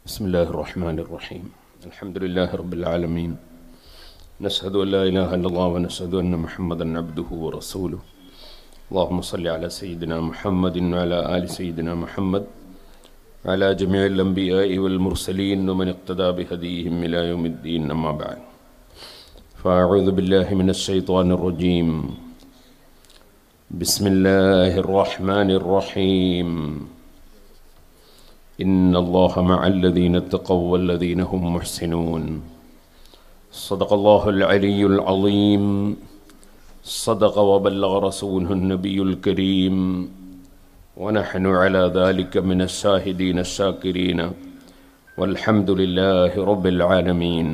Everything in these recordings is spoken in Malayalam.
بسم الله الرحمن الرحيم الحمد لله رب العالمين نشهد أن لا إله إلا الله ونشهد أن محمدا عبده ورسوله اللهم صل على سيدنا محمد وعلى آل سيدنا محمد وعلى جميع الأنبياء والمرسلين ومن اقتدى بهديهم إلى يوم الدين أما بعد فأعوذ بالله من الشيطان الرجيم بسم الله الرحمن الرحيم إن الله مع الذين اتقوا والذين هم محسنون صدق الله العلي العظيم صدق وبلغ رسوله النبي الكريم ونحن على ذلك من الشاهدين الشاكرين والحمد لله رب العالمين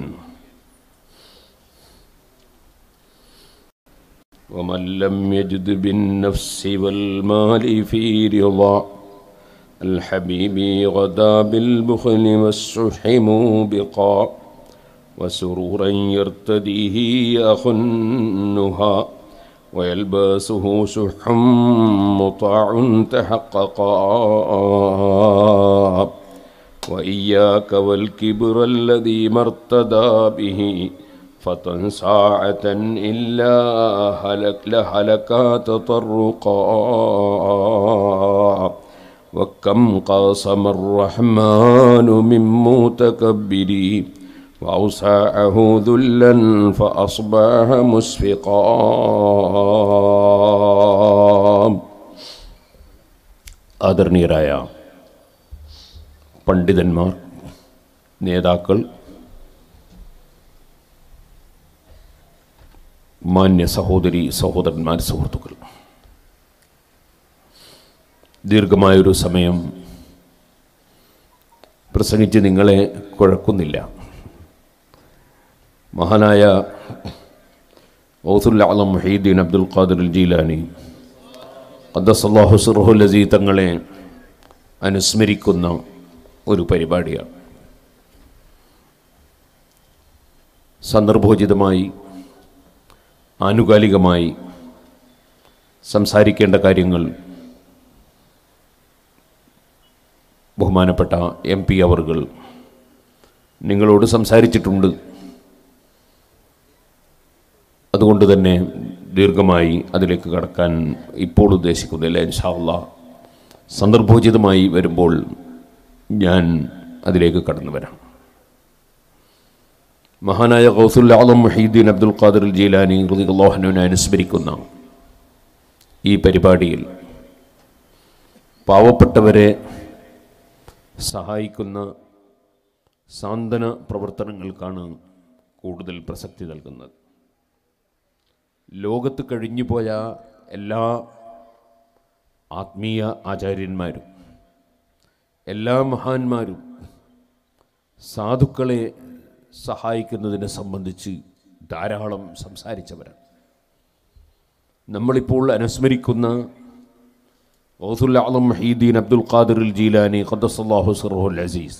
ومن لم يجد بالنفس والمال في رضا الحبيب غدا بالبخل والسح موبقا وسرورا يرتديه أخ النهى ويلبسه سح مطاع تحققا وإياك والكبر الذي ما ارتدى به فتن ساعة إلا هلك لهلكا تطرقا وكم قاسم الرحمن من متكبر وأوسعه ذلا فأصبح مسفقا ആദരണീയരായ പണ്ഡിതന്മാർ നേതാക്കൾ മാന്യ സഹോദരി സഹോദരന്മാർ സുഹൃത്തുക്കൾ ദീർഘമായൊരു സമയം പ്രസംഗിച്ച് നിങ്ങളെ കുഴക്കുന്നില്ല മഹാനായ ഔസുൽ ആലം മുഹീദ്ദീൻ അബ്ദുൽ ഖാദിർ ജീലാനി അദ്ദസല്ലാഹു സുറഹുൽ അസീ തങ്ങളെ അനുസ്മരിക്കുന്ന ഒരു പരിപാടിയാണ് സന്ദർഭോചിതമായി ആനുകാലികമായി സംസാരിക്കേണ്ട കാര്യങ്ങൾ ബഹുമാനപ്പെട്ട എം പി അവർകൾ നിങ്ങളോട് സംസാരിച്ചിട്ടുണ്ട് അതുകൊണ്ട് തന്നെ ദീർഘമായി അതിലേക്ക് കടക്കാൻ ഇപ്പോൾ ഉദ്ദേശിക്കുന്നില്ല ഇൻഷാല്ല സന്ദർഭോചിതമായി വരുമ്പോൾ ഞാൻ അതിലേക്ക് കടന്നു വരാം മഹാനായ ഗൗസുൽ ആലം മുഹീദ്ദീൻ അബ്ദുൽ ഖാദിർ ജീലാനി റുദിഖുല്ലാഹനുവിനെ അനുസ്മരിക്കുന്ന ഈ പരിപാടിയിൽ പാവപ്പെട്ടവരെ സഹായിക്കുന്ന സാന്ത്വന പ്രവർത്തനങ്ങൾക്കാണ് കൂടുതൽ പ്രസക്തി നൽകുന്നത് ലോകത്ത് കഴിഞ്ഞുപോയ എല്ലാ ആത്മീയ ആചാര്യന്മാരും എല്ലാ മഹാന്മാരും സാധുക്കളെ സഹായിക്കുന്നതിനെ സംബന്ധിച്ച് ധാരാളം സംസാരിച്ചവരാണ് നമ്മളിപ്പോൾ അനുസ്മരിക്കുന്ന ഗൗസുൽ ആലം മഹീദ്ദീൻ അബ്ദുൽ ഖാദിർ ജീലാനി ഖദ്ദസല്ലാഹു സിറഹുൽ അസീസ്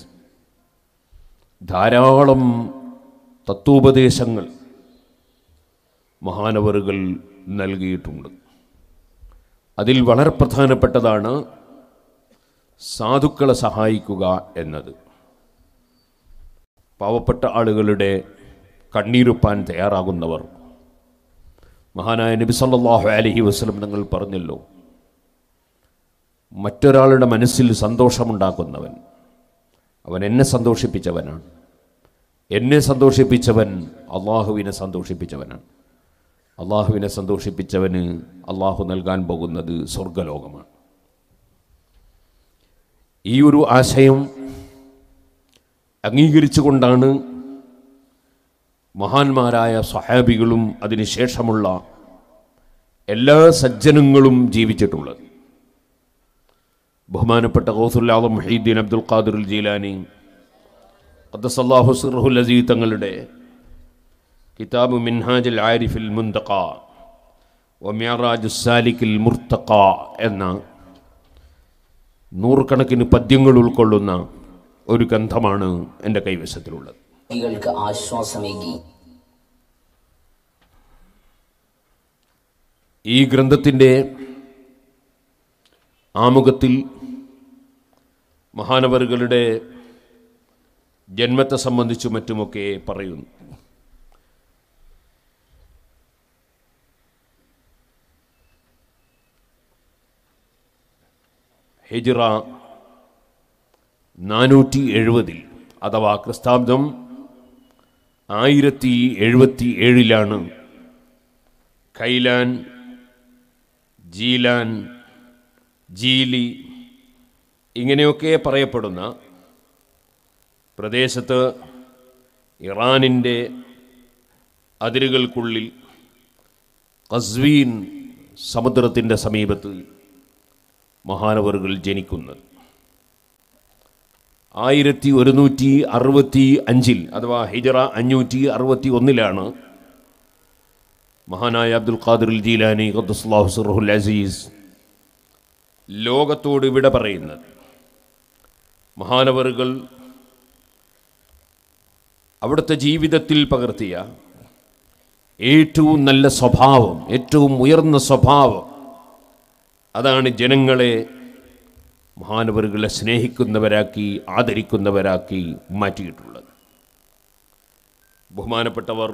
ധാരാളം തത്വോപദേശങ്ങൾ മഹാനവറുകൾ നൽകിയിട്ടുണ്ട് അതിൽ വളരെ പ്രധാനപ്പെട്ടതാണ് സാധുക്കളെ സഹായിക്കുക എന്നത് പാവപ്പെട്ട ആളുകളുടെ കണ്ണീരുപ്പാൻ തയ്യാറാകുന്നവർ മഹാനായ നബി സല്ലല്ലാഹു അലൈഹി വസല്ലം നിങ്ങൾ പറഞ്ഞല്ലോ മറ്റൊരാളുടെ മനസ്സിൽ സന്തോഷമുണ്ടാക്കുന്നവൻ അവൻ എന്നെ സന്തോഷിപ്പിച്ചവനാണ് എന്നെ സന്തോഷിപ്പിച്ചവൻ അള്ളാഹുവിനെ സന്തോഷിപ്പിച്ചവനാണ് അള്ളാഹുവിനെ സന്തോഷിപ്പിച്ചവന് അള്ളാഹു നൽകാൻ പോകുന്നത് സ്വർഗലോകമാണ് ഈ ഒരു ആശയം അംഗീകരിച്ചുകൊണ്ടാണ് മഹാന്മാരായ സഹാബികളും അതിനുശേഷമുള്ള എല്ലാ സജ്ജനങ്ങളും ജീവിച്ചിട്ടുള്ളത് ബഹുമാനപ്പെട്ട ഗൗസുല്ലാദം മഹീദ്ദീൻ അബ്ദുൽ ഖാദിർ ജീലാനി ഖദ്ദസല്ലാഹു സിർഹുൽ അസീ തങ്ങളുടെ കിതാബ് മിൻഹാജുൽ ആരിഫിൽ മുന്തഖ വ മിയറാജു സാലിക്കിൽ മുർത്തഖ എന്ന നൂറുകണക്കിന് പദ്യങ്ങൾ ഉൾക്കൊള്ളുന്ന ഒരു ഗന്ധമാണ് എൻ്റെ കൈവശത്തിലുള്ളത് ൾക്ക് ആശ്വാസമേകി ഈ ഗ്രന്ഥത്തിൻ്റെ ആമുഖത്തിൽ മഹാനവറുകളുടെ ജന്മത്തെ സംബന്ധിച്ചും മറ്റുമൊക്കെ പറയുന്നു ഹിജ്റ നാനൂറ്റി എഴുപതിൽ അഥവാ ക്രിസ്താബ്ദം ആയിരത്തി എഴുപത്തി ഏഴിലാണ് കൈലാൻ ജീലാൻ ജീലി ഇങ്ങനെയൊക്കെ പറയപ്പെടുന്ന പ്രദേശത്ത് ഇറാനിൻ്റെ അതിരുകൾക്കുള്ളിൽ കസ്വീൻ സമുദ്രത്തിൻ്റെ സമീപത്ത് മഹാനവറുകൾ ജനിക്കുന്നത് ആയിരത്തി ഒരുന്നൂറ്റി അറുപത്തി അഞ്ചിൽ അഥവാ ഹിജറ അഞ്ഞൂറ്റി അറുപത്തി ഒന്നിലാണ് മഹാനായ അബ്ദുൽ ഖാദിർ ജീലാനി ഖദ്ദുസ്ലാഹു സിർഹുൽ അസീസ് ലോകത്തോട് വിട പറയുന്നത് മഹാനവറുകൾ അവിടുത്തെ ജീവിതത്തിൽ പകർത്തിയ ഏറ്റവും നല്ല സ്വഭാവം ഏറ്റവും ഉയർന്ന സ്വഭാവം അതാണ് ജനങ്ങളെ മഹാനവറുകളെ സ്നേഹിക്കുന്നവരാക്കി ആദരിക്കുന്നവരാക്കി മാറ്റിയിട്ടുള്ളത് ബഹുമാനപ്പെട്ടവർ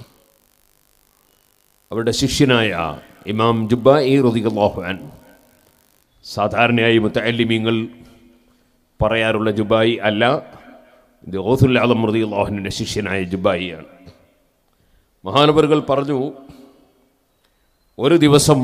അവരുടെ ശിഷ്യനായ ഇമാം ജുബ ഇ റതിഖാഹുൻ സാധാരണയായി മുത്തല്ലിമീങ്ങൾ പറയാറുള്ള ജുബായി അല്ല ഇത് ഓസുൽ ആലം റതിഖാഹുവിൻ്റെ ശിഷ്യനായ ജുബായിയാണ് മഹാനവറുകൾ പറഞ്ഞു ഒരു ദിവസം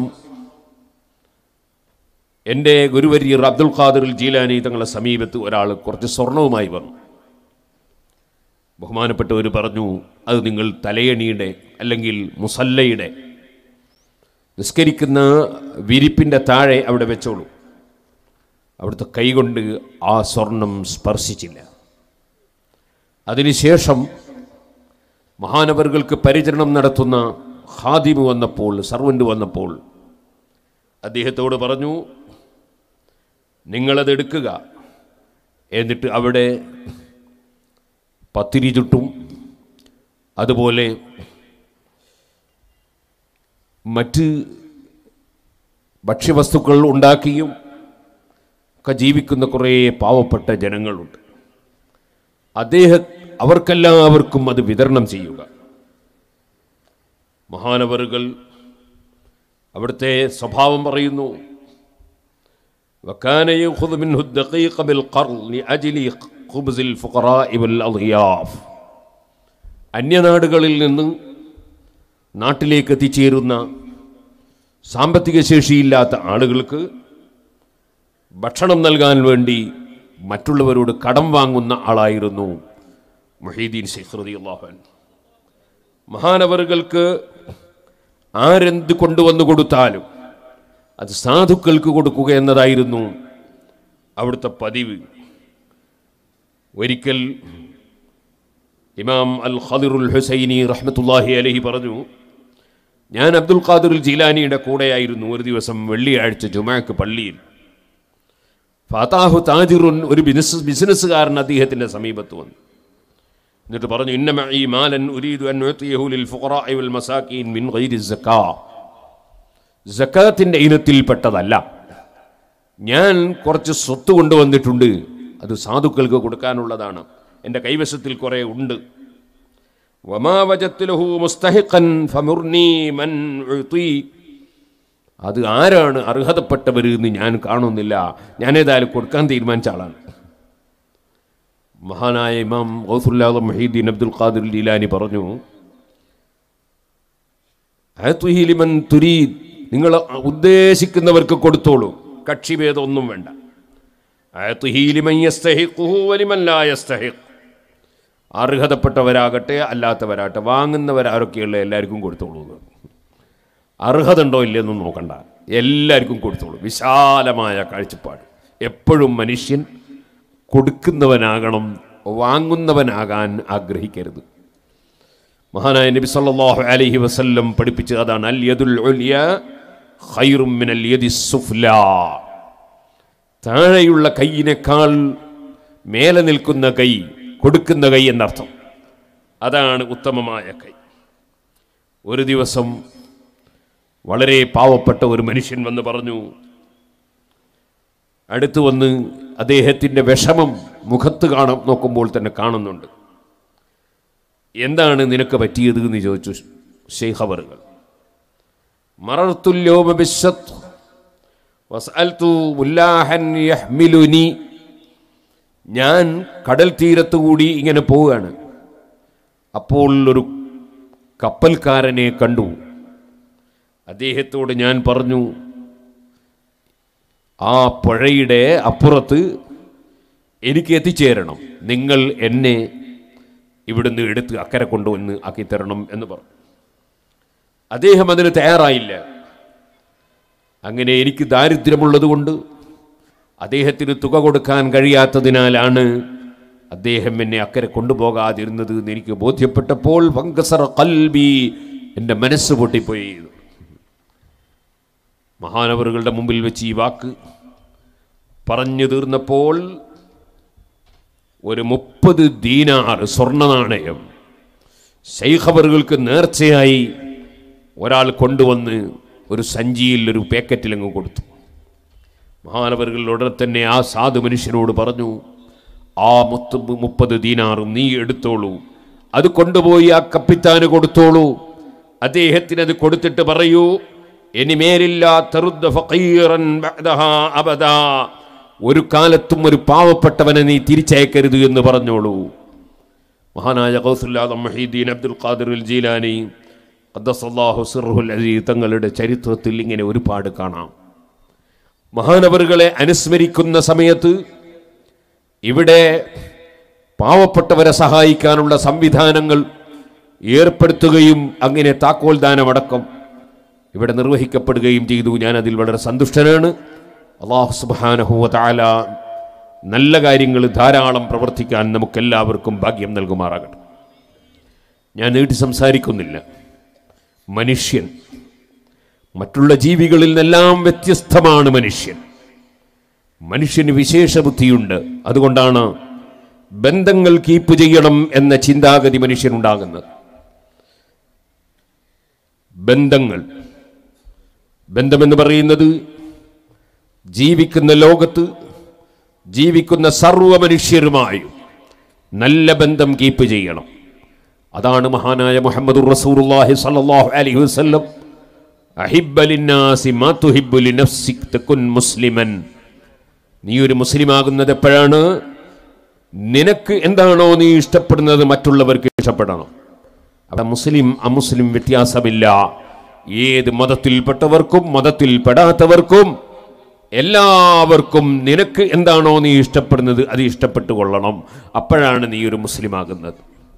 എൻ്റെ ഗുരുവര്യർ അബ്ദുൽ ഖാദിർ ജീലാനി തങ്ങളുടെ സമീപത്ത് ഒരാൾ കുറച്ച് സ്വർണവുമായി വന്നു ബഹുമാനപ്പെട്ടവർ പറഞ്ഞു അത് നിങ്ങൾ തലയണിയുടെ അല്ലെങ്കിൽ മുസല്ലയുടെ നിസ്കരിക്കുന്ന വിരിപ്പിൻ്റെ താഴെ അവിടെ വെച്ചോളൂ അവിടുത്തെ കൈകൊണ്ട് ആ സ്വർണം സ്പർശിച്ചില്ല അതിനുശേഷം മഹാനവറുകൾക്ക് പരിചരണം നടത്തുന്ന ഖാദിമ് വന്നപ്പോൾ സർവൻ്റ് വന്നപ്പോൾ അദ്ദേഹത്തോട് പറഞ്ഞു നിങ്ങളത് എടുക്കുക എന്നിട്ട് അവിടെ പത്തിരി ചുട്ടും അതുപോലെ മറ്റ് ഭക്ഷ്യവസ്തുക്കൾ ഉണ്ടാക്കിയും ഒക്കെ ജീവിക്കുന്ന കുറേ പാവപ്പെട്ട ജനങ്ങളുണ്ട് അദ്ദേഹം അവർക്കെല്ലാവർക്കും അത് വിതരണം ചെയ്യുക മഹാനവറുകൾ അവിടുത്തെ സ്വഭാവം പറയുന്നു وكان يأخذ منه الدقيق بالقرن لأجل خبز الفقراء والأضياف അന്യനാടുകളിൽ നിന്ന് നാട്ടിലേക്ക് എത്തിച്ചേരുന്ന സാമ്പത്തിക ശേഷിയില്ലാത്ത ആളുകൾക്ക് ഭക്ഷണം നൽകാൻ വേണ്ടി മറ്റുള്ളവരോട് കടം വാങ്ങുന്ന ആളായിരുന്നു മൊഹീദ്ദീൻ ശൈഖ്റതി അള്ളാഹുൻ മഹാനവറുകൾക്ക് ആരെന്ത് കൊണ്ടുവന്നു കൊടുത്താലും അത് സാധുക്കൾക്ക് കൊടുക്കുക എന്നതായിരുന്നു അവിടുത്തെ പതിവ് ഒരിക്കൽ ഇമാം അൽ ഖദിറുൽ ഹുസൈനി റഹ്മത്തുല്ലാഹി അലഹി പറഞ്ഞു ഞാൻ അബ്ദുൽ ഖാദിറുൽ ജീലാനിയുടെ കൂടെയായിരുന്നു ഒരു ദിവസം വെള്ളിയാഴ്ച ജുമാക്ക് പള്ളിയിൽ ഫാത്താഹു താജിറുൻ ഒരു ബിസിനസ് ബിസിനസ്സുകാരൻ അദ്ദേഹത്തിൻ്റെ സമീപത്ത് വന്നു എന്നിട്ട് പറഞ്ഞു ഇന്നമ ഈ മാലൻ ഉരീദു അൻ ഉഅ്തിയഹു ലിൽ ഫുഖറാഇ വൽ മസാകീൻ മിൻ ഗൈരി സക്കാ സക്കാത്തിൻ്റെ ഇനത്തിൽപ്പെട്ടതല്ല ഞാൻ കുറച്ച് സ്വത്ത് കൊണ്ടുവന്നിട്ടുണ്ട് അത് സാധുക്കൾക്ക് കൊടുക്കാനുള്ളതാണ് എൻ്റെ കൈവശത്തിൽ കുറേ ഉണ്ട് വമാ വജത്തുലഹു മുസ്തഹിഖൻ ഫമുർനി മൻ ഉഅ്തി അത് ആരാണ് അർഹതപ്പെട്ടവർ എന്ന് ഞാൻ കാണുന്നില്ല ഞാൻ ഏതായാലും കൊടുക്കാൻ തീരുമാനിച്ച ആളാണ് മഹാനായ ഇമാം ഗൗസുല്ലാദ് മഹീദ്ദീൻ അബ്ദുൽ ഖാദിർ ലീലാനി പറഞ്ഞു ആത്തുഹി ലിമൻ തുരീദ് നിങ്ങൾ ഉദ്ദേശിക്കുന്നവർക്ക് കൊടുത്തോളൂ കക്ഷിഭേദമൊന്നും വേണ്ട ആത്തുഹി ലിമൻ യസ്തഹിഖുഹു വലിമൻ ലാ യസ്തഹിഖ് അർഹതപ്പെട്ടവരാകട്ടെ അല്ലാത്തവരാകട്ടെ വാങ്ങുന്നവരാരൊക്കെയുള്ള എല്ലാവർക്കും കൊടുത്തോളൂ എന്ന്. അർഹത ഉണ്ടോ ഇല്ലെന്നും നോക്കണ്ട എല്ലാവർക്കും കൊടുത്തോളൂ വിശാലമായ കാഴ്ചപ്പാട് എപ്പോഴും മനുഷ്യൻ കൊടുക്കുന്നവനാകണം വാങ്ങുന്നവനാകാൻ ആഗ്രഹിക്കരുത് മഹാനായ നബി സല്ലല്ലാഹു അലൈഹി വസല്ലം പഠിപ്പിച്ചത് അതാണ് അൽ യദുൽ ഉലിയ ഖൈറും മിനൽ യദി സുഫ്ലാ താഴെയുള്ള കൈയിനേക്കാൾ മേലെ നിൽക്കുന്ന കൈ കൊടുക്കുന്ന കൈ എന്നർത്ഥം അതാണ് ഉത്തമമായ കൈ ഒരു ദിവസം വളരെ പാവപ്പെട്ട ഒരു മനുഷ്യൻ വന്ന് പറഞ്ഞു അടുത്തു വന്ന് അദ്ദേഹത്തിൻ്റെ വിഷമം മുഖത്ത് കാണാൻ നോക്കുമ്പോൾ തന്നെ കാണുന്നുണ്ട് എന്താണ് നിനക്ക് പറ്റിയത് എന്ന് ചോദിച്ചു ഷെയ്ഖ് അവറുകൾ മറർത്തുല്യോമ ബിശ്ശത്ത് വസ്അൽതു മുല്ലാഹൻ യഹ്മിലുനി ഞാൻ കടൽ തീരത്ത് കൂടി ഇങ്ങനെ പോവുകയാണ് അപ്പോൾ ഒരു കപ്പൽക്കാരനെ കണ്ടു അദ്ദേഹത്തോട് ഞാൻ പറഞ്ഞു ആ പുഴയുടെ അപ്പുറത്ത് എനിക്ക് എത്തിച്ചേരണം നിങ്ങൾ എന്നെ ഇവിടുന്ന് എടുത്ത് അക്കരെ കൊണ്ടുവന്ന് ആക്കി തരണം എന്ന് പറഞ്ഞു അദ്ദേഹം അതിന് തയ്യാറായില്ല അങ്ങനെ എനിക്ക് ദാരിദ്ര്യമുള്ളത് കൊണ്ട് അദ്ദേഹത്തിന് തുക കൊടുക്കാൻ കഴിയാത്തതിനാലാണ് അദ്ദേഹം എന്നെ അക്കരെ കൊണ്ടുപോകാതിരുന്നത് എന്ന് എനിക്ക് ബോധ്യപ്പെട്ടപ്പോൾ വങ്കസറ കൽബി എൻ്റെ മനസ്സ് പൊട്ടിപ്പോയി മഹാനവറുകളുടെ മുമ്പിൽ വെച്ച് ഈ വാക്ക് പറഞ്ഞു തീർന്നപ്പോൾ ഒരു മുപ്പത് ദീനാർ സ്വർണ്ണ നാണയം ശൈഖബറുകൾക്ക് നേർച്ചയായി ഒരാൾ കൊണ്ടുവന്ന് ഒരു സഞ്ചിയിൽ ഒരു പാക്കറ്റിലങ്ങ് കൊടുത്തു മഹാനവറുകൾ ഉടനെ തന്നെ ആ സാധു മനുഷ്യനോട് പറഞ്ഞു ആ മുത്ത് മുപ്പത് ദീനാറും നീ എടുത്തോളൂ അത് കൊണ്ടുപോയി ആ കപ്പിത്താന് കൊടുത്തോളൂ അദ്ദേഹത്തിന് അത് കൊടുത്തിട്ട് പറയൂ ഇനിമേലില്ല തെറുദ്ദ ഫഖീറൻ ബഅദഹാ അബദാ ഒരു കാലത്തും ഒരു പാവപ്പെട്ടവനെ നീ തിരിച്ചയക്കരുത് എന്ന് പറഞ്ഞോളൂ മഹാനായ ഗൗസുല്ലാദം മഹീദ്ദീൻ അബ്ദുൽ ഖാദിർ അൽ ജീലാനി ഖദ്ദസല്ലാഹു സിർഹുൽ അസീസ് തങ്ങളുടെ ചരിത്രത്തിൽ ഇങ്ങനെ ഒരുപാട് കാണാം മഹാനവറുകളെ അനുസ്മരിക്കുന്ന സമയത്ത് ഇവിടെ പാവപ്പെട്ടവരെ സഹായിക്കാനുള്ള സംവിധാനങ്ങൾ ഏർപ്പെടുത്തുകയും അങ്ങനെ താക്കോൽ ദാനമടക്കം ഇവിടെ നിർവഹിക്കപ്പെടുകയും ചെയ്തു ഞാൻ അതിൽ വളരെ സന്തുഷ്ടനാണ് അള്ളാഹു സുബാനഹുവ താല നല്ല കാര്യങ്ങൾ ധാരാളം പ്രവർത്തിക്കാൻ നമുക്കെല്ലാവർക്കും ഭാഗ്യം നൽകുമാറാകട്ടെ ഞാൻ നീട്ടി സംസാരിക്കുന്നില്ല മനുഷ്യൻ മറ്റുള്ള ജീവികളിൽ നിന്നെല്ലാം വ്യത്യസ്തമാണ് മനുഷ്യൻ മനുഷ്യന് വിശേഷ ബുദ്ധിയുണ്ട് അതുകൊണ്ടാണ് ബന്ധങ്ങൾ കീപ്പ് ചെയ്യണം എന്ന ചിന്താഗതി മനുഷ്യനുണ്ടാകുന്നത് ബന്ധങ്ങൾ ബന്ധമെന്ന് പറയുന്നത് ജീവിക്കുന്ന ലോകത്ത് ജീവിക്കുന്ന സർവ മനുഷ്യരുമായും നല്ല ബന്ധം കീപ്പ് ചെയ്യണം അതാണ് മഹാനായ മുഹമ്മദ് റസൂലുള്ളാഹി സ്വല്ലല്ലാഹു അലൈഹി വസല്ലം അഹിബ്ബ ലിന്നാസി മാ തുഹിബ്ബു ലിനഫ്സിക് തകുൻ മുസ്ലിമൻ നീ ഒരു മുസ്ലിമാകുന്നത് എപ്പോഴാണ് നിനക്ക് എന്താണോ നീ ഇഷ്ടപ്പെടുന്നത് മറ്റുള്ളവർക്ക് ഇഷ്ടപ്പെടണം അവിടെ മുസ്ലിം അമുസ്ലിം വ്യത്യാസമില്ല ഏത് മതത്തിൽപ്പെട്ടവർക്കും മതത്തിൽപ്പെടാത്തവർക്കും എല്ലാവർക്കും നിനക്ക് എന്താണോ നീ ഇഷ്ടപ്പെടുന്നത് അത് ഇഷ്ടപ്പെട്ടു കൊള്ളണം അപ്പോഴാണ് നീ ഒരു മുസ്ലിമാകുന്നത്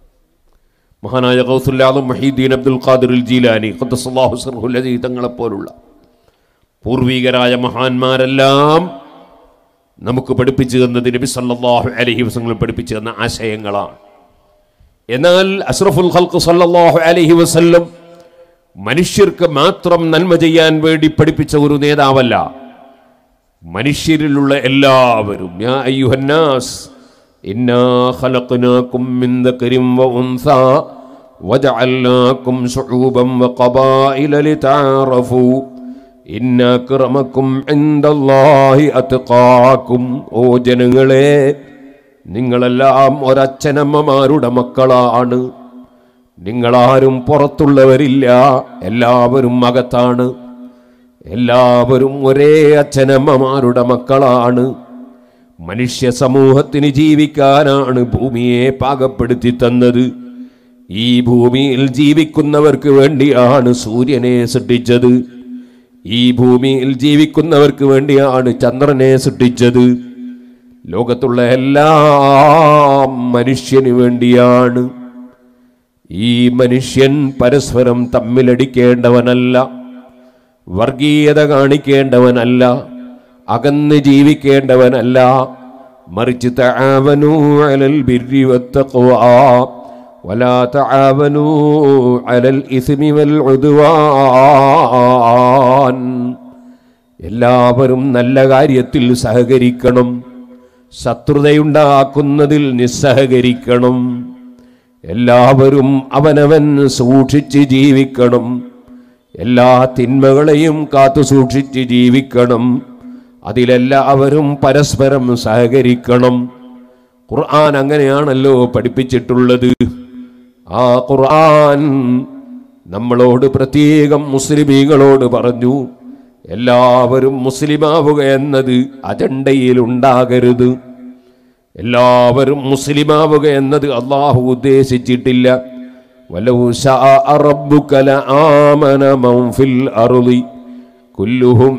മഹാനായ ഗൗസുല്ലാദും മഹീദ്ദീൻ അബ്ദുൽ ഖാദിർ ജീലാനി ഖദ്ദസല്ലാഹു സിർഹുൽ അസീസ് തങ്ങളെപ്പോലുള്ള പൂർവീകരായ മഹാന്മാരെല്ലാം നമുക്ക് പഠിപ്പിച്ചു തന്നത് നബി സല്ലല്ലാഹു അലൈഹി വസല്ലം പഠിപ്പിച്ചു തന്ന ആശയങ്ങളാണ് എന്നാൽ അഷ്റഫുൽ ഖൽഖ് സല്ലല്ലാഹു അലൈഹി വസല്ലം മനുഷ്യർക്ക് മാത്രം നന്മ ചെയ്യാൻ വേണ്ടി പഠിപ്പിച്ച ഒരു നേതാവല്ല മനുഷ്യരിലുള്ള എല്ലാവരും യാ അയ്യുഹന്നാസ് ഇന്നാ ഖലഖനാകും മിൻ ദക്കരിൻ വ ഉൻസാ വജഅൽനാകും ശുഊബൻ വഖബായില ലിതഅറഫു ഇന്ന അക്രമക്കും ഇൻദല്ലാഹി അത്ഖാക്കും ഓ ജനങ്ങളെ നിങ്ങളെല്ലാം ഒരച്ഛനമ്മമാരുടെ മക്കളാണ് നിങ്ങളാരും പുറത്തുള്ളവരില്ല എല്ലാവരും അകത്താണ് എല്ലാവരും ഒരേ അച്ഛനമ്മമാരുടെ മക്കളാണ് മനുഷ്യ സമൂഹത്തിന് ജീവിക്കാനാണ് ഭൂമിയെ പാകപ്പെടുത്തി തന്നത് ഈ ഭൂമിയിൽ ജീവിക്കുന്നവർക്ക് വേണ്ടിയാണ് സൂര്യനെ സൃഷ്ടിച്ചത് ഈ ഭൂമിയിൽ ജീവിക്കുന്നവർക്ക് വേണ്ടിയാണ് ചന്ദ്രനെ സൃഷ്ടിച്ചത് ലോകത്തുള്ള എല്ലാം മനുഷ്യന് വേണ്ടിയാണ് ഈ മനുഷ്യൻ പരസ്പരം തമ്മിലടിക്കേണ്ടവനല്ല വർഗീയത കാണിക്കേണ്ടവനല്ല അകന്ന് ജീവിക്കേണ്ടവനല്ല മറിച്ച് തആവനൂ അലൽ ബിർരി വത്തഖ്വാ വലാ തആവനൂ അലൽ ഇസ്മി വൽ ഉദ്വാൻ എല്ലാവരും നല്ല കാര്യത്തിൽ സഹകരിക്കണം ശത്രുതയുണ്ടാക്കുന്നതിൽ നിസ്സഹകരിക്കണം എല്ലാവരും അവനവൻ സൂക്ഷിച്ച് ജീവിക്കണം എല്ലാ തിന്മകളെയും കാത്തു സൂക്ഷിച്ച് ജീവിക്കണം അതിലെല്ലാവരും പരസ്പരം സഹകരിക്കണം ഖുർആൻ അങ്ങനെയാണല്ലോ പഠിപ്പിച്ചിട്ടുള്ളത് ആ ഖുർആൻ നമ്മളോട് പ്രത്യേകം മുസ്ലിമീങ്ങളോട് പറഞ്ഞു എല്ലാവരും മുസ്ലിമാവുക എന്നത് അജണ്ടയിൽ ഉണ്ടാകരുത് എല്ലാവരും മുസ്ലിമാവുക എന്നത് അള്ളാഹു ഉദ്ദേശിച്ചിട്ടില്ല വലൗ ശാഅ റബ്ബുക ലആമന മൻ ഫിൽ അർളി കുല്ലുഹും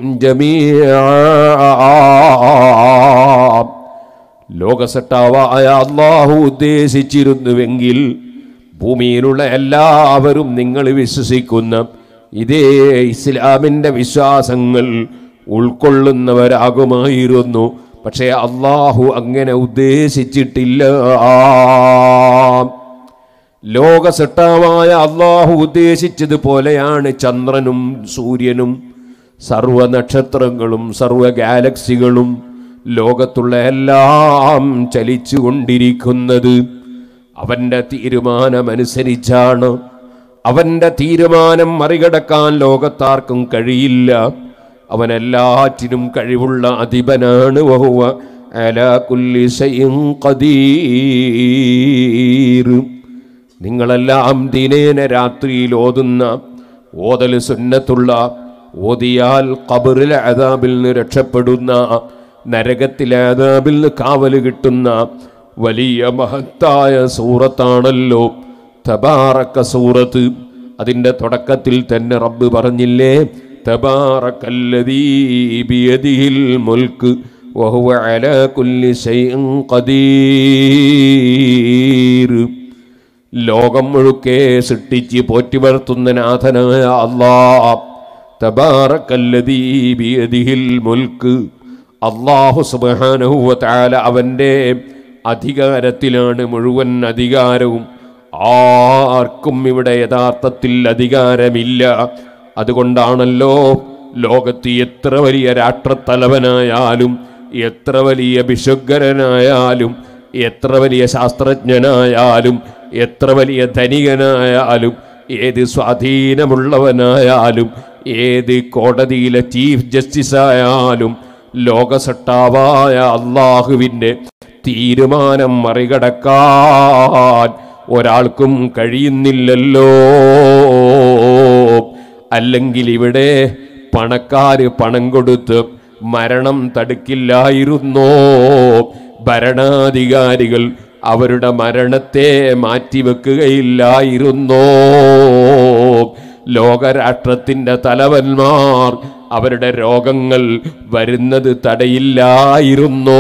ജമീഅ ലോകസട്ടാവായ അള്ളാഹു ഉദ്ദേശിച്ചിരുന്നുവെങ്കിൽ ഭൂമിയിലുള്ള എല്ലാവരും നിങ്ങൾ വിശ്വസിക്കുന്ന ഇതേ ഇസ്ലാമിൻ്റെ വിശ്വാസങ്ങൾ ഉൾക്കൊള്ളുന്നവരാകുമായിരുന്നു പക്ഷേ അള്ളാഹു അങ്ങനെ ഉദ്ദേശിച്ചിട്ടില്ല ലോകസട്ടാവായ അള്ളാഹു ഉദ്ദേശിച്ചതുപോലെയാണ് ചന്ദ്രനും സൂര്യനും സർവ നക്ഷത്രങ്ങളും സർവ ഗാലക്സികളും ലോകത്തുള്ള എല്ലാം ചലിച്ചുകൊണ്ടിരിക്കുന്നത് അവന്റെ തീരുമാനമനുസരിച്ചാണ് അവന്റെ തീരുമാനം മറികടക്കാൻ ലോകത്താർക്കും കഴിയില്ല അവൻ എല്ലാറ്റിനും കഴിവുള്ള അധിപനാണ് വഹുവ അലാ കുല്ലി ശൈഇൻ ഖദീർ നിങ്ങളെല്ലാം ദിനേന രാത്രിയിൽ ഓതുന്ന ഓതൽ സുന്നത്തുള്ള ഓതിയാൽ കബറിലെ അതാബിൽ നിന്ന് രക്ഷപ്പെടുന്ന നരകത്തിലെ അതാബിൽ നിന്ന് കാവല് കിട്ടുന്ന വലിയ മഹത്തായ സൂറത്താണല്ലോ തബാറക്ക സൂറത്ത് അതിൻ്റെ തുടക്കത്തിൽ തന്നെ റബ്ബ് പറഞ്ഞില്ലേ തബാറക്കല്ലദീ ബിയദിഹിൽ മുൽക്ക് വഹുവ അലാ കുല്ലി ശൈഇൻ ഖദീർ ലോകം മുഴുക്കെ സൃഷ്ടിച്ച് പോറ്റി വളർത്തുന്ന നാഥനായ അള്ളാ തബാറക്കല്ലദീ ബിയദിഹിൽ മുൽക്ക് അള്ളാഹു സുബ്ഹാനഹു വ തആല അവൻ്റെ അധികാരത്തിലാണ് മുഴുവൻ അധികാരവും ആർക്കും ഇവിടെ യഥാർത്ഥത്തിൽ അധികാരമില്ല അതുകൊണ്ടാണല്ലോ ലോകത്ത് എത്ര വലിയ രാഷ്ട്രത്തലവനായാലും എത്ര വലിയ ബിഷുഗരനായാലും എത്ര വലിയ ശാസ്ത്രജ്ഞനായാലും എത്ര വലിയ ധനികനായാലും ഏത് സ്വാധീനമുള്ളവനായാലും ഏത് കോടതിയിലെ ചീഫ് ജസ്റ്റിസ് ആയാലും ലോകസട്ടാവായ അള്ളാഹുവിൻ്റെ തീരുമാനം മറികടക്കാൻ ഒരാൾക്കും കഴിയുന്നില്ലല്ലോ അല്ലെങ്കിൽ ഇവിടെ പണക്കാര് പണം കൊടുത്ത് മരണം തടുക്കില്ലായിരുന്നോ ഭരണാധികാരികൾ അവരുടെ മരണത്തെ മാറ്റിവെക്കുകയില്ലായിരുന്നോ ലോകരാഷ്ട്രത്തിന്റെ തലവന്മാർ അവരുടെ രോഗങ്ങൾ വരുന്നത് തടയില്ലായിരുന്നോ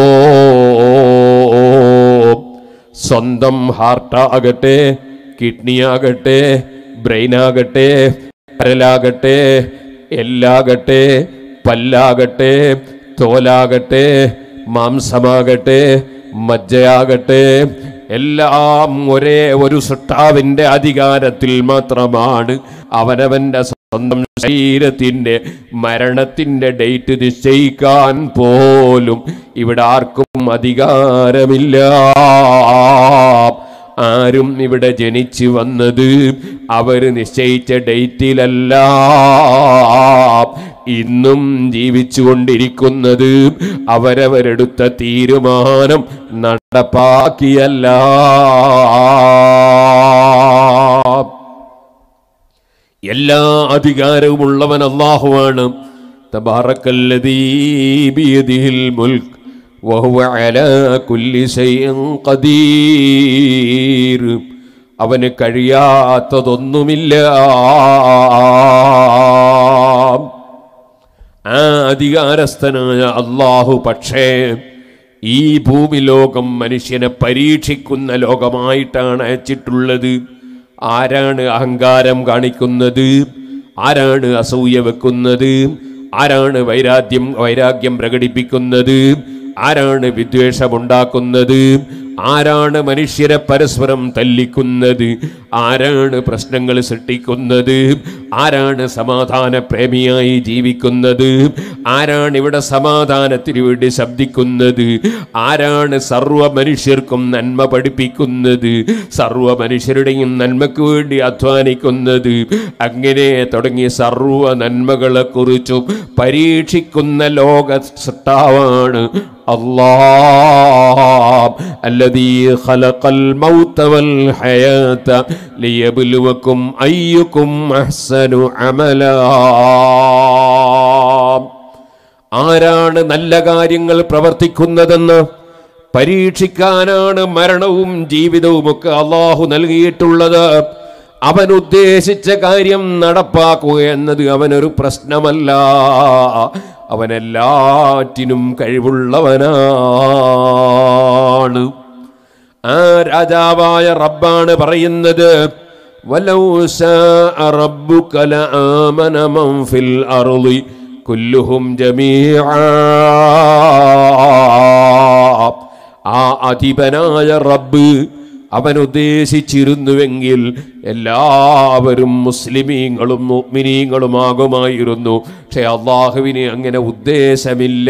സ്വന്തം ഹാർട്ടാകട്ടെ കിഡ്നിയാകട്ടെ ബ്രെയിനാകട്ടെ കരലാകട്ടെ എല്ലാകട്ടെ പല്ലാകട്ടെ തോലാകട്ടെ മാംസമാകട്ടെ മജ്ജയാകട്ടെ എല്ലാം ഒരേ ഒരു സൃഷ്ടാവിന്റെ അധികാരത്തിൽ മാത്രമാണ് അവനവന്റെ സ്വന്തം ശരീരത്തിന്റെ മരണത്തിന്റെ ഡേറ്റ് നിശ്ചയിക്കാൻ പോലും ഇവിടെ ആർക്കും അധികാരമില്ല ആരും ഇവിടെ ജനിച്ചു വന്നത് അവര് നിശ്ചയിച്ച ഡേറ്റിലല്ല ഇന്നും ജീവിച്ചുകൊണ്ടിരിക്കുന്നത് അവരവരെടുത്ത തീരുമാനം നടപ്പാക്കിയല്ല എല്ലാ അധികാരവും ഉള്ളവൻ അള്ളാഹുവാണ് തബാറക്കല്ലദീ ബിയദിഹിൽ മുൽക്ക് വഹുവ അലാ കുല്ലി ശൈഇൻ ഖദീർ അവന് കഴിയാത്തതൊന്നുമില്ല ആ അധികാരസ്ഥനായ അള്ളാഹു പക്ഷേ ഈ ഭൂമി ലോകം മനുഷ്യനെ പരീക്ഷിക്കുന്ന ലോകമായിട്ടാണ് അയച്ചിട്ടുള്ളത് ആരാണ് അഹങ്കാരം കാണിക്കുന്നത് ആരാണ് അസൂയ വെക്കുന്നത് ആരാണ് വൈരാഗ്യം വൈരാഗ്യം പ്രകടിപ്പിക്കുന്നത് ആരാണ് വിദ്വേഷമുണ്ടാക്കുന്നത് ആരാണ് മനുഷ്യരെ പരസ്പരം തല്ലിക്കുന്നത് ആരാണ് പ്രശ്നങ്ങൾ സൃഷ്ടിക്കുന്നത് ആരാണ് സമാധാന പ്രേമിയായി ജീവിക്കുന്നത് ആരാണ് ഇവിടെ സമാധാനത്തിന് വേണ്ടി ശബ്ദിക്കുന്നത് ആരാണ് സർവ മനുഷ്യർക്കും നന്മ പഠിപ്പിക്കുന്നത് സർവ മനുഷ്യരുടെയും നന്മയ്ക്ക് വേണ്ടി അധ്വാനിക്കുന്നത് അങ്ങനെ തുടങ്ങിയ സർവ നന്മകളെ കുറിച്ചും പരീക്ഷിക്കുന്ന ലോക സൃഷ്ടാവാണ് الله الذي خلق الموت والحياة ليبلوكم أيكم أحسن عملا ആരാണ് നല്ല കാര്യങ്ങൾ പ്രവർത്തിക്കുന്നതെന്ന് പരീക്ഷിക്കാനാണ് മരണവും ജീവിതവും ഒക്കെ അള്ളാഹു നൽകിയിട്ടുള്ളത് അവൻ ഉദ്ദേശിച്ച കാര്യം നടപ്പാക്കുക എന്നത് അവനൊരു പ്രശ്നമല്ല അവനെല്ലാറ്റിനും കഴിവുള്ളവനാണ് ആ രാജാവായ റബ്ബാണ് പറയുന്നത് വലൗ ശാഅ റബ്ബുക ലആമന മൻ ഫിൽ അർളി കുല്ലുഹും ജമീഅ ആ അധിപനായ റബ്ബ് അവൻ ഉദ്ദേശിച്ചിരുന്നുവെങ്കിൽ എല്ലാവരും മുസ്ലിമീങ്ങളും മുഅ്മിനീങ്ങളുമാകുമായിരുന്നു പക്ഷെ അള്ളാഹുവിന് അങ്ങനെ ഉദ്ദേശമില്ല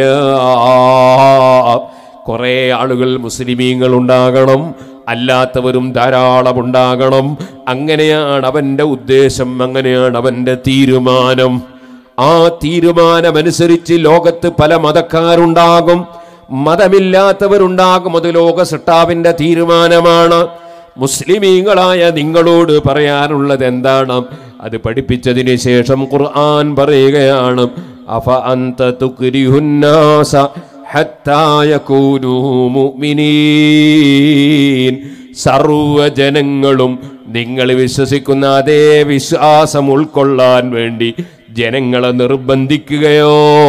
കുറേ ആളുകൾ മുസ്ലിമീങ്ങൾ ഉണ്ടാകണം അല്ലാത്തവരും ധാരാളം ഉണ്ടാകണം അങ്ങനെയാണ് അവൻ്റെ ഉദ്ദേശം അങ്ങനെയാണ് അവൻ്റെ തീരുമാനം ആ തീരുമാനമനുസരിച്ച് ലോകത്ത് പല മതക്കാരുണ്ടാകും മതമില്ലാത്തവരുണ്ടാകും അത് ലോക സൃഷ്ടാവിൻ്റെ തീരുമാനമാണ് മുസ്ലിമീങ്ങളായ നിങ്ങളോട് പറയാനുള്ളത് എന്താണ് അത് പഠിപ്പിച്ചതിന് ശേഷം ഖുർആൻ പറയുകയാണ് അഫ അന്ത തുക്രിഹുന്നാസ ഹത്താ യകൂനൂ മുഅ്മിനീൻ സർവജനങ്ങളും നിങ്ങൾ വിശ്വസിക്കുന്ന അതേ വിശ്വാസം ഉൾക്കൊള്ളാൻ വേണ്ടി ജനങ്ങളെ നിർബന്ധിക്കുകയോ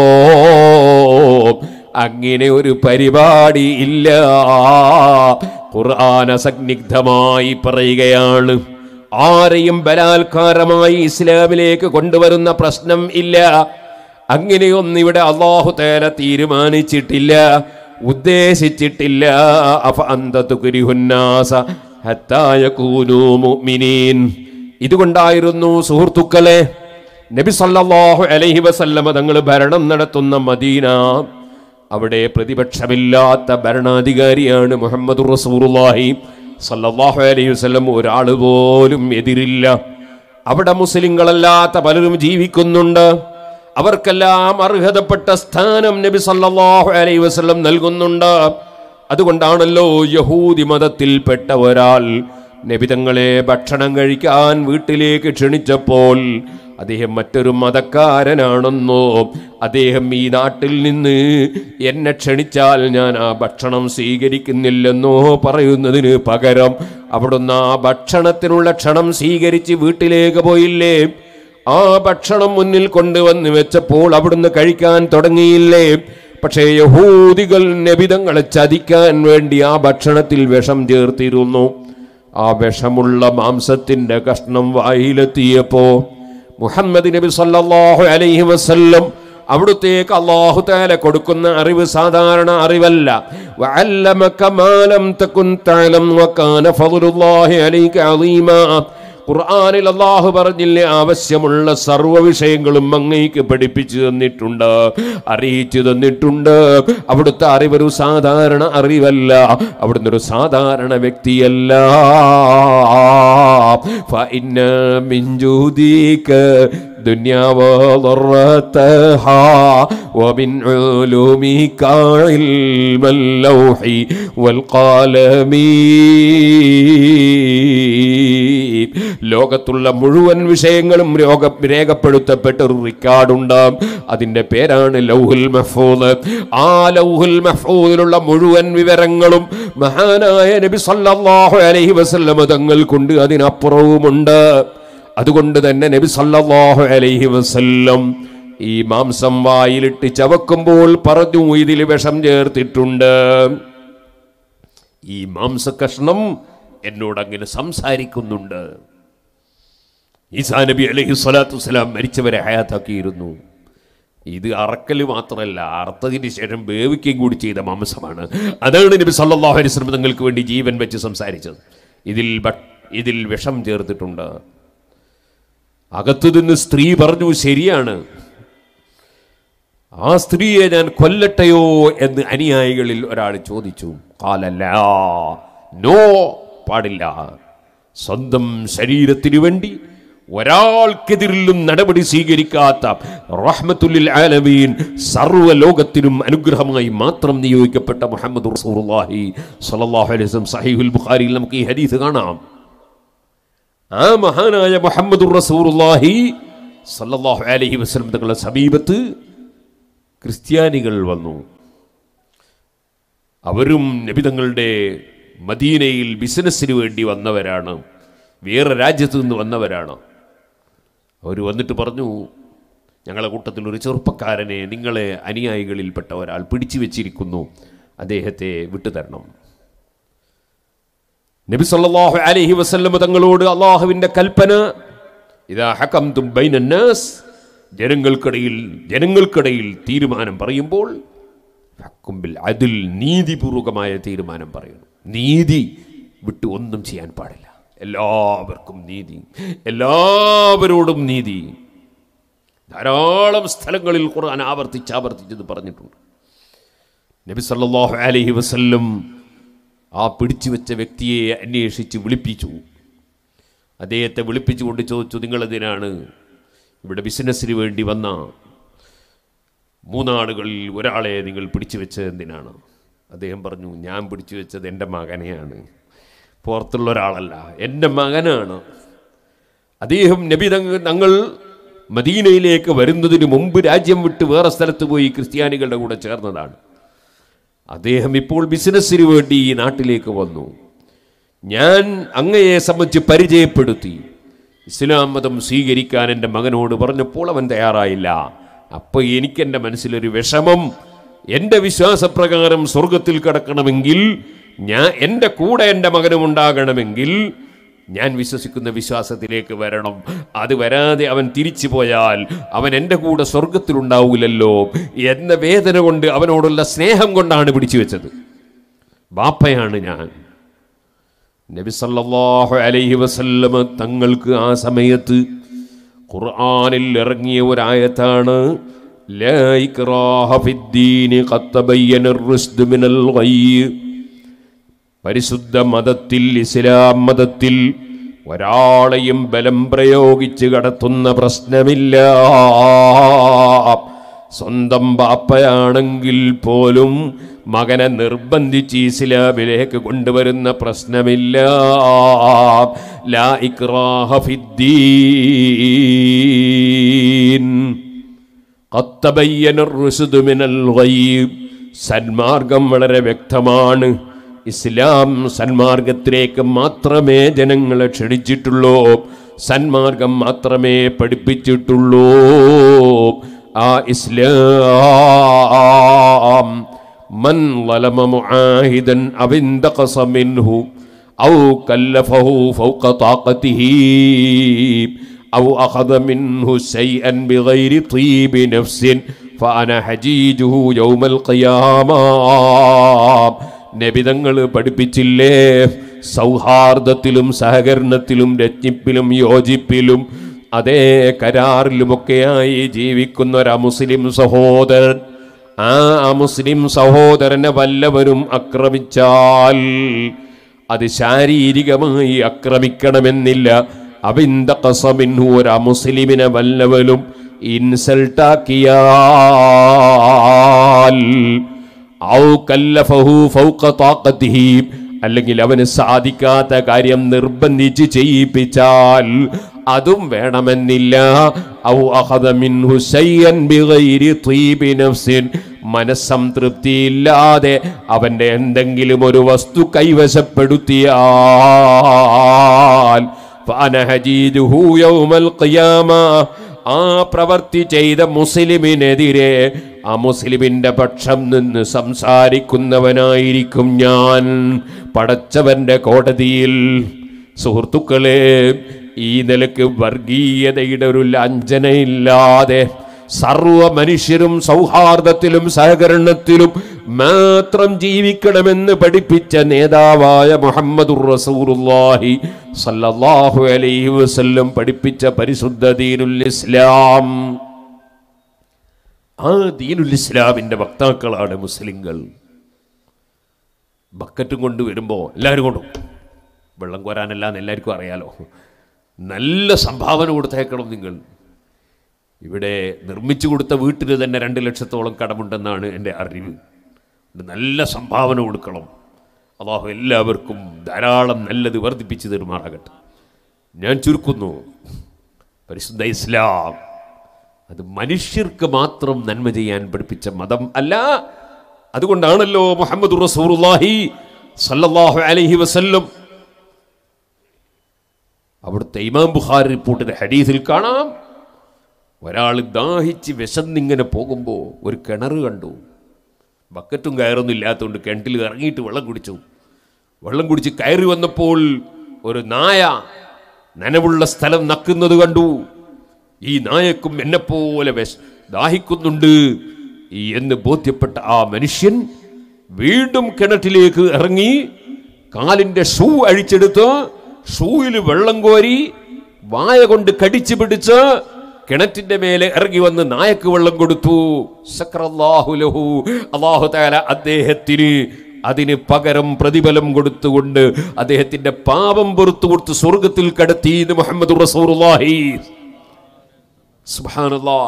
അങ്ങനെ ഒരു പരിപാടി ഇല്ല ഖുർആൻ അസഗ്നിഗ്ധമായി പറയുകയാണ് ആരെയും ബലാത്കാരമായി ഇസ്ലാമിലേക്ക് കൊണ്ടുവരുന്ന പ്രശ്നം ഇല്ല അങ്ങനെയൊന്നും ഇവിടെ അള്ളാഹു തേല തീരുമാനിച്ചിട്ടില്ല ഉദ്ദേശിച്ചിട്ടില്ല അഫ അന്തതുകുരിഹുന്നാസ ഹത്തായ കൂനു മുഅ്മിനീൻ ഇതുകൊണ്ടായിരുന്നു സുഹൃത്തുക്കളെ നബി സല്ലല്ലാഹു അലൈഹി വസല്ലമ തങ്ങൾ ഭരണം നടത്തുന്ന മദീന അവിടെ പ്രതിപക്ഷമില്ലാത്ത ഭരണാധികാരിയാണ് മുഹമ്മദ് റസൂറുല്ലാഹി സല്ലല്ലാഹു അലൈഹി വസല്ലം ഒരാൾ പോലും എതിരില്ല അവിടെ മുസ്ലിങ്ങളല്ലാത്ത പലരും ജീവിക്കുന്നുണ്ട് അവർക്കെല്ലാം അർഹതപ്പെട്ട സ്ഥാനം നബി സല്ലല്ലാഹു അലൈഹി വസല്ലം നൽകുന്നുണ്ട് അതുകൊണ്ടാണല്ലോ യഹൂദി മതത്തിൽപ്പെട്ട ഒരാൾ നബിതങ്ങളെ ഭക്ഷണം കഴിക്കാൻ വീട്ടിലേക്ക് ക്ഷണിച്ചപ്പോൾ അദ്ദേഹം മറ്റൊരു മതക്കാരനാണെന്നോ അദ്ദേഹം ഈ നാട്ടിൽ നിന്ന് എന്നെ ക്ഷണിച്ചാൽ ഞാൻ ആ ഭക്ഷണം സ്വീകരിക്കുന്നില്ലെന്നോ പറയുന്നതിന് പകരം അവിടുന്ന് ആ ഭക്ഷണത്തിനുള്ള ക്ഷണം സ്വീകരിച്ച് വീട്ടിലേക്ക് പോയില്ലേ ആ ഭക്ഷണം മുന്നിൽ കൊണ്ടുവന്ന് വെച്ചപ്പോൾ അവിടുന്ന് കഴിക്കാൻ തുടങ്ങിയില്ലേ പക്ഷേ യഹൂദികൾ നബിതങ്ങളെ ചതിക്കാൻ വേണ്ടി ആ ഭക്ഷണത്തിൽ വിഷം ചേർത്തിരുന്നു ആ വിഷമുള്ള മാംസത്തിന്റെ കഷ്ണം വായിലെത്തിയപ്പോ മുഹമ്മദ് നബി സല്ലല്ലാഹു അലൈഹി വസല്ലം അവിടുത്തേക്ക് അള്ളാഹു താല കൊടുക്കുന്ന അറിവ് സാധാരണ അറിവല്ല വഅല്ലമക മാ ലം തകുൻ തഅലം വകാന ഫദ്ലുല്ലാഹി അലൈക അളീമാ ഖുർആനിൽ അള്ളാഹു പറഞ്ഞില്ലേ ആവശ്യമുള്ള സർവ്വ വിഷയങ്ങളും അങ്ങേക്ക് പഠിപ്പിച്ചു തന്നിട്ടുണ്ട് അറിയിച്ചു തന്നിട്ടുണ്ട് അവിടുത്തെ അറിവൊരു സാധാരണ അറിവല്ല അവിടുന്ന് ഒരു സാധാരണ വ്യക്തിയല്ല فإن من جودك دنيا وضرتها ومن علومك علم اللوح والقلم ലോകത്തുള്ള മുഴുവൻ വിഷയങ്ങളും രോഗ രേഖപ്പെടുത്തപ്പെട്ട ഒരു റെക്കോർഡുണ്ട് അതിന്റെ പേരാണ് ലൗഹുൽ മഹ്ഫൂദ് ആ ലൗഹുൽ മഹ്ഫൂദിലുള്ള മുഴുവൻ വിവരങ്ങളും മഹാനായ നബി സല്ലല്ലാഹു അലൈഹി വസല്ലമ തങ്ങൾക്കുണ്ട് അതിനപ്പുറവുമുണ്ട് അതുകൊണ്ട് തന്നെ നബി സല്ലല്ലാഹു അലൈഹി വസല്ലം ഈ മാംസം വായിലിട്ട് ചവക്കുമ്പോൾ പറഞ്ഞു ഇതിൽ വിഷം ചേർത്തിട്ടുണ്ട് ഈ മാംസകഷ്ണം എന്നോട് അങ്ങനെ സംസാരിക്കുന്നുണ്ട് ഈസാ നബി അലൈഹി സ്വലാത്തു വസ്സലാം മരിച്ചവരെ ഹയാത്താക്കിയിരുന്നു ഇത് അറക്കൽ മാത്രമല്ല അറുത്തതിന് ശേഷം വേവിക്കുകയും കൂടി ചെയ്ത മാംസമാണ് അതാണ് നബി സല്ലല്ലാഹു അലൈഹി വസല്ലം തങ്ങൾക്ക് വേണ്ടി ജീവൻ വെച്ച് സംസാരിച്ചത് ഇതിൽ ഭ- ഇതിൽ വിഷം ചേർത്തിട്ടുണ്ട് അകത്തു നിന്ന് സ്ത്രീ പറഞ്ഞു ശരിയാണ് ആ സ്ത്രീയെ ഞാൻ കൊല്ലട്ടെയോ എന്ന് അനുയായികളിൽ ഒരാൾ ചോദിച്ചു കാലല്ല നോ പാടില്ല സ്വന്തം ശരീരത്തിനു വേണ്ടി ഒരാൾക്കെതിരിലും നടപടി സ്വീകരിക്കാത്ത റഹ്മത്തുല്ലിൽ ആലമീൻ സർവ്വ ലോകത്തിനും അനുഗ്രഹമായി മാത്രം നിയോഗിക്കപ്പെട്ട മുഹമ്മദ് റസൂലുള്ളാഹി സ്വല്ലല്ലാഹു അലൈഹി വസല്ലം സഹീഹുൽ ബുഖാരിയിൽ നമുക്ക് ഈ ഹദീസ് കാണാം ആ മഹാനായ മുഹമ്മദ് റസൂലുള്ളാഹി സല്ലല്ലാഹു അലൈഹി വസല്ലം തങ്ങളുടെ സമീപത്ത് ക്രിസ്ത്യാനികൾ വന്നു അവരും നബിതങ്ങളുടെ മദീനയിൽ ബിസിനസ്സിന് വേണ്ടി വന്നവരാണ് വേറെ രാജ്യത്ത് നിന്ന് വന്നവരാണ് അവർ വന്നിട്ട് പറഞ്ഞു ഞങ്ങളെ കൂട്ടത്തിൽ ഒരു ചെറുപ്പക്കാരനെ നിങ്ങളെ അനുയായികളിൽപ്പെട്ട ഒരാൾ പിടിച്ചു വെച്ചിരിക്കുന്നു അദ്ദേഹത്തെ വിട്ടുതരണം നബി സല്ലല്ലാഹു അലൈഹി വസല്ലം തങ്ങളോട് അള്ളാഹുവിൻ്റെ കൽപ്പന ഇതാ ഹക്കംതും ബൈനന്നാസ് ജനങ്ങൾക്കിടയിൽ ജനങ്ങൾക്കിടയിൽ തീരുമാനം പറയുമ്പോൾ ഹക്കുംബിൽ അതിൽ നീതിപൂർവകമായ തീരുമാനം പറയണം നീതി വിട്ട് ഒന്നും ചെയ്യാൻ പാടില്ല എല്ലാവർക്കും നീതി എല്ലാവരോടും നീതി ധാരാളം സ്ഥലങ്ങളിൽ ഖുർആൻ ആവർത്തിച്ച് ആവർത്തിച്ചത് പറഞ്ഞിട്ടുണ്ട് നബി സല്ലല്ലാഹു അലൈഹി വസല്ലം ആ പിടിച്ചു വെച്ച വ്യക്തിയെ അന്വേഷിച്ച് വിളിപ്പിച്ചു അദ്ദേഹത്തെ വിളിപ്പിച്ചുകൊണ്ട് ചോദിച്ചു നിങ്ങളെന്തിനാണ് ഇവിടെ ബിസിനസ്സിന് വേണ്ടി വന്ന മൂന്നാളുകളിൽ ഒരാളെ നിങ്ങൾ പിടിച്ചു വെച്ചത് എന്തിനാണ് അദ്ദേഹം പറഞ്ഞു ഞാൻ പിടിച്ചു വെച്ചത് എൻ്റെ മകനെയാണ് പുറത്തുള്ള ഒരാളല്ല എൻ്റെ മകനാണ് അദ്ദേഹം നബി തങ്ങ- തങ്ങൾ മദീനയിലേക്ക് വരുന്നതിന് മുമ്പ് രാജ്യം വിട്ട് വേറെ സ്ഥലത്ത് പോയി ക്രിസ്ത്യാനികളുടെ കൂടെ ചേർന്നതാണ് അദ്ദേഹം ഇപ്പോൾ ബിസിനസ്സിന് വേണ്ടി ഈ നാട്ടിലേക്ക് വന്നു ഞാൻ അങ്ങയെ സംബന്ധിച്ച് പരിചയപ്പെടുത്തി ഇസ്ലാം മതം സ്വീകരിക്കാൻ എൻ്റെ മകനോട് പറഞ്ഞപ്പോൾ അവൻ തയ്യാറായില്ല അപ്പോൾ എനിക്കെൻ്റെ മനസ്സിലൊരു വിഷമം എൻ്റെ വിശ്വാസപ്രകാരം സ്വർഗത്തിൽ കിടക്കണമെങ്കിൽ ഞാൻ എൻ്റെ കൂടെ എൻ്റെ മകനും ഉണ്ടാകണമെങ്കിൽ ഞാൻ വിശ്വസിക്കുന്ന വിശ്വാസത്തിലേക്ക് വരണം അത് വരാതെ അവൻ തിരിച്ചു പോയാൽ അവൻ എൻ്റെ കൂടെ സ്വർഗത്തിലുണ്ടാവില്ലല്ലോ എന്ന വേദന കൊണ്ട് അവനോടുള്ള സ്നേഹം കൊണ്ടാണ് പിടിച്ചു വെച്ചത് ബാപ്പയാണ് ഞാൻ നബി സല്ലല്ലാഹു അലൈഹി വസല്ലമ തങ്ങൾക്ക് ആ സമയത്ത് ഖുർആനിൽ ഇറങ്ങിയ ഒരായത്താണ് ലാ ഇക്റാഹ ഫിദ്ദീനി ഖദ് തബയ്യന الرشد മിനൽ ഗയ്യ് പരിശുദ്ധ മതത്തിൽ ഇസ്ലാം മതത്തിൽ ഒരാളെയും ബലം പ്രയോഗിച്ച് കടത്തുന്ന പ്രശ്നമില്ല സ്വന്തം ബാപ്പയാണെങ്കിൽ പോലും മകനെ നിർബന്ധിച്ച് ഇസ്ലാമിലേക്ക് കൊണ്ടുവരുന്ന പ്രശ്നമില്ല ലാ ഇക്റാഹ ഫിദ്ദീൻ قد تبين الرشد من الغي സന്മാർഗം വളരെ വ്യക്തമാണ് ഇസ്ലാം സന്മാർഗത്തിലേക്ക് മാത്രമേ ജനങ്ങളെ ക്ഷണിച്ചിട്ടുള്ളൂ സന്മാർഗം മാത്രമേ പഠിപ്പിച്ചിട്ടുള്ളൂ ആ ഇസ്ലാം മൻ ظلم معاهدا أو انتقص منه أو كلفه فوق طاقته أو أخذ منه شيئا بغير طيب نفس فأنا حجيجه يوم القيامة നബിതങ്ങൾ പഠിപ്പിച്ചില്ലേ സൗഹാർദ്ദത്തിലും സഹകരണത്തിലും രജ്ഞിപ്പിലും യോജിപ്പിലും അതേ കരാറിലുമൊക്കെയായി ജീവിക്കുന്ന ഒരു മുസ്ലിം സഹോദരൻ ആ മുസ്ലിം സഹോദരനെ വല്ലവരും ആക്രമിച്ചാൽ അത് ശാരീരികമായി ആക്രമിക്കണമെന്നില്ല അവിന്ദ കസമിൻഹു ഒരു അമുസ്ലിമിനെ വല്ലവരും ഇൻസൾട്ടാക്കിയാൽ ഔ കല്ലഫഹു ഫൗഖ താഖതിഹി അല്ലെങ്കിൽ അവന് സാധിക്കാത്ത കാര്യം നിർബന്ധിച്ച് ചെയ്യിപ്പിച്ചാൽ അതും വേണമെന്നില്ല ഔ അഖദ മിൻഹു ശൈഅൻ ബിഗൈരി തീബി നഫ്സിൻ മനസ്സംതൃപ്തിയില്ലാതെ അവന്റെ എന്തെങ്കിലും ഒരു വസ്തു കൈവശപ്പെടുത്തിയാൽ ഫഅന ഹജീദുഹു യൗമൽ ഖിയാമ ആ പ്രവർത്തി ചെയ്ത മുസ്ലിമിനെതിരെ ആ മുസ്ലിമിന്റെ പക്ഷം നിന്ന് സംസാരിക്കുന്നവനായിരിക്കും ഞാൻ പടച്ചവന്റെ കോടതിയിൽ സുഹൃത്തുക്കളെ ഈ നിലക്ക് വർഗീയതയുടെ ഒരു ലാഞ്ചനയില്ലാതെ സർവ മനുഷ്യരും സൗഹാർദ്ദത്തിലും സഹകരണത്തിലും മാത്രം ജീവിക്കണമെന്ന് പഠിപ്പിച്ച നേതാവായ മുഹമ്മദുർ റസൂലുള്ളാഹി സല്ലല്ലാഹു അലൈഹി വസല്ലം പഠിപ്പിച്ച പരിശുദ്ധ ദീനുൽ ഇസ്ലാം ആ ദീനുൽ ഇസ്ലാമിന്റെ വക്താക്കളാണ് മുസ്ലിങ്ങൾ ബക്കറ്റും കൊണ്ട് വരുമ്പോൾ എല്ലാവരും കൊണ്ടും വെള്ളം കോരാനല്ല എന്ന് എല്ലാവർക്കും അറിയാലോ നല്ല സംഭാവന കൊടുത്തേക്കണം നിങ്ങൾ ഇവിടെ നിർമ്മിച്ചു കൊടുത്ത വീട്ടിന് തന്നെ രണ്ട് ലക്ഷത്തോളം കടമുണ്ടെന്നാണ് എൻ്റെ അറിവ് ഇത് നല്ല സംഭാവന കൊടുക്കണം അള്ളാഹു എല്ലാവർക്കും ധാരാളം നല്ലത് വർദ്ധിപ്പിച്ചു തരുമാറാകട്ടെ ഞാൻ ചുരുക്കുന്നു പരിശുദ്ധ ഇസ്ലാം അത് മനുഷ്യർക്ക് മാത്രം നന്മ ചെയ്യാൻ പഠിപ്പിച്ച മതം അല്ല അതുകൊണ്ടാണല്ലോ മുഹമ്മദ് റസൂറുല്ലാഹി സല്ലല്ലാഹു അലൈഹി വസല്ലം അവിടുത്തെ ഇമാം ബുഖാരി റിപ്പോർട്ടിന്റെ ഹദീസിൽ കാണാം ഒരാൾ ദാഹിച്ച് വിശന്നിങ്ങനെ പോകുമ്പോൾ ഒരു കിണർ കണ്ടു ബക്കറ്റും കയറൊന്നും ഇല്ലാത്തതുകൊണ്ട് കിണറ്റിൽ ഇറങ്ങിയിട്ട് വെള്ളം കുടിച്ചു വെള്ളം കുടിച്ച് കയറി വന്നപ്പോൾ ഒരു നായ നനവുള്ള സ്ഥലം നക്കുന്നത് കണ്ടു ഈ നായക്കും എന്നെപ്പോലെ വിശ ദാഹിക്കുന്നുണ്ട് എന്ന് ബോധ്യപ്പെട്ട ആ മനുഷ്യൻ വീണ്ടും കിണറ്റിലേക്ക് ഇറങ്ങി കാലിന്റെ ഷൂ അഴിച്ചെടുത്ത് ഷൂയിൽ വെള്ളം കോരി വായ കൊണ്ട് കടിച്ചു പിടിച്ച് കിണറ്റിന്റെ മേലെ ഇറങ്ങി വന്ന് നായക്ക് വെള്ളം കൊടുത്തു സക്രല്ലാഹു ലഹു അല്ലാഹു തആല അദ്ദേഹത്തിന് അതിന് പകരം പ്രതിഫലം കൊടുത്തുകൊണ്ട് അദ്ദേഹത്തിന്റെ പാപം പൊറത്തു കൊടുത്ത് സ്വർഗത്തിൽ കടത്തി എന്ന് മുഹമ്മദ് റസൂലുള്ളാഹി സുബ്ഹാനല്ലാ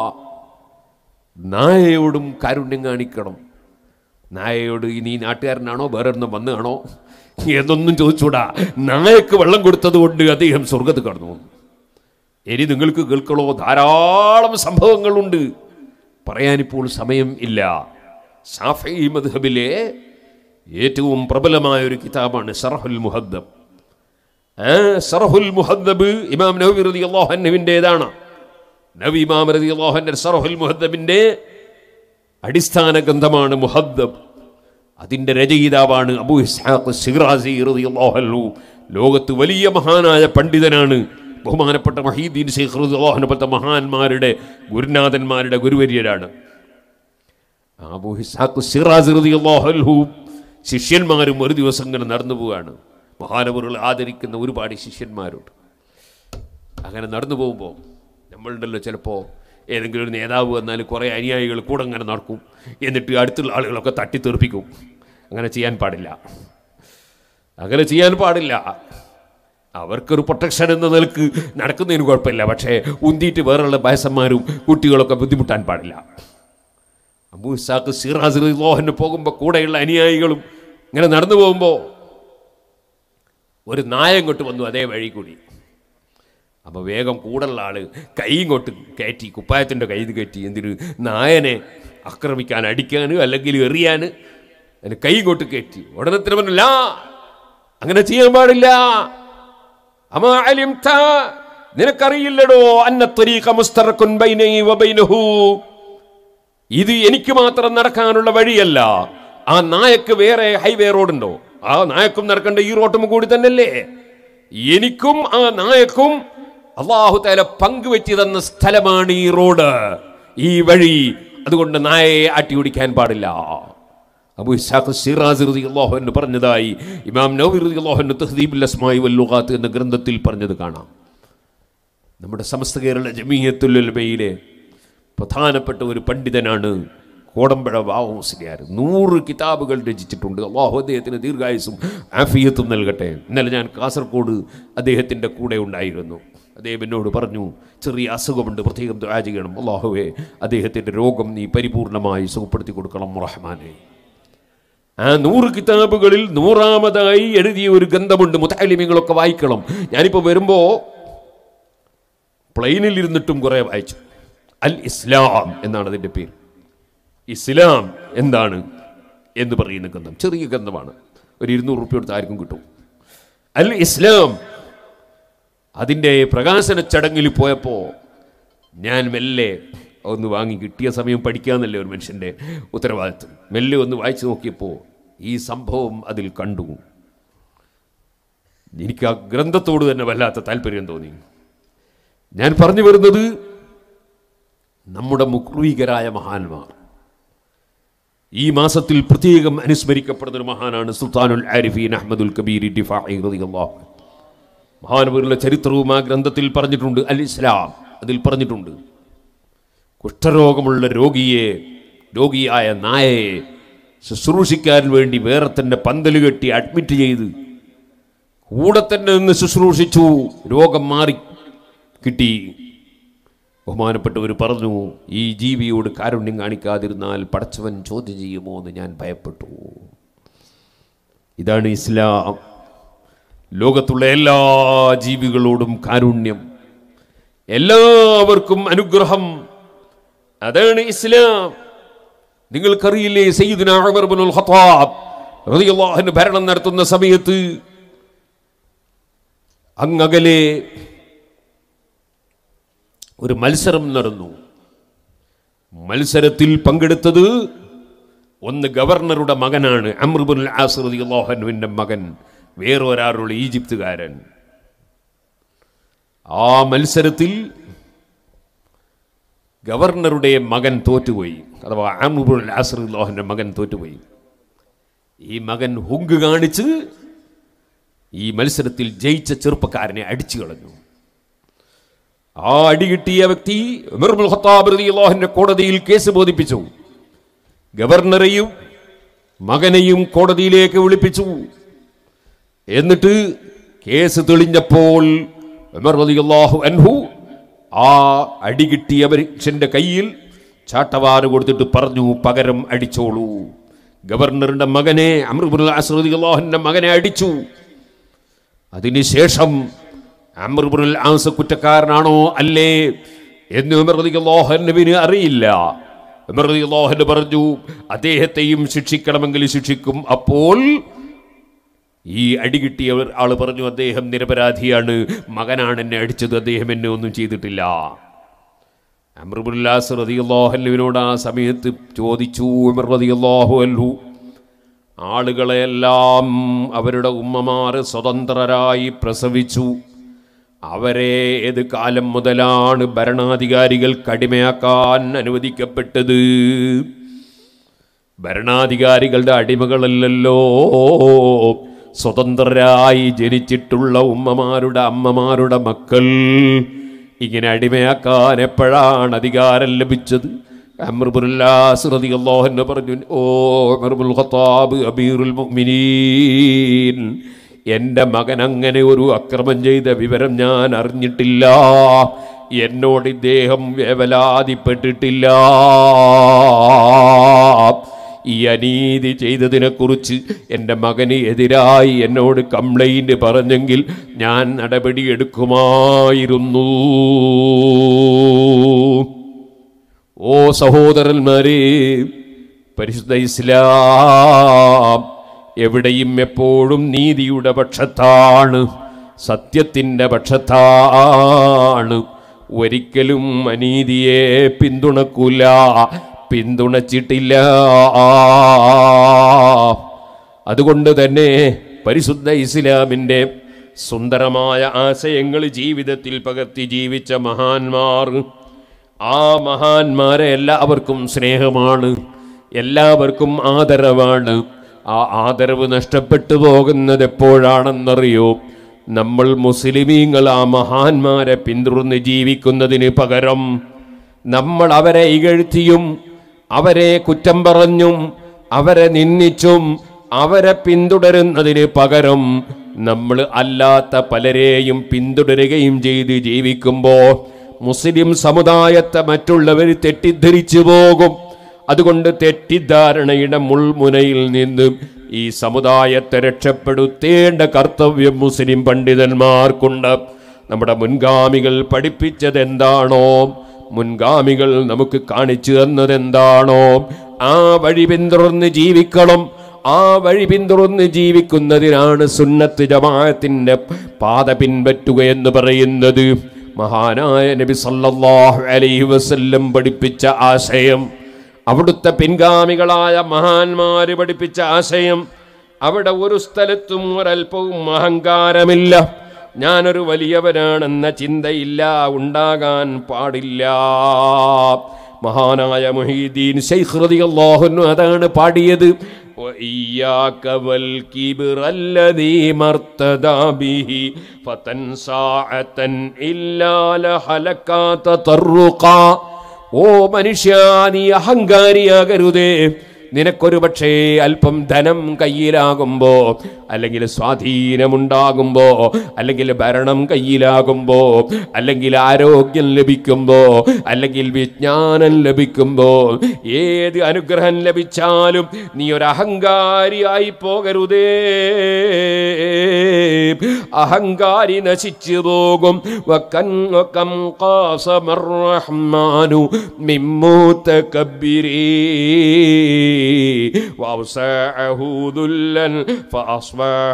നായയോടും കാരുണ്യം കാണിക്കണം നായയോട് ഇനി നാട്ടുകാരനാണോ വേറെ ഒന്നും വന്നതാണോ എന്നൊന്നും ചോദിച്ചൂടാ നായക്ക് വെള്ളം കൊടുത്തത് കൊണ്ട് അദ്ദേഹം സ്വർഗത്ത് കടന്നു ഇനി നിങ്ങൾക്ക് കേൾക്കണോ ധാരാളം സംഭവങ്ങളുണ്ട് പറയാനിപ്പോൾ സമയം ഇല്ല ഷാഫി മദ്ഹബിലെ ഏറ്റവും പ്രബലമായ ഒരു കിതാബാണ് ഷറഹുൽ മുഹദ്ദബ് ആ ഷറഹുൽ മുഹദ്ദബ് ഇമാം നബി റളിയല്ലാഹു അൻഹുവിൻ്റെതാണ് നബി ഇമാം റളിയല്ലാഹു അൻഹു ഷറഹുൽ മുഹദ്ദബിന്റെ അടിസ്ഥാന ഗ്രന്ഥമാണ് മുഹദ്ദബ് അതിന്റെ രചയിതാവാണ് അബൂ ഇസ്ഹാഖ് സിറാസി റളിയല്ലാഹു അൻഹു ലോകത്ത് വലിയ മഹാനായ പണ്ഡിതനാണ് ബഹുമാനപ്പെട്ട മഹീദ്ദീൻ ശൈഖ് റളിയല്ലാഹു അൻഹു പോലത്തെ മഹാന്മാരുടെ ഗുരുനാഥന്മാരുടെ ഗുരുവര്യരാണ് അബൂ ഇസ്ഹാഖ് സിറാസി റളിയല്ലാഹു അൻഹു ശിഷ്യന്മാരും ഒരു ദിവസം ഇങ്ങനെ നടന്നു പോവുകയാണ് മഹാനവറുകൾ ആദരിക്കുന്ന ഒരുപാട് ശിഷ്യന്മാരുണ്ട് അങ്ങനെ നടന്നു പോകുമ്പോൾ നമ്മളുണ്ടല്ലോ ചിലപ്പോൾ ഏതെങ്കിലും ഒരു നേതാവ് വന്നാൽ കുറേ അനുയായികൾ കൂടെ അങ്ങനെ നടക്കും എന്നിട്ട് അടുത്തുള്ള ആളുകളൊക്കെ തട്ടിത്തെറിപ്പിക്കും അങ്ങനെ ചെയ്യാൻ പാടില്ല അങ്ങനെ ചെയ്യാൻ പാടില്ല അവർക്കൊരു പ്രൊട്ടക്ഷൻ എന്ന നിലക്ക് നടക്കുന്നതിന് കുഴപ്പമില്ല പക്ഷേ ഉന്തിയിട്ട് വേറെയുള്ള വയസ്സന്മാരും കുട്ടികളൊക്കെ ബുദ്ധിമുട്ടാൻ പാടില്ല അബൂ ഇസാഖ് സിറാസ് ലോഹന് പോകുമ്പോൾ കൂടെയുള്ള അനുയായികളും ഇങ്ങനെ നടന്നു പോകുമ്പോൾ ഒരു നായ ഇങ്ങോട്ട് വന്നു അതേ വഴി കൂടി അപ്പോൾ വേഗം കൂടുള്ള ആള് കൈ ഇങ്ങോട്ട് കയറ്റി കുപ്പായത്തിൻ്റെ കൈ കയറ്റി എന്തിന് നായനെ ആക്രമിക്കാൻ അടിക്കാൻ അല്ലെങ്കിൽ എറിയാൻ അതിന് കൈ ഇങ്ങോട്ട് കയറ്റി ഉടനെ തന്നെ പറഞ്ഞില്ല അങ്ങനെ ചെയ്യാൻ പാടില്ല അമാ അലിംത നിനക്കറിയില്ലടോ അന്ന ത്വരീഖ മുസ്തറക്കുൻ ബൈനൈ വബൈനഹു ഇത് എനിക്ക് മാത്രം നടക്കാനുള്ള വഴിയല്ല ആ നായക്ക് വേറെ ഹൈവേ റോഡുണ്ടോ ആ നായക്കും നടക്കേണ്ട ഈ റോട്ടും കൂടി തന്നെയല്ലേ എനിക്കും ആ നായക്കും അള്ളാഹു തല പങ്കുവെച്ച് തന്ന സ്ഥലമാണ് ഈ റോഡ് ഈ വഴി അതുകൊണ്ട് നായയെ ആട്ടി ഓടിക്കാൻ പാടില്ല അബു ഇസാഖ് സിറാസ് റളിയല്ലാഹു അൻഹു പറഞ്ഞതായി ഇമാം നവവി റളിയല്ലാഹു അൻഹു തഹ്ദീബുൽ അസ്മാഇ വൽ ലുഗാത്ത് എന്ന ഗ്രന്ഥത്തിൽ പറഞ്ഞത് കാണാം നമ്മുടെ സമസ്ത കേരള ജമീയത്തുൽ ഉലമയിലെ പ്രധാനപ്പെട്ട ഒരു പണ്ഡിതനാണ് കോടമ്പഴ വാവു മുസ്ലിയാർ നൂറ് കിതാബുകൾ രചിച്ചിട്ടുണ്ട് അള്ളാഹു അദ്ദേഹത്തിന് ദീർഘായുസും ആഫിയത്തും നൽകട്ടെ ഇന്നലെ ഞാൻ കാസർഗോഡ് അദ്ദേഹത്തിൻ്റെ കൂടെ ഉണ്ടായിരുന്നു അദ്ദേഹം എന്നോട് പറഞ്ഞു ചെറിയ അസുഖമുണ്ട് പ്രത്യേകം ദുആ ചെയ്യണം അള്ളാഹുവെ അദ്ദേഹത്തിൻ്റെ രോഗം നീ പരിപൂർണമായി സുഖപ്പെടുത്തി കൊടുക്കണം റഹ്മാനെ ആ നൂറ് കിതാബുകളിൽ നൂറാമതായി എഴുതിയ ഒരു ഗന്ധമുണ്ട് മുത്താലിമ്യങ്ങളൊക്കെ വായിക്കണം ഞാനിപ്പോൾ വരുമ്പോൾ പ്ലെയിനിൽ ഇരുന്നിട്ടും കുറേ വായിച്ചു അൽ ഇസ്ലാം എന്നാണ് അതിൻ്റെ പേര് ഇസ്ലാം എന്താണ് എന്ന് പറയുന്ന ഗന്ധം ചെറിയ ഗന്ധമാണ് ഒരു ഇരുന്നൂറ് റുപ്യ കൊടുത്ത് ആർക്കും കിട്ടും അൽ ഇസ്ലാം അതിൻ്റെ പ്രകാശന ചടങ്ങിൽ പോയപ്പോൾ ഞാൻ മെല്ലെ ഒന്ന് വാങ്ങി കിട്ടിയ സമയം പഠിക്കാന്നല്ലേ ഒരു മനുഷ്യൻ്റെ ഉത്തരവാദിത്വം മെല്ലെ ഒന്ന് വായിച്ചു നോക്കിയപ്പോൾ ഈ സംഭവം അതിൽ കണ്ടു എനിക്ക് ആ ഗ്രന്ഥത്തോട് തന്നെ വല്ലാത്ത താല്പര്യം തോന്നി ഞാൻ പറഞ്ഞു വരുന്നത് നമ്മുടെ മുക്രീകരായ മഹാന്മാർ ഈ മാസത്തിൽ പ്രത്യേകം അനുസ്മരിക്കപ്പെടുന്ന ഒരു മഹാനാണ് സുൽത്താനുൽ ആരിഫീൻ അഹമ്മദുൽ കബീർ ഡിഫാഇ റളിയല്ലാഹു അൻഹു. മഹാനവരുടെ ചരിത്രവും ആ ഗ്രന്ഥത്തിൽ പറഞ്ഞിട്ടുണ്ട് അൽ ഇസ്ലാം അതിൽ പറഞ്ഞിട്ടുണ്ട് കുഷ്ഠരോഗമുള്ള രോഗിയെ രോഗിയായ നായയെ ശുശ്രൂഷിക്കാൻ വേണ്ടി വേറെ തന്നെ പന്തല് കെട്ടി അഡ്മിറ്റ് ചെയ്ത് കൂടെ തന്നെ നിന്ന് ശുശ്രൂഷിച്ചു രോഗം മാറി കിട്ടി ബഹുമാനപ്പെട്ടവർ പറഞ്ഞു ഈ ജീവിയോട് കാരുണ്യം കാണിക്കാതിരുന്നാൽ പടച്ചവൻ ചോദ്യം ചെയ്യുമോ എന്ന് ഞാൻ ഭയപ്പെട്ടു ഇതാണ് ഇസ്ലാം ലോകത്തുള്ള എല്ലാ ജീവികളോടും കാരുണ്യം എല്ലാവർക്കും അനുഗ്രഹം അതാണ് ഇസ്ലാം നിങ്ങൾക്കറിയില്ലേ സയ്യിദുന ഉമർ ഇബ്നുൽ ഖത്താബ് റളിയല്ലാഹു അൻഹു ഭരണം നടത്തുന്ന സമയത്ത് അങ്ങകലെ ഒരു മത്സരം നടന്നു മത്സരത്തിൽ പങ്കെടുത്തത് ഒന്ന് ഗവർണറുടെ മകനാണ് അമ്രുബുൽ ആസ്രദിന്റെ മകൻ വേറൊരാളുള്ള ഈജിപ്തുകാരൻ ആ മത്സരത്തിൽ ഗവർണറുടെ മകൻ തോറ്റുപോയി അഥവാ അമ്രുബുൽ ആസ്രദിന്റെ മകൻ തോറ്റുപോയി ഈ മകൻ ഹുങ്ക് കാണിച്ച് ഈ മത്സരത്തിൽ ജയിച്ച ചെറുപ്പക്കാരനെ അടിച്ചു കളഞ്ഞു ആ അടി കിട്ടിയ വ്യക്തി ഉമറുൽ ഖത്താബ് റളിയല്ലാഹുവിന്റെ കോടതിയിൽ കേസ് ബോധിപ്പിച്ചു ഗവർണറെയും മകനെയും കോടതിയിലേക്ക് വിളിപ്പിച്ചു എന്നിട്ട് കേസ് തെളിഞ്ഞപ്പോൾ ഉമർ റളിയല്ലാഹു അൻഹു ആ അടി കിട്ടിയ മനുഷ്യന്റെ കയ്യിൽ ചാട്ടവാറ് കൊടുത്തിട്ട് പറഞ്ഞു പകരം അടിച്ചോളൂ ഗവർണറുടെ മകനെ അമൃബുൽ റളിയല്ലാഹുവിന്റെ മകനെ അടിച്ചു അതിനുശേഷം അമൃബുൽ ആസ് കുറ്റക്കാരനാണോ അല്ലേ എന്ന് ഉമർ റളിയല്ലാഹുവിന് അറിയില്ല ഉമർ റളിയല്ലാഹു പറഞ്ഞു അദ്ദേഹത്തെയും ശിക്ഷിക്കണമെങ്കിൽ ശിക്ഷിക്കും അപ്പോൾ ഈ അടി കിട്ടിയവർ ആള് പറഞ്ഞു അദ്ദേഹം നിരപരാധിയാണ് മകനാണ് എന്നെ അടിച്ചത് അദ്ദേഹം എന്നെ ഒന്നും ചെയ്തിട്ടില്ല അമൃബുല്ലാസ് റതിയല്ലാഹുവിനോട് ആ സമയത്ത് ചോദിച്ചു ഉമർ റതിയല്ലാഹു അല്ലു ആളുകളെല്ലാം അവരുടെ ഉമ്മമാർ സ്വതന്ത്രരായി പ്രസവിച്ചു അവരെ ഏത് കാലം മുതലാണ് ഭരണാധികാരികൾ കടിമയാക്കാൻ അനുവദിക്കപ്പെട്ടത് ഭരണാധികാരികളുടെ അടിമകളല്ലല്ലോ സ്വതന്ത്രരായി ജനിച്ചിട്ടുള്ള ഉമ്മമാരുടെ അമ്മമാരുടെ മക്കൾ ഇങ്ങനെ അടിമയാക്കാൻ എപ്പോഴാണ് അധികാരം ലഭിച്ചത് അമൃബുല്ലാസ്രതിയല്ലാഹെന്ന് പറഞ്ഞു ഓ അമർബുൽ ഖത്താബ് അബീറുൽ മുഅ്മിനീൻ എൻ്റെ മകൻ അങ്ങനെ ഒരു അക്രമം ചെയ്ത വിവരം ഞാൻ അറിഞ്ഞിട്ടില്ല എന്നോട് ഇദ്ദേഹം വേവലാതിപ്പെട്ടിട്ടില്ല ഈ അനീതി ചെയ്തതിനെക്കുറിച്ച് എൻ്റെ മകന് എതിരായി എന്നോട് കംപ്ലൈൻറ്റ് പറഞ്ഞെങ്കിൽ ഞാൻ നടപടിയെടുക്കുമായിരുന്നു ഓ സഹോദരന്മാരെ പരിശുദ്ധ ഇസ്ലാം എവിടെയും എപ്പോഴും നീതിയുടെ പക്ഷത്താണ് സത്യത്തിൻ്റെ പക്ഷത്താണ് ഒരിക്കലും അനീതിയെ പിന്തുണക്കൂല പിന്തുണച്ചിട്ടില്ല അതുകൊണ്ട് തന്നെ പരിശുദ്ധ ഇസ്ലാമിൻ്റെ സുന്ദരമായ ആശയങ്ങൾ ജീവിതത്തിൽ പകർത്തി ജീവിച്ച മഹാന്മാർ ആ മഹാന്മാരെ എല്ലാവർക്കും സ്നേഹമാണ് എല്ലാവർക്കും ആദരവാണ് ആ ആദരവ് നഷ്ടപ്പെട്ടു പോകുന്നത് എപ്പോഴാണെന്നറിയോ നമ്മൾ മുസ്ലിമീങ്ങൾ ആ മഹാന്മാരെ പിന്തുടർന്ന് ജീവിക്കുന്നതിന് പകരം നമ്മൾ അവരെ ഇകഴ്ത്തിയും അവരെ കുറ്റം പറഞ്ഞും അവരെ നിന്ദിച്ചും അവരെ പിന്തുടരുന്നതിന് പകരം നമ്മൾ അല്ലാത്ത പലരെയും പിന്തുടരുകയും ചെയ്ത് ജീവിക്കുമ്പോൾ മുസ്ലിം സമുദായത്തെ മറ്റുള്ളവർ തെറ്റിദ്ധരിച്ചു പോകും അതുകൊണ്ട് തെറ്റിദ്ധാരണയുടെ മുൾമുനയിൽ നിന്നും ഈ സമുദായത്തെ രക്ഷപ്പെടുത്തേണ്ട കർത്തവ്യം മുസ്ലിം പണ്ഡിതന്മാർക്കുണ്ട് നമ്മുടെ മുൻഗാമികൾ പഠിപ്പിച്ചത് എന്താണോ മുൻഗാമികൾ നമുക്ക് കാണിച്ചു തന്നതെന്താണോ ആ വഴി പിന്തുടർന്ന് ജീവിക്കണം ആ വഴി പിന്തുടർന്ന് ജീവിക്കുന്നതിനാണ് സുന്നത്ത് ജമാഅത്തിന്റെ പാത പിൻപറ്റുക എന്ന് പറയുന്നത് മഹാനായ നബി സല്ലല്ലാഹു അലൈഹി വസല്ലം പഠിപ്പിച്ച ആശയം അവിടുത്തെ പിൻഗാമികളായ മഹാന്മാര് പഠിപ്പിച്ച ആശയം അവിടെ ഒരു സ്ഥലത്തും ഒരൽപ്പവും അഹങ്കാരമില്ല ഞാനൊരു വലിയവനാണെന്ന ചിന്തയില്ല ഉണ്ടാകാൻ പാടില്ല മഹാനായ മുഹീദ്ദീൻ ശൈഖ് റളിയല്ലാഹു അൻഹു അതാണ് പാടിയത് وإياك والكبر الذي مرتدى به فتن ساعة إلا لحلك تطرقا ഓ മനുഷ്യ നീ അഹങ്കാരിയാകരുതേ നിനക്കൊരു പക്ഷേ അല്പം ധനം കയ്യിലാകുമ്പോ അല്ലെങ്കിൽ സ്വാധീനമുണ്ടാകുമ്പോ അല്ലെങ്കിൽ ഭരണം കയ്യിലാകുമ്പോ അല്ലെങ്കിൽ ആരോഗ്യം ലഭിക്കുമ്പോ അല്ലെങ്കിൽ വിജ്ഞാനം ലഭിക്കുമ്പോ ഏത് അനുഗ്രഹം ലഭിച്ചാലും നീ ഒരു അഹങ്കാരിയായി പോകരുതേ അഹങ്കാരി നശിച്ചു പോകും വക്കൻ വക്കം ഖാസമർ റഹ്മാനു മിമ്മൂത്തകബ്ബിരീ وأوسعه ذلا فأصبح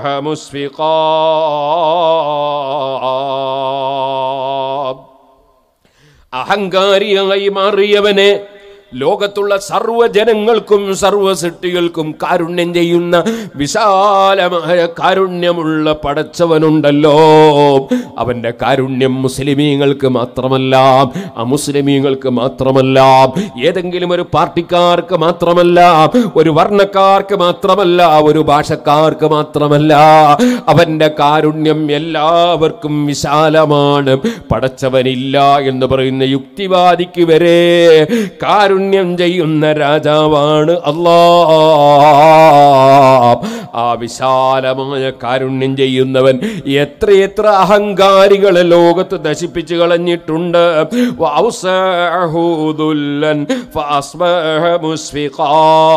مسفقا അഹങ്കാരിയായി മാറിയവനെ ലോകത്തുള്ള സർവ്വ ജനങ്ങൾക്കും സർവ്വ സൃഷ്ടികൾക്കും കാരുണ്യം ചെയ്യുന്ന വിശാലമായ കാരുണ്യമുള്ള പടച്ചവനുണ്ടല്ലോ അവന്റെ കാരുണ്യം മുസ്ലിമീങ്ങൾക്ക് മാത്രമല്ല അമുസ്ലിമീങ്ങൾക്ക് മാത്രമല്ല ഏതെങ്കിലും ഒരു പാർട്ടിക്കാർക്ക് മാത്രമല്ല ഒരു വർണ്ണക്കാർക്ക് മാത്രമല്ല ഒരു ഭാഷക്കാർക്ക് മാത്രമല്ല അവന്റെ കാരുണ്യം എല്ലാവർക്കും വിശാലമാണ് പടച്ചവനില്ല എന്ന് പറയുന്ന യുക്തിവാദിക്ക് വരെ കാരുണ്യം ചെയ്യുന്ന രാജാവാണ് അല്ലാ ആ വിശാലമായ കാരുണ്യം ചെയ്യുന്നവൻ എത്രയെത്ര അഹങ്കാരികളെ ലോകത്ത് നശിപ്പിച്ചു കളഞ്ഞിട്ടുണ്ട് വൗസഅഹു ദുല്ലൻ ഫഅസ്ബഹ മുസ്ഫിഖാ.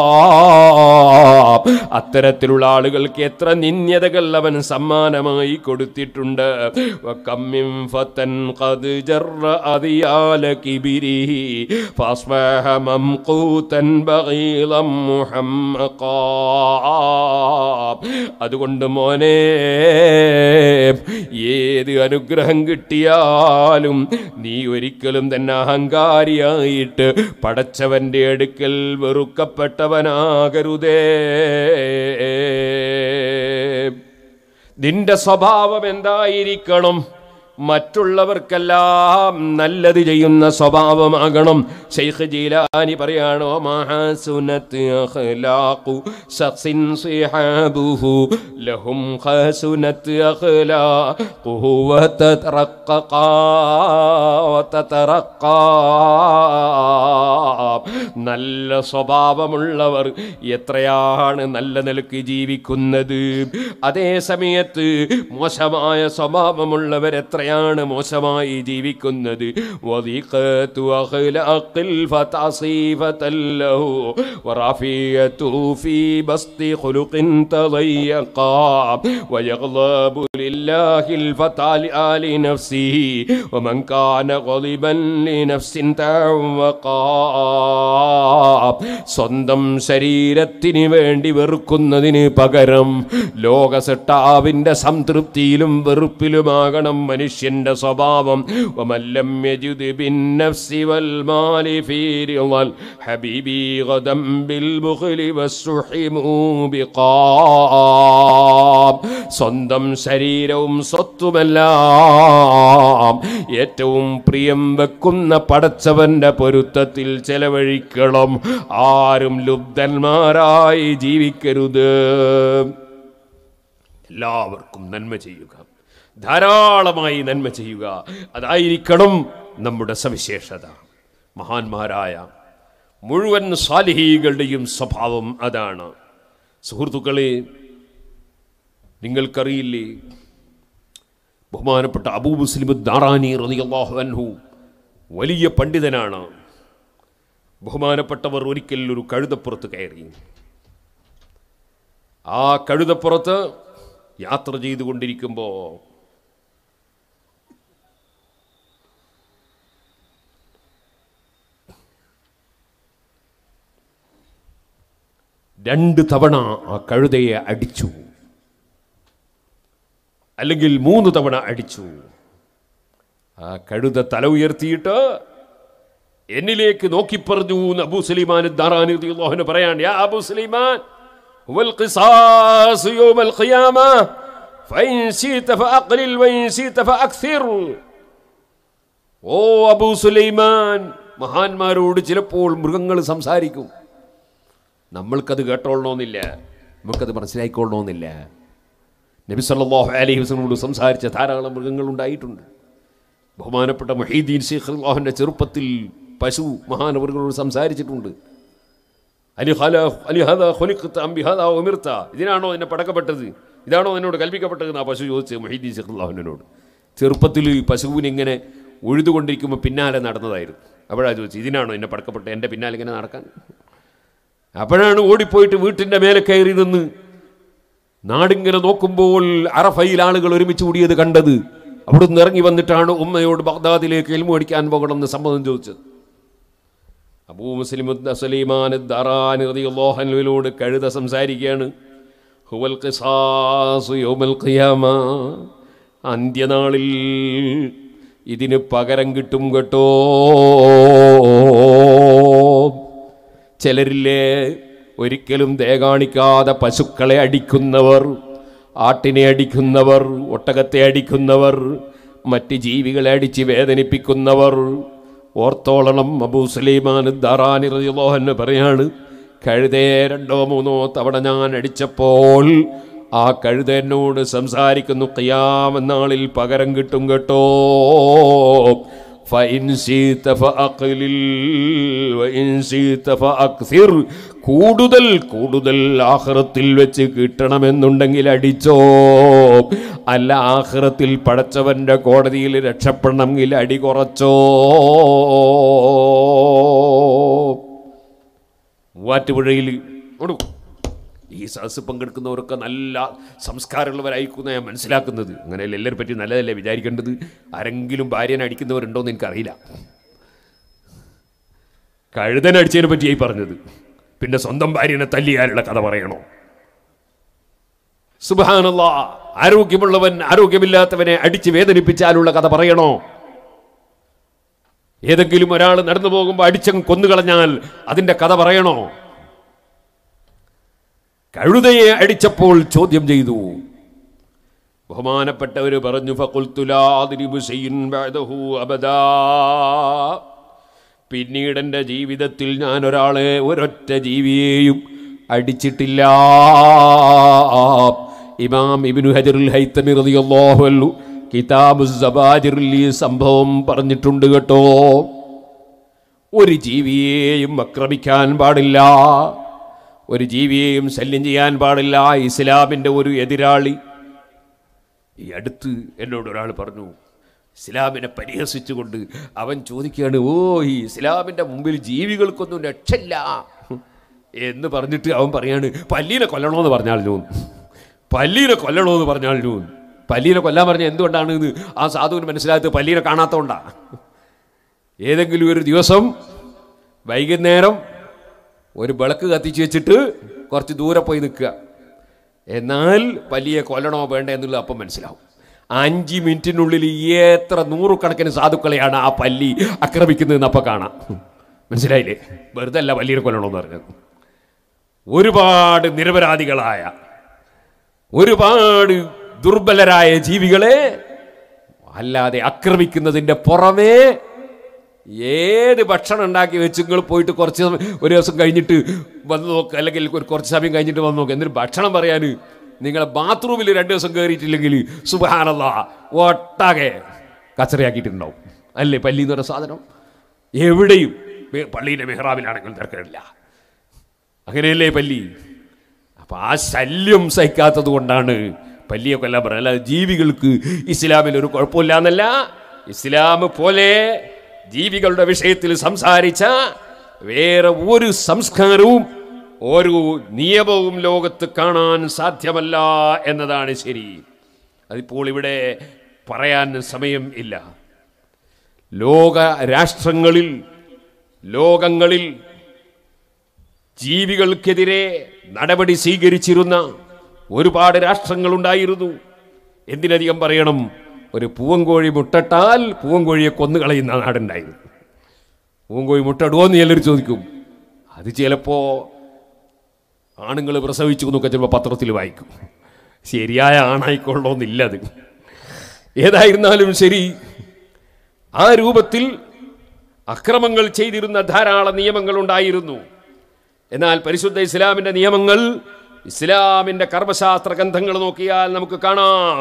അത്തരത്തിലുള്ള ആളുകൾക്ക് എത്ര നിന്യതകൾ അവൻ സമ്മാനമായി കൊടുത്തിട്ടുണ്ട് വകമ്മിൻ ഫതൻ ഖദ് ജറ അദിയാല കിബിരിഹി ഫഅസ്ബഹ മംഖൂതൻ ബഗീലം മുഹമ്മഖാ അതുകൊണ്ട് മോനെ ഏത് അനുഗ്രഹം കിട്ടിയാലും നീ ഒരിക്കലും തന്നെ അഹങ്കാരിയായിട്ട് പടച്ചവന്റെ അടുക്കൽ വെറുക്കപ്പെട്ടവനാകരുതേ നിന്റെ സ്വഭാവം എന്തായിരിക്കണം മറ്റുള്ളവർക്കെല്ലാം നല്ലത് ചെയ്യുന്ന സ്വഭാവമാകണം ഷെയ്ഖ് ജീലാനി പറയാണോ മഹാസുനത്ത് അഖ്ലാഖു ശഖ്സിൻ സിഹാബുഹു ലഹും ഖസുനത്ത് അഖ്ലാഖുഹു വതതറഖഖാ വതതറഖാ നല്ല സ്വഭാവമുള്ളവർ എത്രയാണ് നല്ല നിലക്ക് ജീവിക്കുന്നത് അതേ സമയത്ത് മോശമായ സ്വഭാവമുള്ളവർ എത്രയാണ് മോശമായി ജീവിക്കുന്നത് വദിഖത്തു അഖ്ലാഖിൽ ഫതസീഫതൻ ലഹു വറഫിയതു ഫീ ബസ്തി ഖുലുഖിൻ തദയ്യഖാ വയഗ്ളബു ലില്ലാഹിൽ ഫതാലി ആലി നഫ്സിഹി വമൻ കാന ഗളിബൻ ലിനഫ്സിൻ തവഖാ സ്വന്തം ശരീരത്തിന് വേണ്ടി വെറുക്കുന്നതിന് പകരം ലോകസെട്ടാവിന്റെ സംതൃപ്തിയിലും വെറുപ്പിലുമാകണം മനുഷ്യന്റെ സ്വഭാവം വമല്ലം യജിദ് ബിന്നഫ്സി വൽ മാലി ഫീ റിളൽ ഹബീബി ഗദം ബിൽ ബുഖ്ലി വസ്സുഹി മൂബിഖാം സ്വന്തം ശരീരവും സ്വത്തുമെല്ലാം ഏറ്റവും പ്രിയം വെക്കുന്ന പടച്ചവന്റെ പൊരുത്തത്തിൽ ചെലവഴിക്കണം ആരും ലുബ്ധന്മാരായി ജീവിക്കരുത് എല്ലാവർക്കും നന്മ ചെയ്യുക ധാരാളമായി നന്മ ചെയ്യുക അതായിരിക്കണം നമ്മുടെ സവിശേഷത മഹാന്മാരായ മുഴുവൻ സാലിഹീകളുടെയും സ്വഭാവം അതാണ് സുഹൃത്തുക്കളെ നിങ്ങൾക്കറിയില്ലേ ബഹുമാനപ്പെട്ട അബൂ മുസ്ലിം ദാറാനി റളിയല്ലാഹു അൻഹു വലിയ പണ്ഡിതനാണ് ബഹുമാനപ്പെട്ടവർ ഒരിക്കൽ ഒരു കഴുതപ്പുറത്ത് കയറി ആ കഴുതപ്പുറത്ത് യാത്ര ചെയ്തുകൊണ്ടിരിക്കുമ്പോൾ രണ്ട് തവണ ആ കഴുതയെ അടിച്ചു അല്ലെങ്കിൽ മൂന്ന് തവണ അടിച്ചു ആ കഴുത തല ഉയർത്തിയിട്ട് എന്നിലേക്ക് നോക്കി പറഞ്ഞു എന്ന് അബൂ സുലൈമാൻ ദാറാനി റളിയല്ലാഹു പറയാൻ യാ അബൂ സുലൈമാൻ ഹുവൽ ഖിസാസ് യൗമൽ ഖിയാമ ഫൈൻ ശീത ഫഅഖ്ലിൽ വൈൻ ശീത ഫഅക്സിർ ഓ അബൂ സുലൈമാൻ മഹാന്മാരോട് ചിലപ്പോൾ മൃഗങ്ങൾ സംസാരിക്കും നമ്മൾക്കത് കേട്ടോളണമെന്നില്ല നമുക്കത് മനസ്സിലായിക്കൊള്ളണമെന്നില്ല നബി സല്ലല്ലാഹു അലൈഹി വസല്ലമയോട് സംസാരിച്ച ധാരാളം മൃഗങ്ങൾ ഉണ്ടായിട്ടുണ്ട് ബഹുമാനപ്പെട്ട മൊഹീദ്ദീൻ ഷെയ്ഖ് അള്ളാഹുവിൻ്റെ ചെറുപ്പത്തിൽ പശു മഹാനവറുകളോട് സംസാരിച്ചിട്ടുണ്ട് അലി ഹല അലി ഹദ ഖുലിഖ്ത അം ബിഹദ ഉമിർത ഇതിനാണോ എന്നെ പടക്കപ്പെട്ടത് ഇതാണോ എന്നോട് കൽപ്പിക്കപ്പെട്ടത് എന്നാ പശു ചോദിച്ചത് മൊഹീദ്ദീൻ ഷെയ്ഖ് അള്ളാഹുവിനോട് ചെറുപ്പത്തിൽ പശുവിനെ ഇങ്ങനെ ഉഴുതുകൊണ്ടിരിക്കുമ്പോൾ പിന്നാലെ നടന്നതായിരുന്നു അപ്പോഴാ ചോദിച്ചു ഇതിനാണോ എന്നെ പടക്കപ്പെട്ടത് എൻ്റെ പിന്നാലെ ഇങ്ങനെ നടക്കാൻ അപ്പോഴാണ് ഓടിപ്പോയിട്ട് വീട്ടിൻ്റെ മേലെ കയറി നിന്ന് നാടിങ്ങനെ നോക്കുമ്പോൾ അറഫയിൽ ആളുകൾ ഒരുമിച്ച് കൂടിയത് കണ്ടത് അവിടുന്ന് ഇറങ്ങി വന്നിട്ടാണ് ഉമ്മയോട് ബഗ്ദാദിലേക്ക് എൽമു അടിക്കാൻ പോകണമെന്ന് സമ്മതം ചോദിച്ചത് അബൂ മുസ്ലിം സലീമാൻ ദറാനിലോട് കഴുത സംസാരിക്കുകയാണ് ഹുവൽ ഖിസാസു യൗമൽ ഖിയാമ അന്ത്യനാളിൽ ഇതിന് പകരം കിട്ടും കേട്ടോ ചിലരില്ലേ ഒരിക്കലും ദയ കാണിക്കാതെ പശുക്കളെ അടിക്കുന്നവർ ആട്ടിനെ അടിക്കുന്നവർ ഒട്ടകത്തെ അടിക്കുന്നവർ മറ്റ് ജീവികളെ അടിച്ച് വേദനിപ്പിക്കുന്നവർ ഓർത്തോളണം അബൂ സുലൈമാൻ ദറാനി റളിയല്ലാഹു പറയാണ് കഴുതേ രണ്ടോ മൂന്നോ തവണ ഞാൻ അടിച്ചപ്പോൾ ആ കഴുത എന്നോട് സംസാരിക്കുന്നു ഖിയാമെന്നാളിൽ പകരം കിട്ടും കേട്ടോ فإن شئت فأقلل وإن شئت فأكثر കൂടുതൽ കൂടുതൽ ആഹ്റത്തിൽ വെച്ച് കിട്ടണമെന്നുണ്ടെങ്കിൽ അടിച്ചോ അല്ല ആഹ്റത്തിൽ പടച്ചവന്റെ കോടതിയിൽ രക്ഷപ്പെടണമെങ്കിൽ അടി കുറച്ചോ മൂവാറ്റുപുഴയിൽ കൊടുക്കും ഈ സദസ് പങ്കെടുക്കുന്നവരൊക്കെ നല്ല സംസ്കാരമുള്ളവരായിരിക്കുന്ന ഞാൻ മനസ്സിലാക്കുന്നത് അങ്ങനെയല്ല എല്ലാവരും പറ്റി നല്ലതല്ലേ വിചാരിക്കേണ്ടത് ആരെങ്കിലും ഭാര്യനെ അടിക്കുന്നവരുണ്ടോയെന്ന് എനിക്കറിയില്ല കഴുതനടിച്ചതിനെ പറ്റിയായി പറഞ്ഞത് പിന്നെ സ്വന്തം ഭാര്യനെ തല്ലിയാലുള്ള കഥ പറയണോ സുബാനുള്ള ആരോഗ്യമുള്ളവൻ ആരോഗ്യമില്ലാത്തവനെ അടിച്ച് വേദനിപ്പിച്ചാലുള്ള കഥ പറയണോ ഏതെങ്കിലും ഒരാൾ നടന്നു പോകുമ്പോൾ അടിച്ചങ്ങ് കൊന്നുകളഞ്ഞാൽ അതിന്റെ കഥ പറയണോ കഴുതയെ അടിച്ചപ്പോൾ ചോദ്യം ചെയ്തു ബഹുമാനപ്പെട്ടവര് പറഞ്ഞു ഫഖുൽത്തുലാദിരിബു ശൈഇൻ ബഅദഹു അബദാ പിന്നീട് എൻ്റെ ജീവിതത്തിൽ ഞാൻ ഒരാളെ ഒരൊറ്റ ജീവിയെയും അടിച്ചിട്ടില്ല ഇമാം ഇബ്നു ഹജറുൽ ഹൈത്തമി റളിയല്ലാഹു അൻഹു കിതാബു സബാജിറിൽ ഈ സംഭവം പറഞ്ഞിട്ടുണ്ട് കേട്ടോ ഒരു ജീവിയെയും ആക്രമിക്കാൻ പാടില്ല ഒരു ജീവിയെയും ശല്യം ചെയ്യാൻ പാടില്ല ഇസ്ലാമിൻ്റെ ഒരു എതിരാളി ഈ അടുത്ത് എന്നോട് ഒരാൾ പറഞ്ഞു ഇസ്ലാമിനെ പരിഹസിച്ചുകൊണ്ട് അവൻ ചോദിക്കുകയാണ് ഓ ഈ ഇസ്ലാമിൻ്റെ മുമ്പിൽ ജീവികൾക്കൊന്നും രക്ഷയില്ല എന്ന് പറഞ്ഞിട്ട് അവൻ പറയാണ് പല്ലീനെ കൊല്ലണമെന്ന് പറഞ്ഞാൽ നൂൻ പല്ലീനെ കൊല്ലണമെന്ന് പറഞ്ഞാൽ നൂൻ പല്ലീനെ കൊല്ലാൻ പറഞ്ഞ എന്തുകൊണ്ടാണ് ഇത് ആ സാധുവിന് മനസ്സിലാകത്ത് പല്ലീനെ കാണാത്തതുകൊണ്ടാ ഏതെങ്കിലും ഒരു ദിവസം വൈകുന്നേരം ഒരു വിളക്ക് കത്തിച്ച് വെച്ചിട്ട് കുറച്ച് ദൂരെ പോയി നിൽക്കുക എന്നാൽ വലിയ കൊല്ലണോ വേണ്ട എന്നുള്ളത് അപ്പം മനസ്സിലാവും അഞ്ച് മിനിറ്റിനുള്ളിൽ എത്ര നൂറുകണക്കിന് സാധുക്കളെയാണ് ആ പല്ലി ആക്രമിക്കുന്നതെന്ന് അപ്പം കാണാം മനസ്സിലായില്ലേ വെറുതെ അല്ല പല്ലിയെ കൊല്ലണമെന്ന് പറഞ്ഞത് ഒരുപാട് നിരപരാധികളായ ഒരുപാട് ദുർബലരായ ജീവികളെ അല്ലാതെ ആക്രമിക്കുന്നതിൻ്റെ പുറമേ ഏത് ഭക്ഷണം ഉണ്ടാക്കി വെച്ച് നിങ്ങൾ പോയിട്ട് കുറച്ച് സമയം ഒരു ദിവസം കഴിഞ്ഞിട്ട് വന്ന് നോക്ക് അല്ലെങ്കിൽ ഒരു കുറച്ച് സമയം കഴിഞ്ഞിട്ട് വന്ന് നോക്ക് എന്നിട്ട് ഭക്ഷണം പറയാൻ നിങ്ങളെ ബാത്റൂമിൽ രണ്ട് ദിവസം കയറിയിട്ടില്ലെങ്കിൽ സുബാനല്ല ഒട്ടാകെ കച്ചറയാക്കിയിട്ടുണ്ടാവും അല്ലേ പല്ലി എന്ന് പറയുന്ന സാധനം എവിടെയും മെ- പള്ളിയിലെ മെഹ്റാബിലാണെങ്കിലും തിരക്കില്ല അങ്ങനെയല്ലേ പല്ലി അപ്പൊ ആ ശല്യം സഹിക്കാത്തത് കൊണ്ടാണ് പല്ലിയെ കൊല്ലാൻ പറയുന്നത് അല്ലാതെ ജീവികൾക്ക് ഇസ്ലാമിൽ ഒരു കുഴപ്പമില്ല എന്നല്ല ഇസ്ലാം പോലെ ജീവികളുടെ വിഷയത്തിൽ സംസാരിച്ച വേറെ ഒരു സംസ്കാരവും ഒരു നിയമവും ലോകത്ത് കാണാൻ സാധ്യമല്ല എന്നതാണ് ശരി അതിപ്പോൾ ഇവിടെ പറയാൻ സമയം ഇല്ല ലോക രാഷ്ട്രങ്ങളിൽ ലോകങ്ങളിൽ ജീവികൾക്കെതിരെ നടപടി സ്വീകരിച്ചിരുന്ന ഒരുപാട് രാഷ്ട്രങ്ങളുണ്ടായിരുന്നു എന്തിനധികം പറയണം ഒരു പൂവൻകോഴി മുട്ടട്ടാൽ പൂവൻകോഴിയെ കൊന്നുകളയുന്ന നാടുണ്ടായിരുന്നു പൂവൻകോഴി മുട്ടടുമോ എന്ന് ചിലർ ചോദിക്കും അത് ചിലപ്പോൾ ആണുങ്ങൾ പ്രസവിച്ചു എന്നൊക്കെ ചിലപ്പോൾ പത്രത്തിൽ വായിക്കും ശരിയായ ആണായിക്കൊള്ളണമെന്നില്ല അത് ഏതായിരുന്നാലും ശരി ആ രൂപത്തിൽ അക്രമങ്ങൾ ചെയ്തിരുന്ന ധാരാളം നിയമങ്ങൾ ഉണ്ടായിരുന്നു എന്നാൽ പരിശുദ്ധ ഇസ്ലാമിന്റെ നിയമങ്ങൾ ഇസ്ലാമിന്റെ കർമ്മശാസ്ത്ര ഗ്രന്ഥങ്ങൾ നോക്കിയാൽ നമുക്ക് കാണാം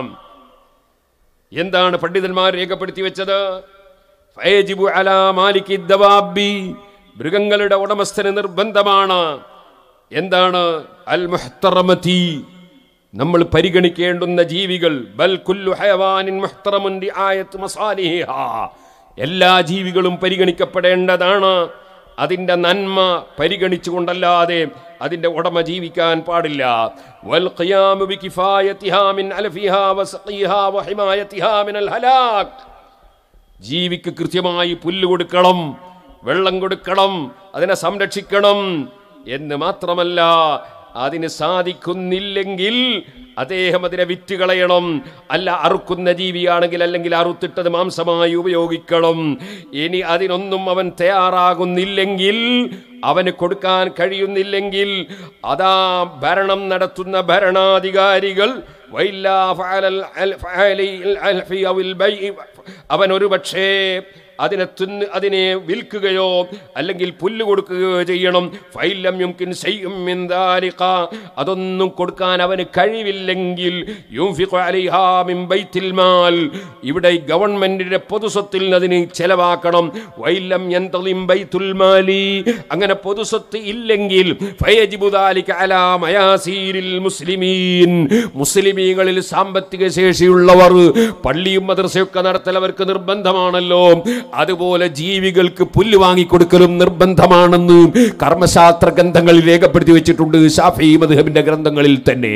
എന്താണ് പണ്ഡിതന്മാർ രേഖപ്പെടുത്തി വെച്ചത് ഫയജിബു അലാ മാലിക്കി ദവാബി മൃഗങ്ങളുടെ ഉടമസ്ഥന് നിർബന്ധമാണ് എന്താണ് അൽ മുഹ്തറമതി നമ്മൾ പരിഗണിക്കേണ്ടുന്ന ജീവികൾ ബൽ കുല്ലു ഹയവാനിൻ മുഹ്തറമുൻ റിആയത്ത് മസാലിഹിഹാ എല്ലാ ജീവികളും പരിഗണിക്കപ്പെടേണ്ടതാണ് അതിൻ്റെ നന്മ പരിഗണിച്ചുകൊണ്ടല്ലാതെ അതിൻ്റെ ഉടമ ജീവിക്കാൻ പാടില്ല വൽ ഖിയാമു ബികിഫായതിഹാ മിൻ അലഫിഹാ വസഖിഹാ വഹിമായതിഹാ മിനൽ ഹലാക് ജീവിക്ക് കൃത്യമായി പുല്ല് കൊടുക്കണം വെള്ളം കൊടുക്കണം അതിനെ സംരക്ഷിക്കണം എന്ന് മാത്രമല്ല അതിന് സാധിക്കുന്നില്ലെങ്കിൽ അദ്ദേഹം അതിനെ വിറ്റുകളയണം അല്ല അറുക്കുന്ന ജീവിയാണെങ്കിൽ അല്ലെങ്കിൽ അറുത്തിട്ടത് മാംസമായി ഉപയോഗിക്കണം ഇനി അതിനൊന്നും അവൻ തയ്യാറാകുന്നില്ലെങ്കിൽ അവന് കൊടുക്കാൻ കഴിയുന്നില്ലെങ്കിൽ അതാ ഭരണം നടത്തുന്ന ഭരണാധികാരികൾ വൈല്ലാ ഫഅലൽ അൽ- ഫഅലിൽ അൽഫി ഔൽ ബൈഇ അവൻ ഒരു പക്ഷേ അതിനെ തിന്ന് അതിനെ വിൽക്കുകയോ അല്ലെങ്കിൽ പുല്ല് കൊടുക്കുകയോ ചെയ്യണം ഫൈലം യുംകിൻ ശൈഉം മിൻ ദാലിക അതൊന്നും കൊടുക്കാൻ അവന് കഴിവില്ലെങ്കിൽ യുംഫിഖു അലൈഹാ മിൻ ബൈത്തിൽ മാൽ ഇവിടെ ഈ ഗവൺമെന്റിന്റെ പൊതുസ്വത്തിൽ നിന്ന് അതിന് ചെലവാക്കണം വൈലം യന്തളിം ബൈത്തുൽ മാലി അങ്ങനെ പൊതുസ്വത്ത് ഇല്ലെങ്കിൽ ഫയജിബു ദാലിക അലാ മയാസീരിൽ മുസ്ലിമീൻ മുസ്ലിമീങ്ങളിൽ സാമ്പത്തിക ശേഷിയുള്ളവർ പള്ളിയും മദ്രസയൊക്കെ നടത്തൽ അവർക്ക് നിർബന്ധമാണല്ലോ അതുപോലെ ജീവികൾക്ക് പുല്ല് വാങ്ങിക്കൊടുക്കലും നിർബന്ധമാണെന്ന് കർമ്മശാസ്ത്ര ഗ്രന്ഥങ്ങളിൽ രേഖപ്പെടുത്തി വെച്ചിട്ടുണ്ട് ഷാഫി മദ്ഹബിന്റെ ഗ്രന്ഥങ്ങളിൽ തന്നെ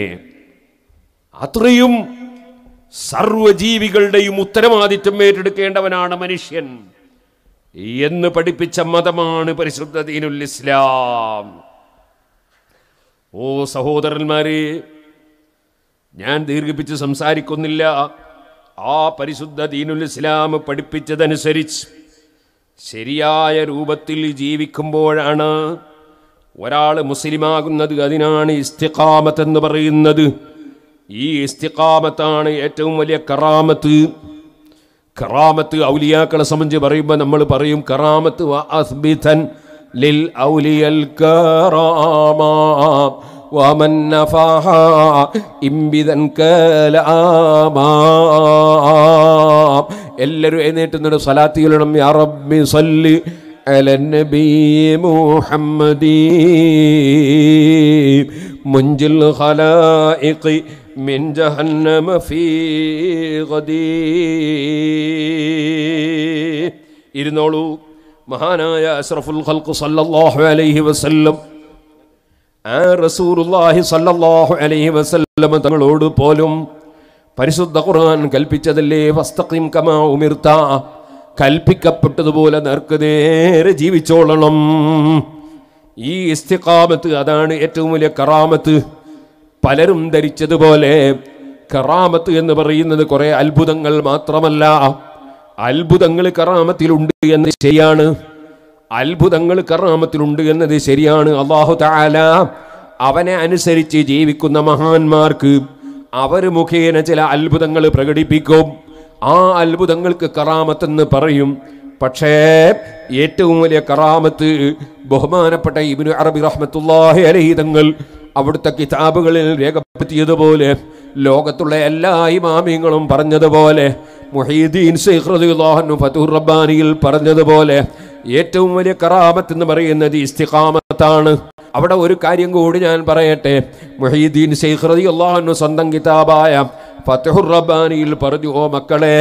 അത്രയും സർവജീവികളുടെയും ഉത്തരവാദിത്വം ഏറ്റെടുക്കേണ്ടവനാണ് മനുഷ്യൻ എന്ന് പഠിപ്പിച്ച മതമാണ് പരിശുദ്ധ ദീനുൽ ഇസ്ലാം ഓ സഹോദരന്മാരെ ഞാൻ ദീർഘിപ്പിച്ച് സംസാരിക്കുന്നില്ല ആ പരിശുദ്ധ ദീനുൽ ഇസ്ലാം പഠിപ്പിച്ചതനുസരിച്ച് ശരിയായ രൂപത്തിൽ ജീവിക്കുമ്പോഴാണ് ഒരാൾ മുസ്ലിമാകുന്നത് അതിനാണ് ഇസ്തിഖാമത്ത് എന്ന് പറയുന്നത് ഈ ഇസ്തിഖാമത്താണ് ഏറ്റവും വലിയ കറാമത്ത് കറാമത്ത് ഔലിയാക്കളെ സംബന്ധിച്ച് പറയുമ്പോൾ നമ്മൾ പറയും കറാമത്ത് വ അസ്ബിതൻ ലിൽ ഔലിയൽ കറാമ വമൻ നഫഹ ഇംബിദൻ കലാമാ എല്ലാവരും എഴുന്നേറ്റുന്നൊരു സലാത്തിയിലിടണം യാ റബ്ബി സല്ലി على النبي محمد منجي الخلائق من جهنم في غدي ഇരുന്നോളൂ മഹാനായ അഷ്റഫുൽ ഖൽഖ് സല്ലല്ലാഹു അലൈഹി വസല്ലം ആ റസൂലുള്ളാഹി സല്ലല്ലാഹു അലൈഹി വസല്ലം തങ്ങളോട് പോലും പരിശുദ്ധ ഖുർആൻ കൽപ്പിച്ചതല്ലേ വസ്തഖിം കമാ ഉമിർത്ത കൽപ്പിക്കപ്പെട്ടതുപോലെ നേർക്ക് നേരെ ജീവിച്ചോളണം ഈ ഇസ്തിഖാമത്ത് അതാണ് ഏറ്റവും വലിയ കറാമത്ത് പലരും ധരിച്ചതുപോലെ കറാമത്ത് എന്ന് പറയുന്നത് കുറെ അത്ഭുതങ്ങൾ മാത്രമല്ല അത്ഭുതങ്ങൾ കറാമത്തിലുണ്ട് എന്ന് ശരിയാണ് അത്ഭുതങ്ങൾ കറാമത്തിലുണ്ട് എന്നത് ശരിയാണ് അള്ളാഹു താല അവനെ അനുസരിച്ച് ജീവിക്കുന്ന മഹാന്മാർക്ക് അവർ മുഖേന ചില അത്ഭുതങ്ങൾ പ്രകടിപ്പിക്കും ആ അത്ഭുതങ്ങൾക്ക് കറാമത്തെന്ന് പറയും പക്ഷേ ഏറ്റവും വലിയ കറാമത്ത് ബഹുമാനപ്പെട്ട ഇബിനു അറബി റഹ്മത്തുല്ലാഹി അലഹി തങ്ങൾ അവിടുത്തെ കിതാബുകളിൽ രേഖപ്പെടുത്തിയതുപോലെ ലോകത്തുള്ള എല്ലാ ഇമാമിങ്ങളും പറഞ്ഞതുപോലെ മുഹീദ്ദീൻ ശൈഖ് റളിയല്ലാഹു അൻഹു ഫതുർ റബ്ബാനിയിൽ പറഞ്ഞതുപോലെ ഏറ്റവും വലിയ കറാമത്ത് എന്ന് പറയുന്നത് ഇസ്തിഖാമത്താണ് അവിടെ ഒരു കാര്യം കൂടി ഞാൻ പറയട്ടെ മുഹീദ്ദീൻ ശൈഖ് റളിയല്ലാഹു അൻഹു സ്വന്തം കിതാബായ ഫതുർ റബ്ബാനിയിൽ പറഞ്ഞു ഓ മക്കളെ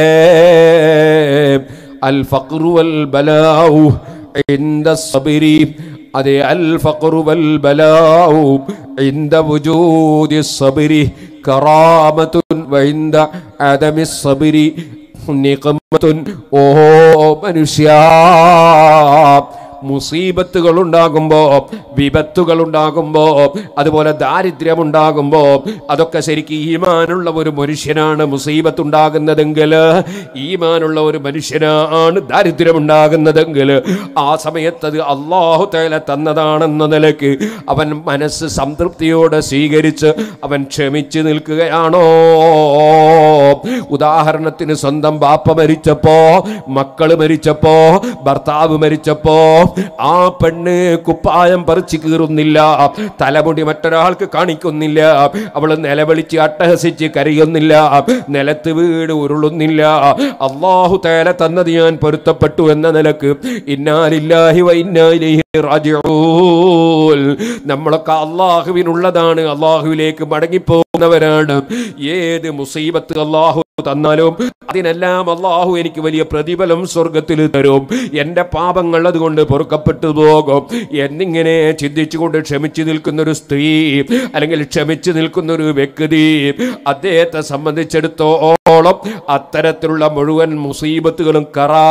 അൽ ഫഖ്റു വൽ ബലാഉ ഇൻദ സബരി അതെ അൽ ഫഖ്റു വൽ ബലാഉ ഇൻദ വുജൂദി സബരി കറാമത്തുൻ വഇൻദ അദമി സബരി നിഖമത്തുൻ ഓ മനുഷ്യ മുസീബത്തുകൾ ഉണ്ടാകുമ്പോ വിപത്തുകൾ ഉണ്ടാകുമ്പോ അതുപോലെ ദാരിദ്ര്യം ഉണ്ടാകുമ്പോ അതൊക്കെ ശരിക്കും ഈമാനുള്ള ഒരു മനുഷ്യനാണ് മുസീബത്ത് ഉണ്ടാകുന്നതെങ്കിൽ ഈമാനുള്ള ഒരു മനുഷ്യനാണ് ദാരിദ്ര്യം ഉണ്ടാകുന്നതെങ്കിൽ ആ സമയത്ത് അത് അള്ളാഹു തേല തന്നതാണെന്ന നിലയ്ക്ക് അവൻ മനസ്സ് സംതൃപ്തിയോടെ സ്വീകരിച്ച് അവൻ ക്ഷമിച്ചു നിൽക്കുകയാണോ ഉദാഹരണത്തിന് സ്വന്തം ബാപ്പ മരിച്ചപ്പോ മക്കള് മരിച്ചപ്പോ ഭർത്താവ് മരിച്ചപ്പോ ആ പെണ്ണ് കുപ്പായം പറിച്ചു കീറുന്നില്ല തലമുടി മറ്റൊരാൾക്ക് കാണിക്കുന്നില്ല അവൾ നിലവിളിച്ച് അട്ടഹസിച്ച് കരയുന്നില്ല നിലത്ത് വീട് ഉരുളുന്നില്ല അള്ളാഹു തേല തന്നത് ഞാൻ പൊരുത്തപ്പെട്ടു എന്ന നിലക്ക് ഇന്നാലില്ലാഹി വ ഇന്നാ ഇലൈഹി റാജിഊൻ നമ്മളൊക്കെ അള്ളാഹുവിനുള്ളതാണ് അള്ളാഹുവിലേക്ക് മടങ്ങിപ്പോകുന്നവരാണ് ഏത് മുസീബത്ത് അള്ളാഹു തന്നാലും അതിനെല്ലാം അള്ളാഹു എനിക്ക് വലിയ പ്രതിഫലം സ്വർഗത്തിൽ തരും എൻ്റെ പാപങ്ങൾ അതുകൊണ്ട് പൊറുക്കപ്പെട്ടു പോകും എന്നിങ്ങനെ ചിന്തിച്ചുകൊണ്ട് ക്ഷമിച്ചു നിൽക്കുന്ന ഒരു സ്ത്രീ അല്ലെങ്കിൽ ക്ഷമിച്ചു നിൽക്കുന്ന ഒരു വ്യക്തി അദ്ദേഹത്തെ സംബന്ധിച്ചിടത്തോളം അത്തരത്തിലുള്ള മുഴുവൻ മുസീബത്തുകളും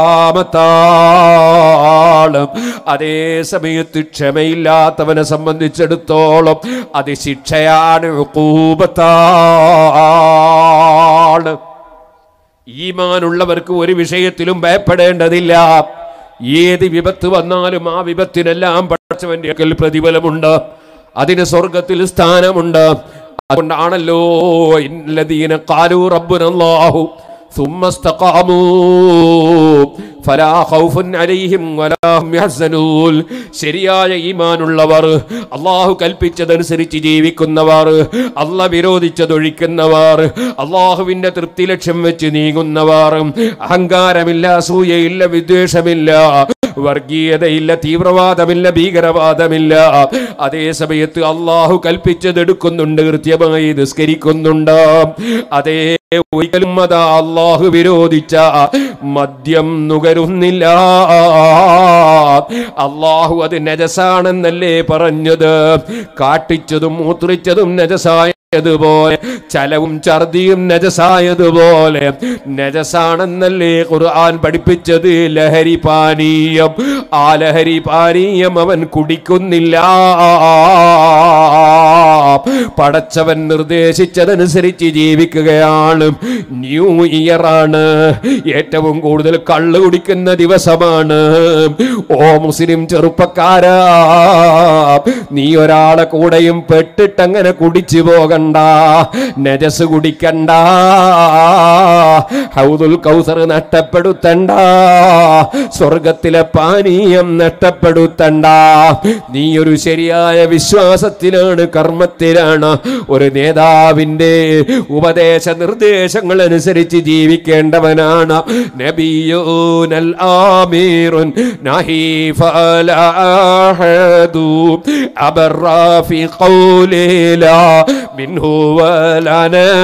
കറാമത്താണ് അതേ സമയത്ത് ക്ഷമയില്ലാത്തവനെ സംബന്ധിച്ചിടത്തോളം അത് ശിക്ഷയാണ് കൂപത്താണ് ഈമാനുള്ളവർക്ക് ഒരു വിഷയത്തിലും ഭയപ്പെടേണ്ടതില്ല ഏത് വിപത്ത് വന്നാലും ആ വിപത്തിനെല്ലാം പഠിച്ചവന്റെ അടുക്കൽ പ്രതിഫലമുണ്ട് അതിന് സ്വർഗത്തിൽ സ്ഥാനമുണ്ട് അതുകൊണ്ടാണല്ലോ ഇന്നലദീന കാലു റബ്ബുനല്ലാഹു ثم استقاموا فلا خوف عليهم ولا هم يحزنون ശരിയായ ഈമാനുള്ളവർ അള്ളാഹു കൽപ്പിച്ചതനുസരിച്ച് ജീവിക്കുന്നവർ അല്ല വിരോധിച്ചതൊഴിക്കുന്നവർ അള്ളാഹുവിന്റെ തൃപ്തി ലക്ഷ്യം വെച്ച് നീങ്ങുന്നവർ അഹങ്കാരമില്ല അസൂയയില്ല വിദ്വേഷമില്ല വർഗീയതയില്ല തീവ്രവാദമില്ല ഭീകരവാദമില്ല അതേ സമയത്ത് അള്ളാഹു കൽപ്പിച്ചതെടുക്കുന്നുണ്ട് കൃത്യമായി നിസ്കരിക്കുന്നുണ്ട് അതേ ഒരിക്കലും അതാ അള്ളാഹു വിരോധിച്ച മദ്യം നുകരുന്നില്ല അള്ളാഹു അത് നജസാണെന്നല്ലേ പറഞ്ഞത് കാട്ടിച്ചതും മൂത്രിച്ചതും നജസായ പോലെ ചലവും ഛർദിയും നജസായതുപോലെ നജസാണെന്നല്ലേ ഖുർആൻ പഠിപ്പിച്ചത് ലഹരി പാനീയം ആ ലഹരി പാനീയം അവൻ കുടിക്കുന്നില്ല പടച്ചവൻ നിർദ്ദേശിച്ചതനുസരിച്ച് ജീവിക്കുകയാണ് ന്യൂ ഇയർ ആണ് ഏറ്റവും കൂടുതൽ കള്ള് കുടിക്കുന്ന ദിവസമാണ് ഓ മുസ്ലിം ചെറുപ്പക്കാരാ നീ ഒരാളെ കൂടെയും പെട്ടിട്ടങ്ങനെ കുടിച്ചു പോകണ്ട നജസ് കുടിക്കണ്ട ഹൗദുൽ കൗസർ നഷ്ടപ്പെടുത്തണ്ട സ്വർഗത്തിലെ പാനീയം നഷ്ടപ്പെടുത്തണ്ട നീ ഒരു ശരിയായ വിശ്വാസത്തിലാണ് കർമ്മത്തിലാണ് ഒരു നേതാവിന്റെ ഉപദേശ നിർദ്ദേശങ്ങൾ അനുസരിച്ച് ജീവിക്കേണ്ടവനാണ് നബിയൂനൽ ആമീറുൻ നഹീഫ ലാ അഹദു അബറാ ഫി ഖൗലി ലാ മിൻഹു വലാ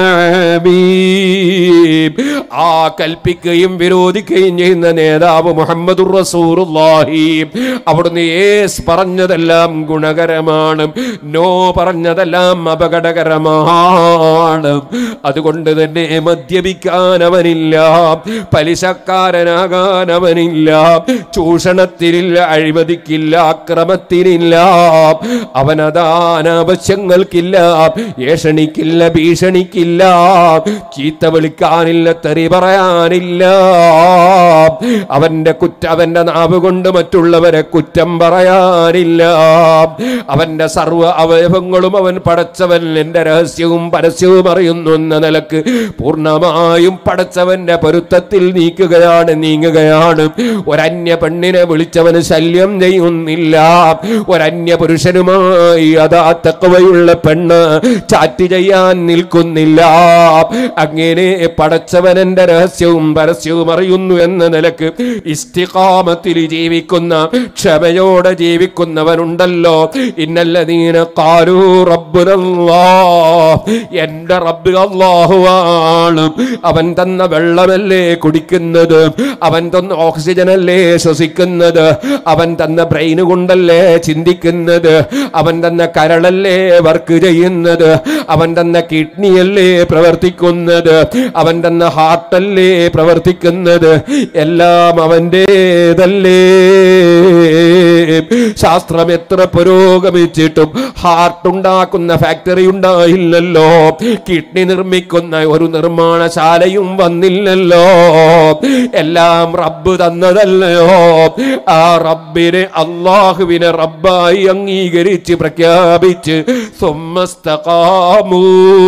നബീം ആ കൽപ്പിക്കുകയും വിരോധിക്കുകയും ചെയ്യുന്ന നേതാവ് മുഹമ്മദുർ റസൂറുല്ലാഹി അവിടുന്ന് ഏസ് പറഞ്ഞതെല്ലാം ഗുണകരമാണ് നോ പറഞ്ഞതെല്ലാം അപകടകരമാണ് അതുകൊണ്ട് തന്നെ മദ്യപിക്കാൻ അവനില്ല പലിശക്കാരനാകാൻ അവനില്ല ചൂഷണത്തിനില്ല അഴിമതിക്കില്ല അക്രമത്തിനില്ല അവനതാ അനാവശ്യങ്ങൾക്കില്ല ഏഷണിക്കില്ല ഭീഷണിക്കില്ല ചീത്ത വിളിക്കാനില്ല തെറി പറയാനില്ല അവന്റെ കുറ്റ അവന്റെ നാവ് കൊണ്ട് മറ്റുള്ളവരെ കുറ്റം പറയാനില്ല അവന്റെ സർവ്വ അവയവങ്ങളും അവൻ പടച്ചവൻ എന്റെ രഹസ്യവും പരസ്യവും അറിയുന്നു എന്ന നിലക്ക് പൂർണ്ണമായും പടച്ചവന്റെ പൊരുത്തത്തിൽ നീക്കുകയാണ് നീങ്ങുകയാണ് ഒരന്യ പെണ്ണിനെ വിളിച്ചവന് ശല്യം ചെയ്യുന്നില്ല ഒരന്യ പുരുഷനുമായി അതാ തക്കവയുള്ള പെണ്ണ് ചാറ്റ് ചെയ്യാൻ നിൽക്കുന്നില്ല അങ്ങനെ പടച്ചവൻ എന്റെ രഹസ്യവും പരസ്യവും അറിയുന്നു എന്ന നിലക്ക് ഇസ്തിഖാമത്തിൽ ജീവിക്കുന്ന ക്ഷമയോടെ ജീവിക്കുന്നവനുണ്ടല്ലോ ഇന്നല്ലതീന കാലൂ റബ്ബുനല്ലാ എന്റെ റബ്ബ് അള്ളാഹുവാണ് അവൻ തന്ന വെള്ളമല്ലേ കുടിക്കുന്നത് അവൻ തന്ന ഓക്സിജൻ അല്ലേ ശ്വസിക്കുന്നത് അവൻ തന്ന ബ്രെയിൻ കൊണ്ടല്ലേ ചിന്തിക്കുന്നത് അവൻ തന്ന കരളല്ലേ വർക്ക് ചെയ്യുന്നത് അവൻ തന്ന കിഡ്നിയല്ലേ പ്രവർത്തിക്കുന്നത് അവൻ തന്ന ഹാർട്ടല്ലേ പ്രവർത്തിക്കുന്നത് എല്ലാം അവൻ്റേതല്ലേ ശാസ്ത്രം എത്ര പുരോഗമിച്ചിട്ടും ഹാർട്ട് ഉണ്ടാക്കുന്ന ഫാക്ടറി ഉണ്ടായില്ലല്ലോ കിഡ്നി നിർമ്മിക്കുന്ന ഒരു നിർമ്മാണശാലയും വന്നില്ലല്ലോ എല്ലാം റബ്ബ് തന്നതല്ലയോ ആ റബ്ബിനെ അള്ളാഹുവിനെ റബ്ബായി അംഗീകരിച്ച് പ്രഖ്യാപിച്ച് സുമ്മസ്തകാമൂ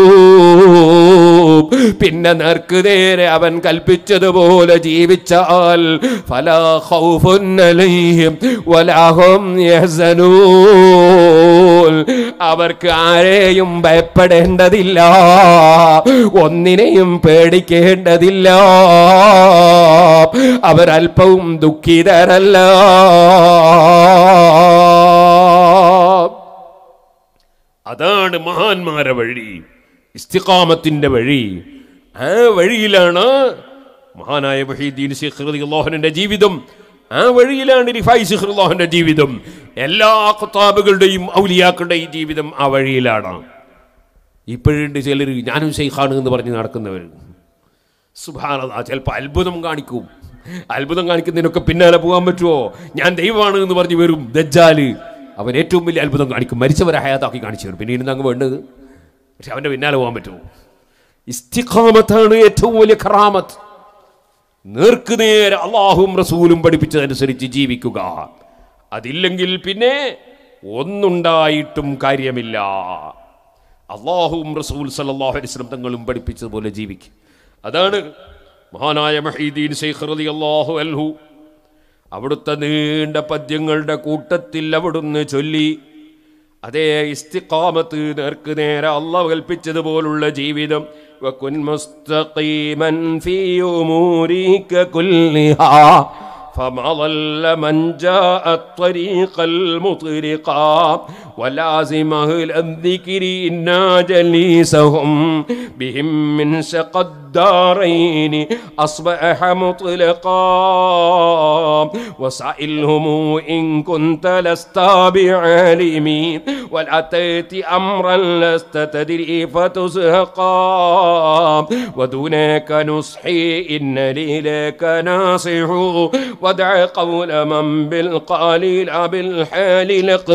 പിന്നെ നേർക്ക് നേരെ അവൻ കൽപ്പിച്ചതുപോലെ ജീവിച്ചാൽ ഫലാ ഖൗഫുൻ അലൈഹിം വലാ ഹും യഹ്സനൂൻ അവർക്ക് ആരെയും ഭയപ്പെടേണ്ടതില്ല ഒന്നിനെയും പേടിക്കേണ്ടതില്ല അവരല്പവും ദുഃഖിതരല്ല അതാണ് മഹാന്മാരെ വഴി ഇസ്തിഖാമത്തിന്റെ വഴി ആ വഴിയിലാണ് മഹാനായ വഹീദ്ദീൻ ശേഖ് റളിയല്ലാഹുവിന്റെ ജീവിതം ആ വഴിയിലാണ് റിഫായി ശേഖ് റളിയല്ലാഹുവിന്റെ ജീവിതം എല്ലാ ഖുത്താബുകളുടെയും ഔലിയാക്കളുടെയും ജീവിതം ആ വഴിയിലാണ് ഇപ്പോഴുണ്ട് ചിലർ ഞാനും ഷെയ്ഖാണ് എന്ന് പറഞ്ഞ് നടക്കുന്നവർ സുഭാനത ചിലപ്പോൾ അത്ഭുതം കാണിക്കും അത്ഭുതം കാണിക്കുന്നതിനൊക്കെ പിന്നാലെ പോകാൻ പറ്റുമോ ഞാൻ ദൈവമാണ് എന്ന് പറഞ്ഞ് വരും ദജ്ജാല് അവൻ ഏറ്റവും വലിയ അത്ഭുതം കാണിക്കും മരിച്ചവരെ ഹയാത്താക്കി കാണിച്ചു തരും പിന്നെ ഇരുന്ന് അങ്ങ് വേണ്ടത് പക്ഷെ അവൻ്റെ പിന്നാലെ പോകാൻ പറ്റുമോ ഇസ്തിഖാമത്താണ് ഏറ്റവും വലിയ ഖറാമത്ത് നേർക്കുനേരെ അള്ളാഹും റസൂലും പഠിപ്പിച്ചതനുസരിച്ച് ജീവിക്കുക അതില്ലെങ്കിൽ പിന്നെ ഒന്നുണ്ടായിട്ടും കാര്യമില്ല അള്ളാഹുവും റസൂൽ സല്ലല്ലാഹു അലൈഹി വസല്ലം തങ്ങളും പഠിപ്പിച്ചതുപോലെ ജീവിക്കും അതാണ് മഹാനായ മഹീദീൻ ശൈഖ് റളിയല്ലാഹു അൻഹു അവിടുത്തെ നീണ്ട പദ്യങ്ങളുടെ കൂട്ടത്തിൽ അവിടുന്ന് ചൊല്ലി അതേ ഇസ്തിഖാമത്ത് നേർക്ക് നേരെ അള്ളാഹ് കൽപ്പിച്ചതുപോലുള്ള ജീവിതം വകുൻ മുസ്തഖീമൻ ഫീ ഉമൂരിക കുല്ലിഹാ فما ضل من جاء الطريق المطرقا ولازم أهل الذكر إنا جليسهم بهم من شقى الدارين أصبح مطلقا وسائلهم إن كنت لست بعالم ولا تأتي أمرا لست تدري فتزهقا ودونك نصحي إن لي لك ناصح ودع قول من بالقليل بالحال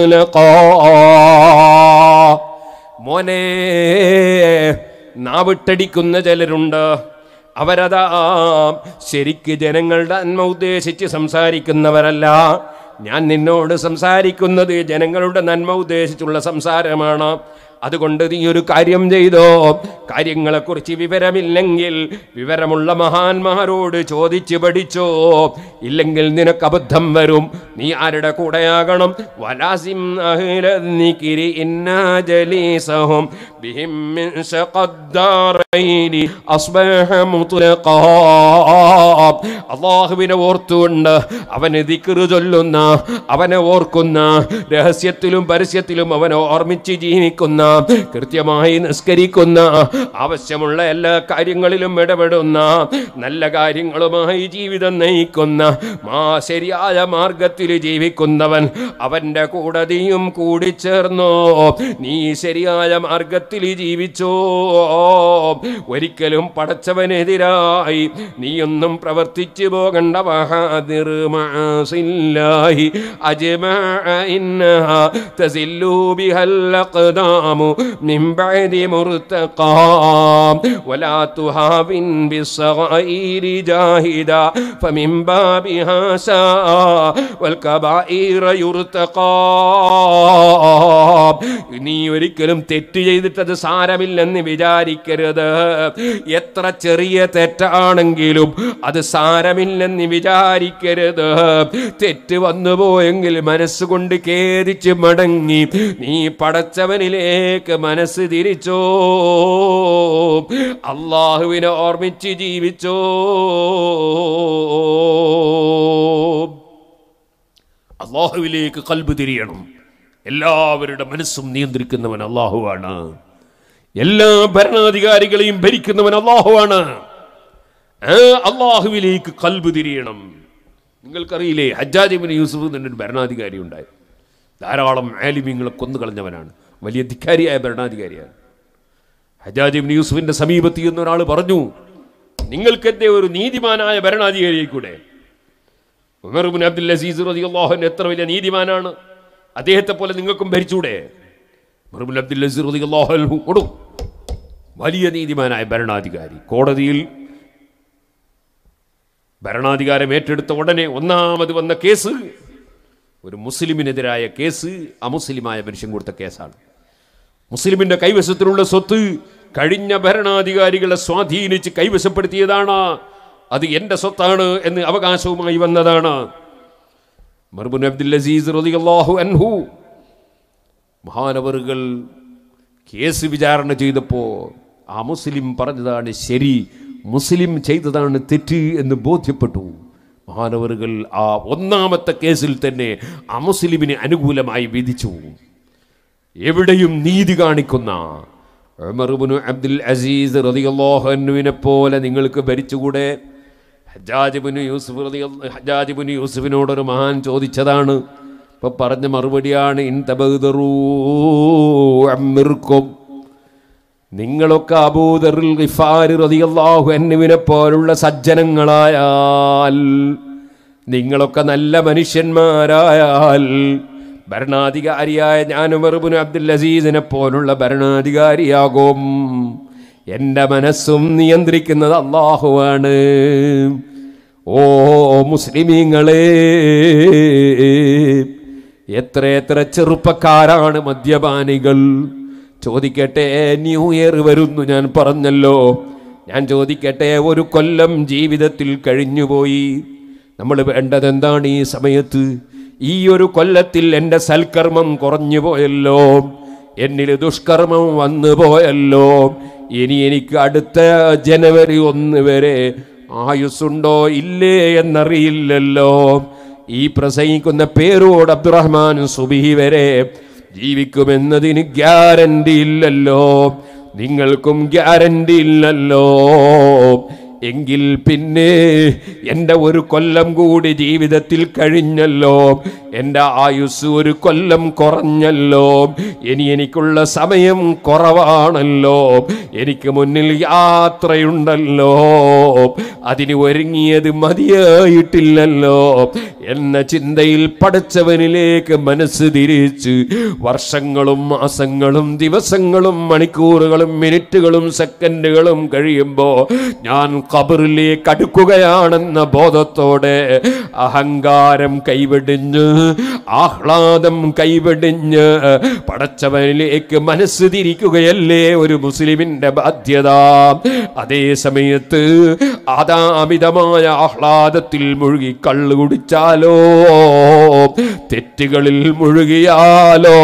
لقلقا മോനെ നാവിട്ടടിക്കുന്ന ചിലരുണ്ട് അവരതാ ശരിക്ക് ജനങ്ങളുടെ നന്മ ഉദ്ദേശിച്ച് സംസാരിക്കുന്നവരല്ല ഞാൻ നിന്നോട് സംസാരിക്കുന്നത് ജനങ്ങളുടെ നന്മ ഉദ്ദേശിച്ചുള്ള സംസാരമാണ് അതുകൊണ്ട് നീ ഒരു കാര്യം ചെയ്തോ കാര്യങ്ങളെക്കുറിച്ച് വിവരമില്ലെങ്കിൽ വിവരമുള്ള മഹാന്മാരോട് ചോദിച്ചു പഠിച്ചോ ഇല്ലെങ്കിൽ നിനക്ക് അബദ്ധം വരും നീ ആരുടെ കൂടെയാകണം വലാസിം അഹ്ലദ്ദിക്രി ഇന്നാ ജലീസഹും ബിഹിം മിൻ ശഖദ്ദാറൈനി അസ്ബഹ മുത്ലഖാ അള്ളാഹുവിനെ ഓർത്തുകൊണ്ട് അവന് ദിക്റ് ചൊല്ലുന്ന അവനെ ഓർക്കുന്ന രഹസ്യത്തിലും പരസ്യത്തിലും അവനെ ഓർമ്മിച്ച് ജീവിക്കുന്ന കൃത്യമായി നിസ്കരിക്കുന്ന ആവശ്യമുള്ള എല്ലാ കാര്യങ്ങളിലും ഇടപെടുന്ന നല്ല കാര്യങ്ങളുമായി ജീവിതം നയിക്കുന്ന മാ ശരിയായ മാർഗത്തിൽ ജീവിക്കുന്നവൻ അവൻ്റെ കൂടെ നീയും കൂടിച്ചേർന്നോ നീ ശരിയായ മാർഗത്തിൽ ജീവിച്ചോ ഒരിക്കലും പടച്ചവനെതിരായി നീയൊന്നും പ്രവർത്തിച്ചു പോകണ്ട വഹാദിർ മാസില്ലാഹി അജ്മഅ ഇന്നഹാ തസില്ലു ബിഹൽ അഖ്ദാമു മിൻ ബഅദി മുർതഖാ വലാ തുഹാവിൻ ബിസ്സഗൈരി ജാഹിദ ഫമിൻ ബാബിഹാ സാ വൽ കബായിറ യുർതഖാ നീ ഒരിക്കലും തെറ്റ് ചെയ്തിട്ടത് സാരമില്ലെന്ന് വിചാരിക്കരുത് എത്ര ചെറിയ തെറ്റാണെങ്കിലും അത് സാരമില്ലെന്ന് വിചാരിക്കരുത് തെറ്റ് വന്നുപോയെങ്കിൽ മനസ്സുകൊണ്ട് ഖേദിച്ച് മടങ്ങി നീ പടച്ചവനിലേക്ക് മനസ്സ് തിരിച്ചോ അള്ളാഹുവിനെ ഓർമ്മിച്ച് ജീവിച്ചോ അള്ളാഹുവിലേക്ക് കൽബ് തിരിയണം എല്ലാവരുടെ മനസ്സും നിയന്ത്രിക്കുന്നവൻ അള്ളാഹുവാണ് എല്ലാ ഭരണാധികാരികളെയും ഭരിക്കുന്നവൻ അള്ളാഹുവാണ് ആ അള്ളാഹുവിലേക്ക് കൽബ് തിരിയണം നിങ്ങൾക്കറിയില്ലേ ഹജ്ജാജിബിന് യൂസുഫ് എന്നൊരു ഭരണാധികാരി ഉണ്ടായി ധാരാളം ആലിമ്യങ്ങളെ കൊന്നുകളഞ്ഞവനാണ് വലിയ ധിക്കാരിയായ ഭരണാധികാരിയാണ് ഹജാജിബിൻ യൂസുഫിന്റെ സമീപത്ത് ചെന്ന ഒരാൾ പറഞ്ഞു നിങ്ങൾക്കെന്തേ ഒരു നീതിമാനായ ഭരണാധികാരിയെ കൂടെ ഉമർ ബിൻ അബ്ദുൽ അസീസ് റളിയല്ലാഹു അൻഹു എത്ര വലിയ നീതിമാനാണ് അദ്ദേഹത്തെ പോലെ നിങ്ങൾക്കും ഭരിച്ചൂടെ ഉമർ ബിൻ അബ്ദുൽ അസീസ് റളിയല്ലാഹു അൻഹു കൊടു വലിയ നീതിമാനായ ഭരണാധികാരി കോടതിയിൽ ഭരണാധികാരം ഏറ്റെടുത്ത ഉടനെ ഒന്നാമത് വന്ന കേസ് ഒരു മുസ്ലിമിനെതിരായ കേസ് അമുസ്ലിമായ മനുഷ്യൻ കൊടുത്ത കേസാണ് മുസ്ലിമിന്റെ കൈവശത്തിലുള്ള സ്വത്ത് കഴിഞ്ഞ ഭരണാധികാരികളെ സ്വാധീനിച്ച് കൈവശപ്പെടുത്തിയതാണ് അത് എൻ്റെ സ്വത്താണ് എന്ന് അവകാശവുമായി വന്നതാണ് മർബുൻ അബ്ദുൽ അസീസ് റളിയല്ലാഹു അൻഹു മഹാനവറുകൾ കേസ് വിചാരണ ചെയ്തപ്പോൾ ആ മുസ്ലിം പറഞ്ഞതാണ് ശരി മുസ്ലിം ചെയ്തതാണ് തെറ്റ് എന്ന് ബോധ്യപ്പെട്ടു മഹാനവറുകൾ ആ ഒന്നാമത്തെ കേസിൽ തന്നെ ആ മുസ്ലിമിന് അനുകൂലമായി വിധിച്ചു എവിടെയും നീതി കാണിക്കുന്ന ഉമർ ഇബ്നു അബ്ദുൽ അസീസ് റളിയല്ലാഹു അൻഹുവിനെ പോലെ നിങ്ങൾക്ക് ഭരിച്ചുകൂടെ ഹജ്ജാജ് ഇബ്നു യൂസുഫ് റളിയല്ലാഹു ഹജ്ജാജ് ഇബ്നു യൂസുഫിനോടൊരു മഹാൻ ചോദിച്ചതാണ് ഇപ്പൊ പറഞ്ഞ മറുപടിയാണ് ഇൻ തബദറൂ അമ്മിർക്കും നിങ്ങളൊക്കെ അബൂദറിൽ ഗിഫാരി റളിയല്ലാഹു അൻഹുവിനെ പോലുള്ള സജ്ജനങ്ങളായാൽ നിങ്ങളൊക്കെ നല്ല മനുഷ്യന്മാരായാൽ ഭരണാധികാരിയായ ഞാൻ ഉമർബുൻ അബ്ദുൽ അസീസിനെ പോലുള്ള ഭരണാധികാരിയാകും എൻ്റെ മനസ്സും നിയന്ത്രിക്കുന്നത് അള്ളാഹുവാണ് ഓ മുസ്ലിമീങ്ങളെ എത്ര എത്ര ചെറുപ്പക്കാരാണ് മദ്യപാനികൾ ചോദിക്കട്ടെ ന്യൂ ഇയർ വരുന്നു ഞാൻ പറഞ്ഞല്ലോ ഞാൻ ചോദിക്കട്ടെ ഒരു കൊല്ലം ജീവിതത്തിൽ കഴിഞ്ഞുപോയി നമ്മൾ വേണ്ടത് എന്താണ് ഈ സമയത്ത് ഈ ഒരു കൊല്ലത്തിൽ എൻ്റെ സൽക്കർമ്മം കുറഞ്ഞു പോയല്ലോ എന്നിൽ ദുഷ്കർമ്മം വന്നു പോയല്ലോ ഇനി എനിക്ക് അടുത്ത ജനുവരി ഒന്ന് വരെ ആയുസ്സുണ്ടോ ഇല്ലേ എന്നറിയില്ലല്ലോ ഈ പ്രസംഗിക്കുന്ന പേരോട് അബ്ദുറഹ്മാൻ സുബിഹി വരെ ജീവിക്കുമെന്നതിന് ഗ്യാരണ്ടി ഇല്ലല്ലോ നിങ്ങൾക്കും ഗ്യാരണ്ടി ഇല്ലല്ലോ എങ്കിൽ പിന്നെ എൻ്റെ ഒരു കൊല്ലം കൂടി ജീവിതത്തിൽ കഴിഞ്ഞല്ലോ എൻ്റെ ആയുസ് ഒരു കൊല്ലം കുറഞ്ഞല്ലോ ഇനി എനിക്കുള്ള സമയം കുറവാണല്ലോ എനിക്ക് മുന്നിൽ യാത്രയുണ്ടല്ലോ അതിന് ഒരുങ്ങിയത് മതിയായിട്ടില്ലല്ലോ എന്ന ചിന്തയിൽ പഠിച്ചവനിലേക്ക് മനസ്സ് തിരിച്ച് വർഷങ്ങളും മാസങ്ങളും ദിവസങ്ങളും മണിക്കൂറുകളും മിനിറ്റുകളും സെക്കൻഡുകളും കഴിയുമ്പോൾ ഞാൻ ഖബറിലേക്ക് അടുക്കുകയാണെന്ന ബോധത്തോടെ അഹങ്കാരം കൈവെടിഞ്ഞ് ആഹ്ലാദം കൈവെടിഞ്ഞ് പടച്ചവനിലേക്ക് മനസ്സ് തിരിക്കുകയല്ലേ ഒരു മുസ്ലിമിന്റെ ബാധ്യത അതേ സമയത്ത് അതാമിതമായ ആഹ്ലാദത്തിൽ മുഴുകി കള്ളു കുടിച്ചാലോ തെറ്റുകളിൽ മുഴുകിയാലോ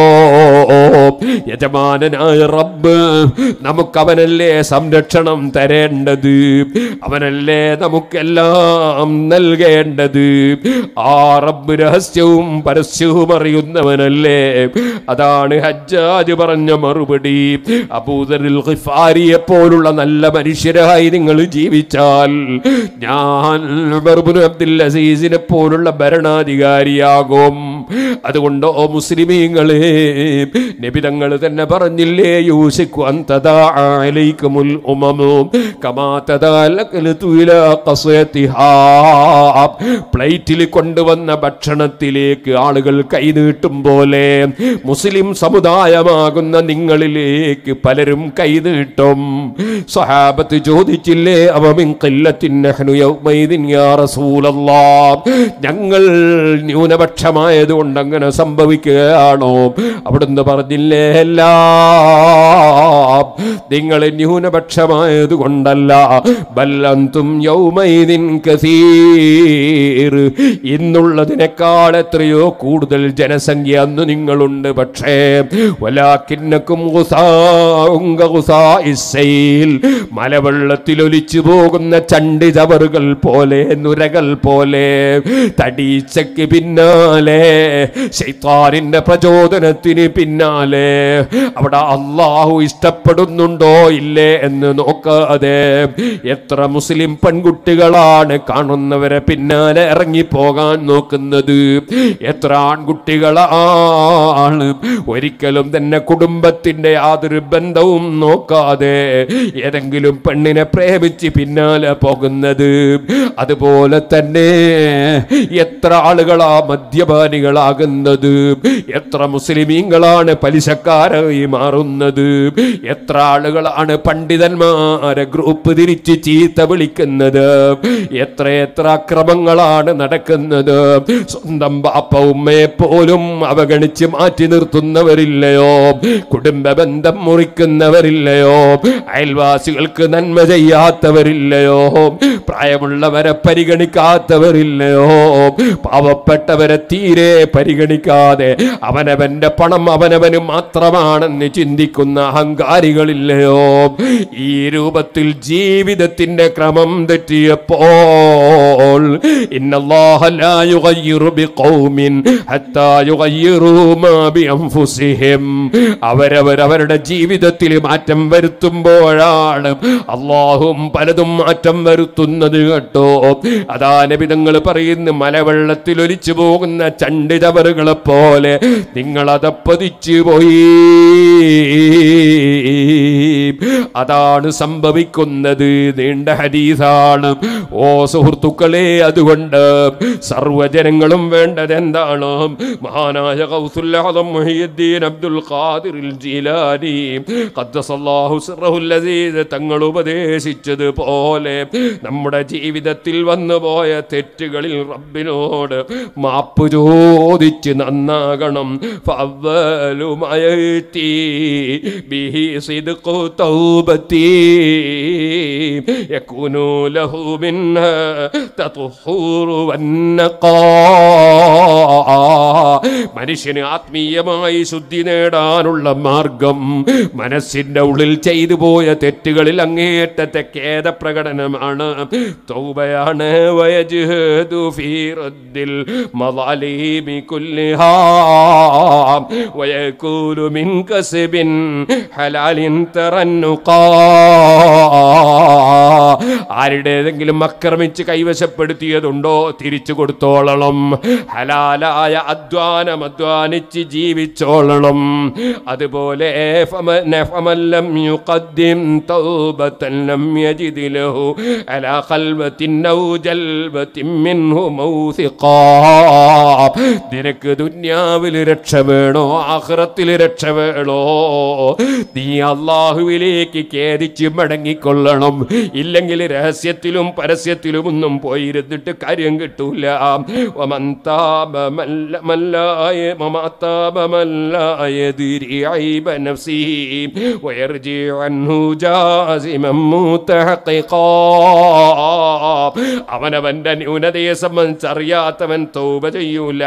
യജമാനനായ റബ്ബ് നമുക്കവനല്ലേ സംരക്ഷണം തരേണ്ടത് അവനല്ലേ നമുക്കെല്ലാം നൽകേണ്ടത് ആ റബ്ബ് രഹസ്യവും പരസ്യവും അറിയുന്നവനല്ലേ അതാണ് ഹജ്ജാജ് പറഞ്ഞ മറുപടി അബൂദറിൽ ഖിഫാരിയെ പോലുള്ള നല്ല മനുഷ്യരായി നിങ്ങൾ ജീവിച്ചാൽ ഞാൻ ഉമർ ഇബ്നു അബ്ദുൽ അസീസിനെ പോലുള്ള ഭരണാധികാരിയാകും അതുകൊണ്ട് ഓ മുസ്ലിമീങ്ങളെ നബിതങ്ങൾ തന്നെ പറഞ്ഞില്ലേ യൂസിക്കു അന്തദാഅലൈക്കുമുൽ ഉമമു കമാ തദാലകലതു ഇലാ ഖസയതിഹാ പ്ലേറ്റിൽ കൊണ്ടുവന്ന ഭക്ഷണത്തിലേക്ക് ആളുകൾ കൈനീട്ടും പോലെ മുസ്ലിം സമുദായമാകുന്ന നിങ്ങളിലേക്ക് പലരും കൈനീട്ടും സ്വഹാബത്ത് ചോദിച്ചില്ലേ അവമിൻ ഖില്ലത്തിൻ നഹ്നു യൗമൈദിൻ യാ റസൂലല്ലാഹ് ഞങ്ങൾ ന്യൂനപക്ഷമായത് കൊണ്ട് അങ്ങനെ സംഭവിക്കുകയാണോ അവിടുന്ന് പറഞ്ഞില്ലേ എല്ലാം നിങ്ങൾ ന്യൂനപക്ഷമായത് കൊണ്ടല്ല ബല്ലന്തും യൗമൈദിൻ കസീർ ഇന്നുള്ളതിനേക്കാൾ എത്രയോ കൂടുതൽ ജനസംഖ്യ അന്ന് നിങ്ങളുണ്ട് പക്ഷേ വലാക്കിന്നക്കും മലവെള്ളത്തിൽ ഒലിച്ചു പോകുന്ന ചണ്ടി ചവറുകൾ പോലെ നുരകൾ പോലെ തടീച്ചയ്ക്ക് പിന്നാലെ ശൈത്താനിന്റെ പ്രചോദനത്തിന് പിന്നാലെ അവിടെ അള്ളാഹു ഇഷ്ടപ്പെടുന്നുണ്ടോ ഇല്ലേ എന്ന് നോക്കാതെ എത്ര മുസ്ലിം പെൺകുട്ടികളാണ് കാണുന്നവരെ പിന്നാലെ ഇറങ്ങിപ്പോകാൻ നോക്കുന്നത് എത്ര ആൺകുട്ടികളാണ് ഒരിക്കലും തന്നെ കുടുംബത്തിന്റെ യാതൊരു ബന്ധവും നോക്കാതെ ഏതെങ്കിലും പെണ്ണിനെ പ്രേമിച്ച് പിന്നാലെ പോകുന്നത് അതുപോലെ തന്നെ എത്ര ആളുകളാ മദ്യപാനികളാകുന്നത് എത്ര മുസ്ലിമീങ്ങളാണ് പലിശക്കാരായി മാറുന്നത് എത്ര ആളുകളാണ് പണ്ഡിതന്മാരെ ഗ്രൂപ്പ് തിരിച്ച് ചീത്ത വിളിക്കുന്നത് എത്ര എത്ര അക്രമങ്ങളാണ് നടക്കുന്നത് സ്വന്തം ബാപ്പ ഉമ്മയെ പോലും അവഗണിച്ച് മാറ്റി നിർത്തുന്നവരില്ലയോ കുടുംബ ബന്ധം മുറിക്കുന്നവരില്ലയോ അയൽവാസികൾക്ക് നന്മ ചെയ്യാത്തവരില്ലയോ പ്രായമുള്ളവരെ പരിഗണിക്കാത്തവരില്ലയോ പാവപ്പെട്ടവരെ തീരെ പരിഗണിക്കാതെ അവനവന്റെ പണം അവനവന് മാത്രമാണെന്ന് ചിന്തിക്കുന്ന അഹങ്കാരികളില്ലയോ ഈ രൂപത്തിൽ ജീവിതത്തിന്റെ ക്രമം തെറ്റിയപ്പോൾ ഇന്നല്ലാഹ ലാ യുഗയ്യിറു ബിഖൗമിൻ ഹത്താ യുഗയ്യിറു മാ ബിഅൻഫുസിഹിം അവരവരവരുടെ ജീവിതത്തിൽ മാറ്റം വരുത്തുമ്പോഴാണ് അള്ളാഹും പലതും മാറ്റം വരുത്തുന്നത് കേട്ടോ അതാ നബിതങ്ങൾ പറയുന്നു മലവെള്ളത്തിൽ ഒലിച്ചു പോകുന്ന ചണ്ടിതവറുകളെ പോലെ നിങ്ങൾ അതപ്പതിച്ചു പോയി അതാണ് സംഭവിക്കുന്നത് നീണ്ട ഹദീസാണ് ഓ സുഹൃത്തുക്കളെ അതുകൊണ്ട് സർവജനങ്ങളും വേണ്ടത് എന്താണ് മഹാനായ ഗൗസുല്ലാദം മുഹിയുദ്ദീൻ അബ്ദുൽ ഖാദിർ ജീലാനി ഖദ്ദസല്ലാഹു സിറഹുൽ അസീസ് തങ്ങൾ ഉപദേശിച്ചത് പോലെ നമ്മുടെ ജീവിതത്തിൽ വന്നുപോയ തെറ്റുകളിൽ റബ്ബിനോട് മാപ്പ് ചോദിച്ച് നന്നാകണം ഫവ്വലുമയത്തി ബിഹി സിദ്ഖു തൗബത്തി യകൂനു ലഹു മിൻഹ തത്ഹൂറു വന്നഖാ മനുഷ്യന് ആത്മീയമായി ശുദ്ധി നേടാനുള്ള മാർഗം മനസ്സിന്റെ ഉള്ളിൽ ചെയ്തു പോയ തെറ്റുകളിൽ അങ്ങേയറ്റത്തെ ഖേദപ്രകടനമാണ് തൗബയാണ് വയജ്ഹദു ഫീ റദ്ദിൽ മളാലിമി കുല്ലിഹാ വയകൂലു മിൻ കസ്ബിൻ ഹലാലിൻ തറന്നുഖാ ആരുടേതെങ്കിലും ആക്രമിച്ച് കൈവശപ്പെടുത്തിയതുണ്ടോ തിരിച്ചു കൊടുത്തോളണം ഹലാലായ അധ്വാനം അധ്വാനിച്ച് ജീവിച്ചോളണം അതുപോലെ ഫമ- ഫമല്ലം യുഖദ്ദിം തൗബത്തൻ ലം യജിദ് ലഹു അലാ ഖൽബത്തിൻ ഔ ജൽബത്തിൻ മിൻഹു മൗസിഖാ നിനക്ക് ദുന്യാവിൽ രക്ഷ വേണോ ആഖിറത്തിൽ രക്ഷ വേണോ നീ അള്ളാഹുവിലേക്ക് ഖേദിച്ച് മടങ്ങിക്കൊള്ളണം ഇല്ലെങ്കിൽ രഹസ്യത്തിലും പരസ്യത്തിലും ഒന്നും പോയിരുന്നിട്ട് കാര്യം കിട്ടൂല വമൻ താബ മല്ല- മല്ലായ വമ താബ മല്ലായ ദിരി ഐബ നഫ്സിഹി വയർജി അൻഹു ജാസിമൻ മുതഹഖിഖാ അവനവന്റെ ന്യൂനതയെ സംബന്ധിച്ചറിയാത്തവൻ തൗബ ചെയ്യൂല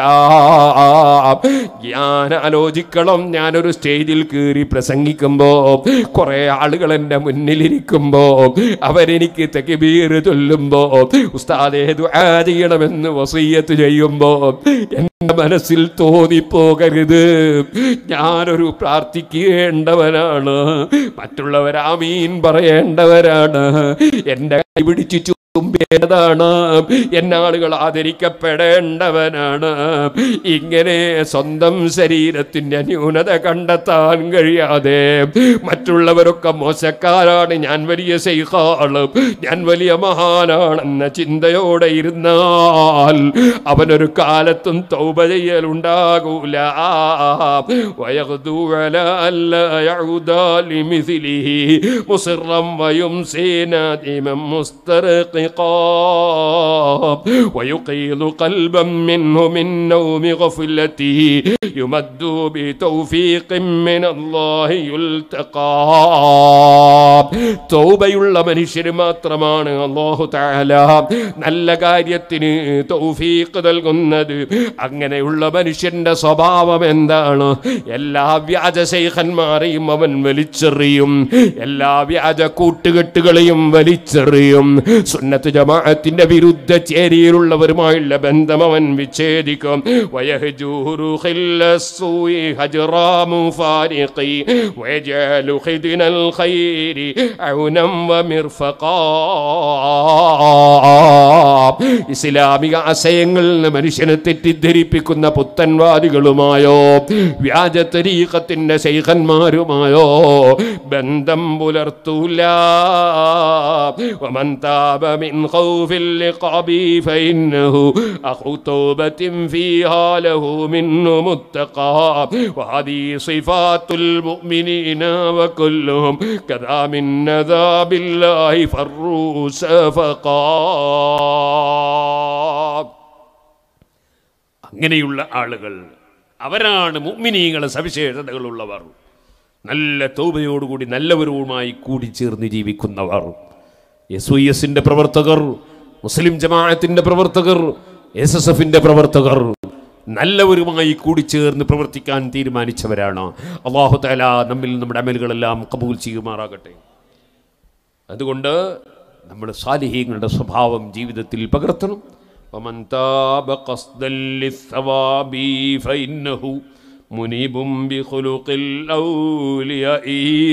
ഞാൻ ആലോചിക്കണം ഞാനൊരു സ്റ്റേജിൽ കയറി പ്രസംഗിക്കുമ്പോ കുറെ ആളുകൾ എൻ്റെ മുന്നിലിരിക്കുമ്പോ അവരെനിക്ക് തെക്കുബീർ ചൊല്ലുമ്പോ ഉസ്താദേ ദുആ ചെയ്യണമെന്ന് വസീയത്ത് ചെയ്യുമ്പോ എൻ്റെ മനസ്സിൽ തോന്നിപ്പോകരുത് ഞാനൊരു പ്രാർത്ഥിക്കേണ്ടവനാണ് മറ്റുള്ളവർ ആമീൻ പറയേണ്ടവരാണ് എൻ്റെ കൈ പിടിച്ച് ചുംബേണ്ടതാണ് എന്നാളുകൾ ആദരിക്കപ്പെടേണ്ടവനാണ് ഇങ്ങനെ സ്വന്തം ശരീരത്തിന്റെ ന്യൂനത കണ്ടെത്താൻ കഴിയാതെ മറ്റുള്ളവരൊക്കെ മോശക്കാരാണ് ഞാൻ വലിയ ശൈഖാണ് ഞാൻ വലിയ മഹാനാണെന്ന ചിന്തയോടെ ഇരുന്നാൽ അവനൊരു കാലത്തും തൗബ ചെയ്യലുണ്ടാകൂല വയഗ്ദു അലാ അല്ലാ യഉദാ ലിമിസ്ലിഹി മുസിറം വയുംസി നാദിമൻ മുസ്തർഖിഖാ ويقيض قلبا منه من نوم غفلته يمد بتوفيق من الله يلتقى തൗബയുള്ള മനുഷ്യർ മാത്രമാണ് അല്ലാഹു തആല നല്ല കാര്യത്തിന് തൗഫീഖ് നൽകുന്നത് അങ്ങനെയുള്ള മനുഷ്യന്റെ സ്വഭാവം എന്താണ് എല്ലാ വ്യാജ ശൈഖന്മാരെയും അവൻ വലിച്ചെറിയും എല്ലാ വ്യാജ കൂട്ടുകെട്ടുകളെയും വലിച്ചെറിയും സുന്നത്ത് സുന്നത്ത് ജമാഅത്തിന്റെ വിരുദ്ധ ചേരിയിലുള്ളവരുമായുള്ള ബന്ധം അവൻ വിച്ഛേദിക്കും വയഹ്ജൂറു ഖില്ലസ്സൂഇ ഹജ്റാ മുഫാരിഖി വയജഅലു ഖിദ്നൽ ഖൈരി ഔനം വമിർഫഖാ ഇസ്ലാമിക ആശയങ്ങളിൽ നിന്ന് മനുഷ്യനെ തെറ്റിദ്ധരിപ്പിക്കുന്ന പുത്തൻവാദികളുമായോ വ്യാജ തരീഖത്തിന്റെ ശൈഖന്മാരുമായോ ബന്ധം പുലർത്തൂല ومن تاب من خوف اللقاب فإنه أخو توبة فيها له منه متقى وهذه صفات المؤمنين وكلهم كذا من عذاب الله فروا سفقا അങ്ങനെയുള്ള ആളുകൾ അവരാണ് മുഗ്മിനീകളെ സവിശേഷതകളുള്ളവർ നല്ല തൗബയോടുകൂടി നല്ലവരുമായി കൂടിച്ചേർന്ന് ജീവിക്കുന്നവർ എസ് വൈ എസിന്റെ പ്രവർത്തകർ മുസ്ലിം ജമാഅത്തിന്റെ പ്രവർത്തകർ എസ് എസ് എഫിന്റെ പ്രവർത്തകർ നല്ലവരുമായി കൂടിച്ചേർന്ന് പ്രവർത്തിക്കാൻ തീരുമാനിച്ചവരാണ് അള്ളാഹു താല നമ്മിൽ നമ്മുടെ അമലുകളെല്ലാം കബൂൽ ചെയ്യുമാറാകട്ടെ അതുകൊണ്ട് നമ്മൾ സാലിഹീങ്ങളുടെ സ്വഭാവം ജീവിതത്തിൽ പകർത്തണം ومن تاب قصدا للثواب فإنه منيب بخلق الأولياء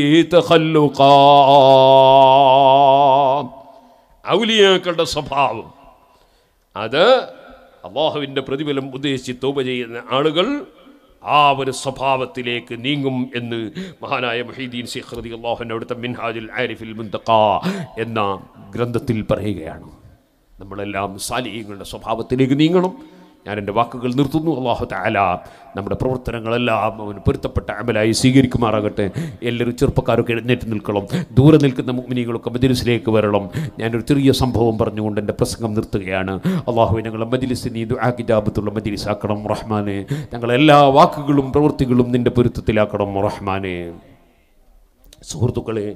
تخلقا ഔലിയാക്കളുടെ സ്വഭാവം അത് അള്ളാഹുവിൻ്റെ പ്രതിഫലം ഉദ്ദേശിച്ച് തോപ ചെയ്യുന്ന ആളുകൾ ആ ഒരു സ്വഭാവത്തിലേക്ക് നീങ്ങും എന്ന് മഹാനായ മൊഹീദ്ദീൻ ശേഖ് റതി അള്ളാഹുവിൻ്റെ അവിടുത്തെ മിൻഹാജുൽ ആരിഫിൽ മുന്തക്ക എന്ന ഗ്രന്ഥത്തിൽ പറയുകയാണ് നമ്മളെല്ലാം സാലിഹ്യങ്ങളുടെ സ്വഭാവത്തിലേക്ക് നീങ്ങണം ഞാൻ എൻ്റെ വാക്കുകൾ നിർത്തുന്നു അള്ളാഹു താല നമ്മുടെ പ്രവർത്തനങ്ങളെല്ലാം അവന് പൊരുത്തപ്പെട്ട അമലായി സ്വീകരിക്കുമാറാകട്ടെ എല്ലാവരും ചെറുപ്പക്കാരൊക്കെ എഴുന്നേറ്റ് നിൽക്കണം ദൂരെ നിൽക്കുന്ന മുഗ്മിനികളൊക്കെ മജിലിസിലേക്ക് വരണം ഞാനൊരു ചെറിയ സംഭവം പറഞ്ഞുകൊണ്ട് എൻ്റെ പ്രസംഗം നിർത്തുകയാണ് അള്ളാഹു ഞങ്ങളെ മജിലിസ് നീ ആക്കിജാബത്തുള്ള മജിലിസാക്കണം റഹ്മാനെ ഞങ്ങളെ എല്ലാ വാക്കുകളും പ്രവൃത്തികളും നിൻ്റെ പൊരുത്തത്തിലാക്കണം റഹ്മാനെ സുഹൃത്തുക്കളെ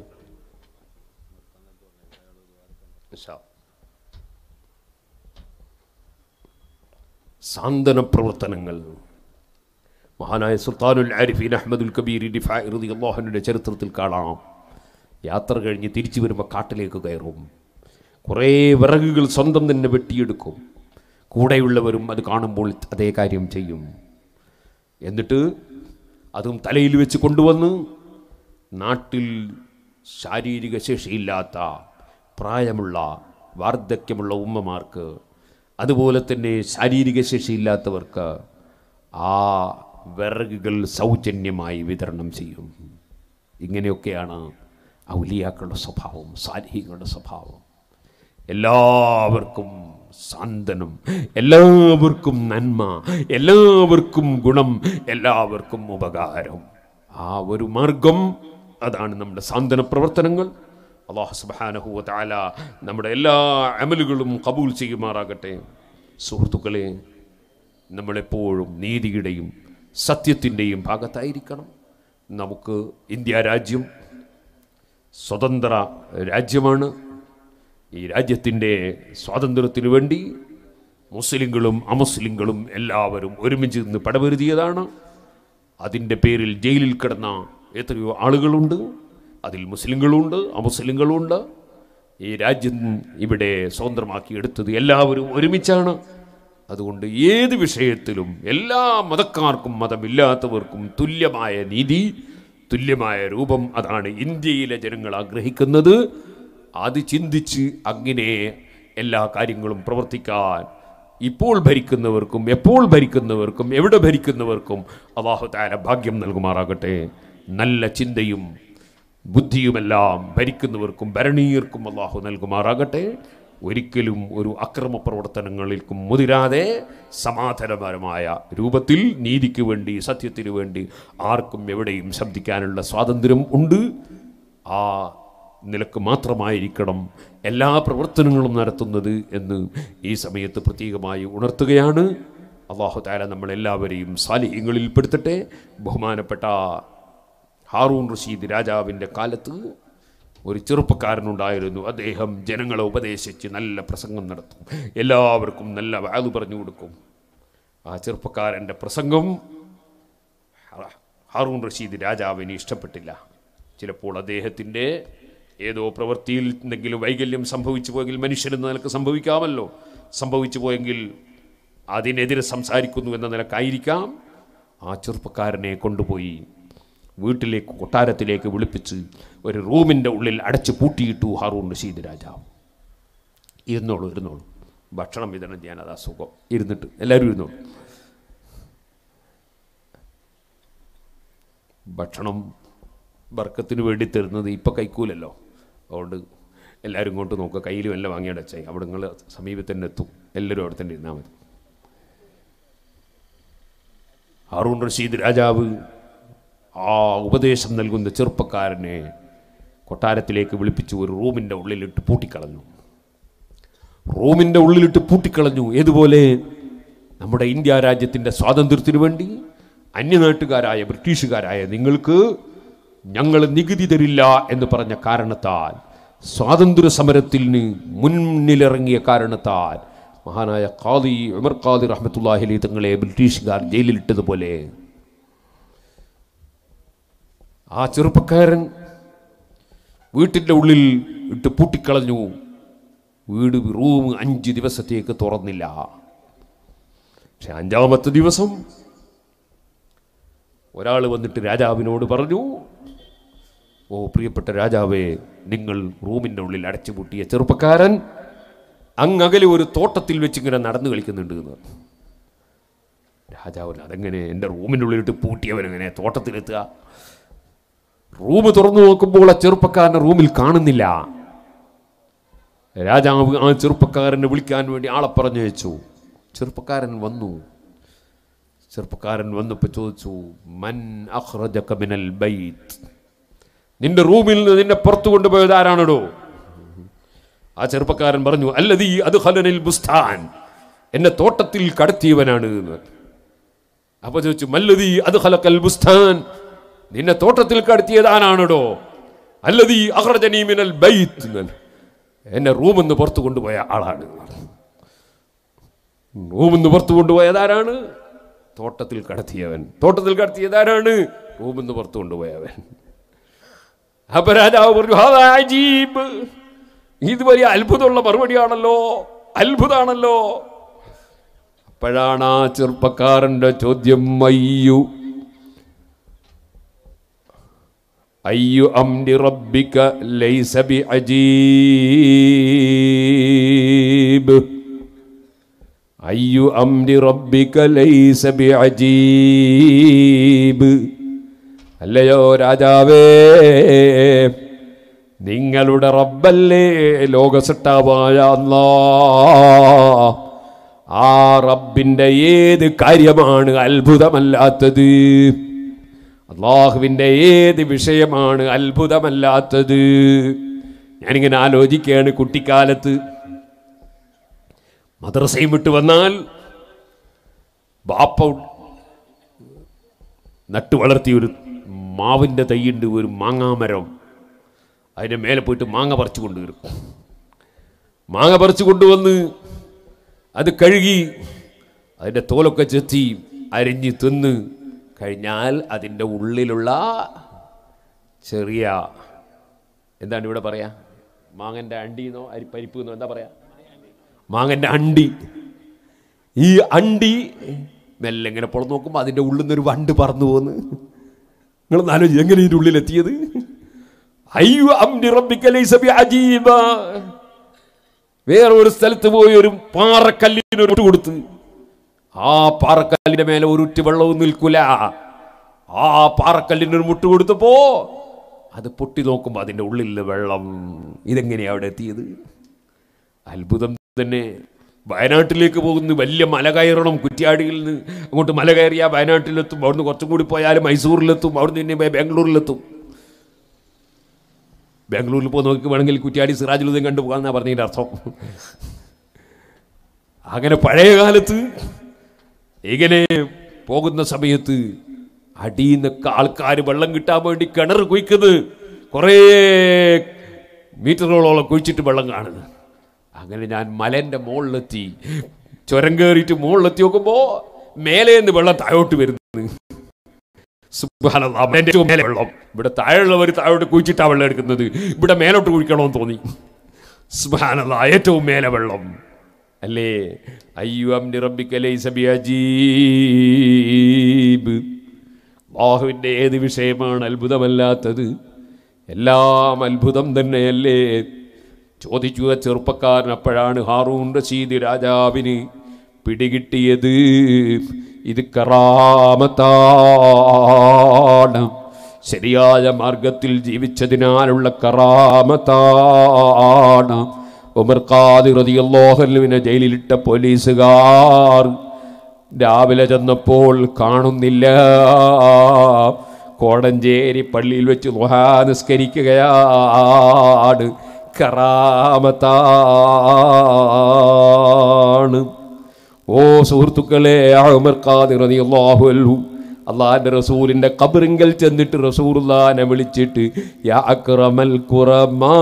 ഇൻഷാ സാന്ത്വന പ്രവർത്തനങ്ങൾ മഹാനായ സുൽത്താനുൽ ആരിഫീൻ അഹമ്മദുൽ കബീർ റതി അള്ളാഹുവിൻ്റെ ചരിത്രത്തിൽ കാണാം യാത്ര കഴിഞ്ഞ് തിരിച്ചു വരുമ്പോൾ കാട്ടിലേക്ക് കയറും കുറേ വിറകുകൾ സ്വന്തം തന്നെ വെട്ടിയെടുക്കും കൂടെയുള്ളവരും അത് കാണുമ്പോൾ അതേ കാര്യം ചെയ്യും എന്നിട്ട് അതും തലയിൽ വെച്ച് കൊണ്ടുവന്ന് നാട്ടിൽ ശാരീരിക ശേഷിയില്ലാത്ത പ്രായമുള്ള വാർദ്ധക്യമുള്ള ഉമ്മമാർക്ക് അതുപോലെ തന്നെ ശാരീരിക ശേഷിയില്ലാത്തവർക്ക് ആ വിറകുകൾ സൗജന്യമായി വിതരണം ചെയ്യും ഇങ്ങനെയൊക്കെയാണ് ഔലിയാക്കളുടെ സ്വഭാവം സാലിഹികളുടെ സ്വഭാവം എല്ലാവർക്കും സാന്ത്വനം എല്ലാവർക്കും നന്മ എല്ലാവർക്കും ഗുണം എല്ലാവർക്കും ഉപകാരം ആ ഒരു മാർഗം അതാണ് നമ്മുടെ സാന്ത്വന പ്രവർത്തനങ്ങൾ അള്ളാഹു സുബാനഹുവ താല നമ്മുടെ എല്ലാ അമലുകളും കബൂൽ ചെയ്യുമാറാകട്ടെ സുഹൃത്തുക്കളെ നമ്മളെപ്പോഴും നീതിയുടെയും സത്യത്തിൻ്റെയും ഭാഗത്തായിരിക്കണം നമുക്ക് ഇന്ത്യ രാജ്യം സ്വതന്ത്ര രാജ്യമാണ് ഈ രാജ്യത്തിൻ്റെ സ്വാതന്ത്ര്യത്തിനു വേണ്ടി മുസ്ലിങ്ങളും അമുസ്ലിങ്ങളും എല്ലാവരും ഒരുമിച്ച് നിന്ന് പടവരുതിയതാണ് അതിൻ്റെ പേരിൽ ജയിലിൽ കിടന്ന എത്രയോ ആളുകളുണ്ട് അതിൽ മുസ്ലിങ്ങളുണ്ട് അമുസ്ലിങ്ങളുണ്ട് ഈ രാജ്യം ഇവിടെ സ്വതന്ത്രമാക്കി എടുത്തത് എല്ലാവരും ഒരുമിച്ചാണ് അതുകൊണ്ട് ഏത് വിഷയത്തിലും എല്ലാ മതക്കാർക്കും മതമില്ലാത്തവർക്കും തുല്യമായ നീതി തുല്യമായ രൂപം അതാണ് ഇന്ത്യയിലെ ജനങ്ങൾ ആഗ്രഹിക്കുന്നത് അത് ചിന്തിച്ച് അങ്ങനെ എല്ലാ കാര്യങ്ങളും പ്രവർത്തിക്കാൻ ഇപ്പോൾ ഭരിക്കുന്നവർക്കും എപ്പോൾ ഭരിക്കുന്നവർക്കും എവിടെ ഭരിക്കുന്നവർക്കും അള്ളാഹു താര ഭാഗ്യം നൽകുമാറാകട്ടെ നല്ല ചിന്തയും ബുദ്ധിയുമെല്ലാം ഭരിക്കുന്നവർക്കും ഭരണീയർക്കും അള്ളാഹു നൽകുമാറാകട്ടെ ഒരിക്കലും ഒരു അക്രമ പ്രവർത്തനങ്ങളിൽക്കും മുതിരാതെ സമാധാനപരമായ രൂപത്തിൽ നീതിക്ക് വേണ്ടി സത്യത്തിന് വേണ്ടി ആർക്കും എവിടെയും ശബ്ദിക്കാനുള്ള സ്വാതന്ത്ര്യം ഉണ്ട് ആ നിലക്ക് മാത്രമായിരിക്കണം എല്ലാ പ്രവർത്തനങ്ങളും നടത്തുന്നത് എന്ന് ഈ സമയത്ത് പ്രത്യേകമായി ഉണർത്തുകയാണ് അള്ളാഹു താല നമ്മളെല്ലാവരെയും സാലിഹ്യങ്ങളിൽ പെടുത്തട്ടെ ബഹുമാനപ്പെട്ട ഹാറൂൺ റഷീദ് രാജാവിൻ്റെ കാലത്ത് ഒരു ചെറുപ്പക്കാരനുണ്ടായിരുന്നു അദ്ദേഹം ജനങ്ങളെ ഉപദേശിച്ച് നല്ല പ്രസംഗം നടത്തും എല്ലാവർക്കും നല്ല വാതു പറഞ്ഞു കൊടുക്കും ആ ചെറുപ്പക്കാരൻ്റെ പ്രസംഗം ഹാറൂൺ റഷീദ് രാജാവിന് ഇഷ്ടപ്പെട്ടില്ല ചിലപ്പോൾ അദ്ദേഹത്തിൻ്റെ ഏതോ പ്രവൃത്തിയിൽ എന്തെങ്കിലും വൈകല്യം സംഭവിച്ചു പോയെങ്കിൽ മനുഷ്യനെന്ന നിലക്ക് സംഭവിക്കാമല്ലോ സംഭവിച്ചു പോയെങ്കിൽ അതിനെതിരെ സംസാരിക്കുന്നു എന്ന നിലക്കായിരിക്കാം ആ ചെറുപ്പക്കാരനെ കൊണ്ടുപോയി വീട്ടിലേക്ക് കൊട്ടാരത്തിലേക്ക് വിളിപ്പിച്ച് ഒരു റൂമിൻ്റെ ഉള്ളിൽ അടച്ചു പൂട്ടിയിട്ടു ഹാറൂൺ റഷീദ് രാജാവ് ഇരുന്നോളൂ ഇരുന്നോളൂ ഭക്ഷണം വിതരണം ചെയ്യാൻ അതാ സുഖം ഇരുന്നിട്ട് എല്ലാവരും ഇരുന്നോളൂ ഭക്ഷണം ബർക്കത്തിന് വേണ്ടി തരുന്നത് ഇപ്പം കൈക്കൂലല്ലോ അതുകൊണ്ട് എല്ലാവരും ഇങ്ങോട്ട് നോക്കുക കയ്യിൽ വല്ല വാങ്ങിയുടെ വെച്ചാൽ അവിടെ നിങ്ങൾ സമീപത്ത് തന്നെ എത്തും എല്ലാവരും അവിടെ തന്നെ ഇരുന്നാൽ മതി ഹാറൂൺ റഷീദ് രാജാവ് ആ ഉപദേശം നൽകുന്ന ചെറുപ്പക്കാരനെ കൊട്ടാരത്തിലേക്ക് വിളിപ്പിച്ചു ഒരു റൂമിൻ്റെ ഉള്ളിലിട്ട് പൂട്ടിക്കളഞ്ഞു റൂമിൻ്റെ ഉള്ളിലിട്ട് പൂട്ടിക്കളഞ്ഞു ഏതുപോലെ നമ്മുടെ ഇന്ത്യ രാജ്യത്തിൻ്റെ സ്വാതന്ത്ര്യത്തിനു വേണ്ടി അന്യനാട്ടുകാരായ ബ്രിട്ടീഷുകാരായ നിങ്ങൾക്ക് ഞങ്ങൾ നികുതി തരില്ല എന്ന് പറഞ്ഞ കാരണത്താൽ സ്വാതന്ത്ര്യ സമരത്തിന് മുന്നിലിറങ്ങിയ കാരണത്താൽ മഹാനായ ഖാദി ഉമർ ഖാദി റഹ്മത്തുല്ലാഹി തങ്ങളെ ബ്രിട്ടീഷുകാർ ജയിലിലിട്ടതുപോലെ ആ ചെറുപ്പക്കാരൻ വീട്ടിൻ്റെ ഉള്ളിൽ ഇട്ട് പൂട്ടിക്കളഞ്ഞു വീട് റൂം അഞ്ച് ദിവസത്തേക്ക് തുറന്നില്ല പക്ഷെ അഞ്ചാമത്തെ ദിവസം ഒരാൾ വന്നിട്ട് രാജാവിനോട് പറഞ്ഞു ഓ പ്രിയപ്പെട്ട രാജാവേ നിങ്ങൾ റൂമിൻ്റെ ഉള്ളിൽ അടച്ചുപൂട്ടിയ ചെറുപ്പക്കാരൻ അങ്ങകലെ ഒരു തോട്ടത്തിൽ വെച്ച് ഇങ്ങനെ നടന്നു കളിക്കുന്നുണ്ട് എന്ന് പറഞ്ഞു. രാജാവിന് അതെങ്ങനെ എൻ്റെ റൂമിൻ്റെ ഉള്ളിലിട്ട് പൂട്ടിയവൻ എങ്ങനെ തോട്ടത്തിലെത്തുക റൂം തുറന്നു നോക്കുമ്പോൾ ആ ചെറുപ്പക്കാരനെ റൂമിൽ കാണുന്നില്ല രാജാവ് ആ ചെറുപ്പക്കാരനെ വിളിക്കാൻ വേണ്ടി ആളെ പറഞ്ഞയച്ചു ചെറുപ്പക്കാരൻ വന്നു ചെറുപ്പക്കാരൻ വന്നപ്പോൾ ചോദിച്ചു മൻ അഖ്റജക മിനൽ ബൈത്ത് നിന്റെ റൂമിൽ നിന്ന് നിന്നെ പുറത്തു കൊണ്ടുപോയത് ആരാണോ ആ ചെറുപ്പക്കാരൻ പറഞ്ഞു അല്ലതീ അത് ഹലനിൽ ബുസ്താൻ എന്നെ തോട്ടത്തിൽ കടത്തിയവനാണ് എന്ന് അപ്പൊ ചോദിച്ചു മല്ലതി അത് ഹലക്കൽ ബുസ്താൻ നിന്നെ തോട്ടത്തിൽ കടത്തിയത് ആരാണോ അല്ലതീ അഹ്റജനി മിനൽ ബൈത്ത് എന്ന്. എന്നെ റൂമിൽ നിന്ന് പുറത്തു കൊണ്ടുപോയ ആളാണ് റൂമിൽ നിന്ന് പുറത്തു കൊണ്ടുപോയത് ആരാണ് തോട്ടത്തിൽ കടത്തിയവൻ തോട്ടത്തിൽ കടത്തിയത് ആരാണ് റൂമിൽ നിന്ന് പുറത്തു കൊണ്ടുപോയവൻ അപ്പൊ രാജാവ് പറഞ്ഞു "ഹാദാ അജീബ് ഇത് വലിയ അത്ഭുതമുള്ള മറുപടിയാണല്ലോ അത്ഭുതാണല്ലോ അപ്പോഴാണ് ആ ചെറുപ്പക്കാരന്റെ ചോദ്യം അയ്യു അയ്യു അംരി റബ്ബിക ലൈസ ബി അജീബ് അയ്യു അംരി റബ്ബിക ലൈസ ബി അജീബ് അല്ലയോ രാജാവേ നിങ്ങളുടെ റബ്ബല്ലേ ലോകസട്ടാവായ അല്ലാ ആ റബ്ബിന്റെ ഏത് കാര്യമാണ് അത്ഭുതമല്ലാത്തത് അള്ളാഹുവിൻ്റെ ഏത് വിഷയമാണ് അത്ഭുതമല്ലാത്തത് ഞാനിങ്ങനെ ആലോചിക്കുകയാണ് കുട്ടിക്കാലത്ത് മദ്രസയും വിട്ട് വന്നാൽ ബാപ്പ നട്ടു വളർത്തിയ ഒരു മാവിൻ്റെ തൈയുണ്ട് ഒരു മാങ്ങാമരം അതിൻ്റെ മേലെ പോയിട്ട് മാങ്ങ പറിച്ചു കൊണ്ടുവരും മാങ്ങ പറിച്ചു കൊണ്ടുവന്ന് അത് കഴുകി അതിൻ്റെ തോലൊക്കെ ചെത്തി അരിഞ്ഞ് തിന്ന് കഴിഞ്ഞാൽ അതിൻ്റെ ഉള്ളിലുള്ള ചെറിയ എന്താണ് ഇവിടെ പറയാ മാങ്ങൻ്റെ അണ്ടിന്നോ അരി പരിപ്പ് എന്നോ എന്താ പറയാ മാങ്ങൻ്റെ അണ്ടി ഈ അണ്ടി മെല്ലെ ഇങ്ങനെ പുറത്ത് നോക്കുമ്പോൾ അതിൻ്റെ ഉള്ളിൽ നിന്നൊരു വണ്ട് പറന്നു പോന്ന് നിങ്ങളൊന്ന് ആലോചിച്ച് എങ്ങനെ ഇതിൻ്റെ ഉള്ളിലെത്തിയത് അയ്യോ അംരി റബ്ബിക ലൈസ ബിഅജീബ. വേറെ ഒരു സ്ഥലത്ത് പോയി ഒരു പാറക്കല്ലിന് ഒരു മുട്ട് കൊടുത്ത് ആ പാറക്കല്ലിന്റെ മേലെ ഒരു ഉറ്റ് വെള്ളവും നിൽക്കൂല ആ പാറക്കല്ലിന് ഒരു മുട്ട് കൊടുത്തപ്പോ അത് പൊട്ടി നോക്കുമ്പോൾ അതിൻ്റെ ഉള്ളിലെ വെള്ളം ഇതെങ്ങനെയാ അവിടെ എത്തിയത് അത്ഭുതം തന്നെ വയനാട്ടിലേക്ക് പോകുന്ന വലിയ മല കയറണം കുറ്റ്യാടിയിൽ നിന്ന് അങ്ങോട്ട് മല കയറിയാൽ വയനാട്ടിലെത്തും അവിടുന്ന് കുറച്ചും കൂടി പോയാൽ മൈസൂരിലെത്തും അവിടുന്ന് പിന്നെ പോയി ബാംഗ്ലൂരിലെത്തും ബാംഗ്ലൂരിൽ പോയി നോക്കി വേണമെങ്കിൽ കുറ്റ്യാടി സിറാജുലുദ്ദീൻ കണ്ടു പോകാന്നാ പറഞ്ഞതിൻ്റെ അർത്ഥം അങ്ങനെ പഴയ കാലത്ത് ഇങ്ങനെ പോകുന്ന സമയത്ത് അടിയിൽ നിന്നൊക്കെ ആൾക്കാർ വെള്ളം കിട്ടാൻ വേണ്ടി കിണർ കുഴിക്കുന്നത് കുറേ മീറ്ററുകളോളം കുഴിച്ചിട്ട് വെള്ളം കാണുന്നത് അങ്ങനെ ഞാൻ മലേൻ്റെ മുകളിലെത്തി ചുരം കയറിയിട്ട് മുകളിലെത്തി നോക്കുമ്പോൾ മേലെ നിന്ന് വെള്ളം താഴോട്ട് വരുന്നു സുബ്ഹാനല്ലാഹ്, അവന്റെ ഏറ്റവും മേലെ വെള്ളം ഇവിടെ താഴെയുള്ളവർ താഴോട്ട് കുഴിച്ചിട്ടാ വെള്ളം എടുക്കുന്നത് ഇവിടെ മേലോട്ട് കുഴിക്കണമെന്ന് തോന്നി സുബ്ഹാനല്ലാ ഏറ്റവും മേലെ വെള്ളം അല്ലേ അയ്യോ അംനി റബ്ബിക ലൈസ ബിഅജീബ് അള്ളാഹുവിൻ്റെ ഏത് വിഷയമാണ് അത്ഭുതമല്ലാത്തത് എല്ലാം അത്ഭുതം തന്നെയല്ലേ ചോദിച്ചു ആ ചെറുപ്പക്കാരൻ അപ്പോഴാണ് ഹാറൂൺ റഷീദ് രാജാവിന് പിടികിട്ടിയത് ഇത് കറാമത്താണ് ശരിയായ മാർഗത്തിൽ ജീവിച്ചതിനാലുള്ള കറാമത്താണ് ഉമർ ഖാദിർ റളിയല്ലാഹുവിനെ ജയിലിലിട്ട പോലീസുകാർ രാവിലെ ചെന്നപ്പോൾ കാണുന്നില്ല കോടഞ്ചേരി പള്ളിയിൽ വെച്ച് ദുഹാ നിസ്കരിക്കുകയാണ് കറാമത്താണ് ഓ സുഹൃത്തുക്കളെ ഉമർ ഖാദിർ റളിയല്ലാഹു അൻഹു അള്ളാഹിന്റെ റസൂലിന്റെ കബറിങ്കൽ ചെന്നിട്ട് റസൂലുള്ളാനെ വിളിച്ചിട്ട് യാ അക്രമൽ ഖുറമാ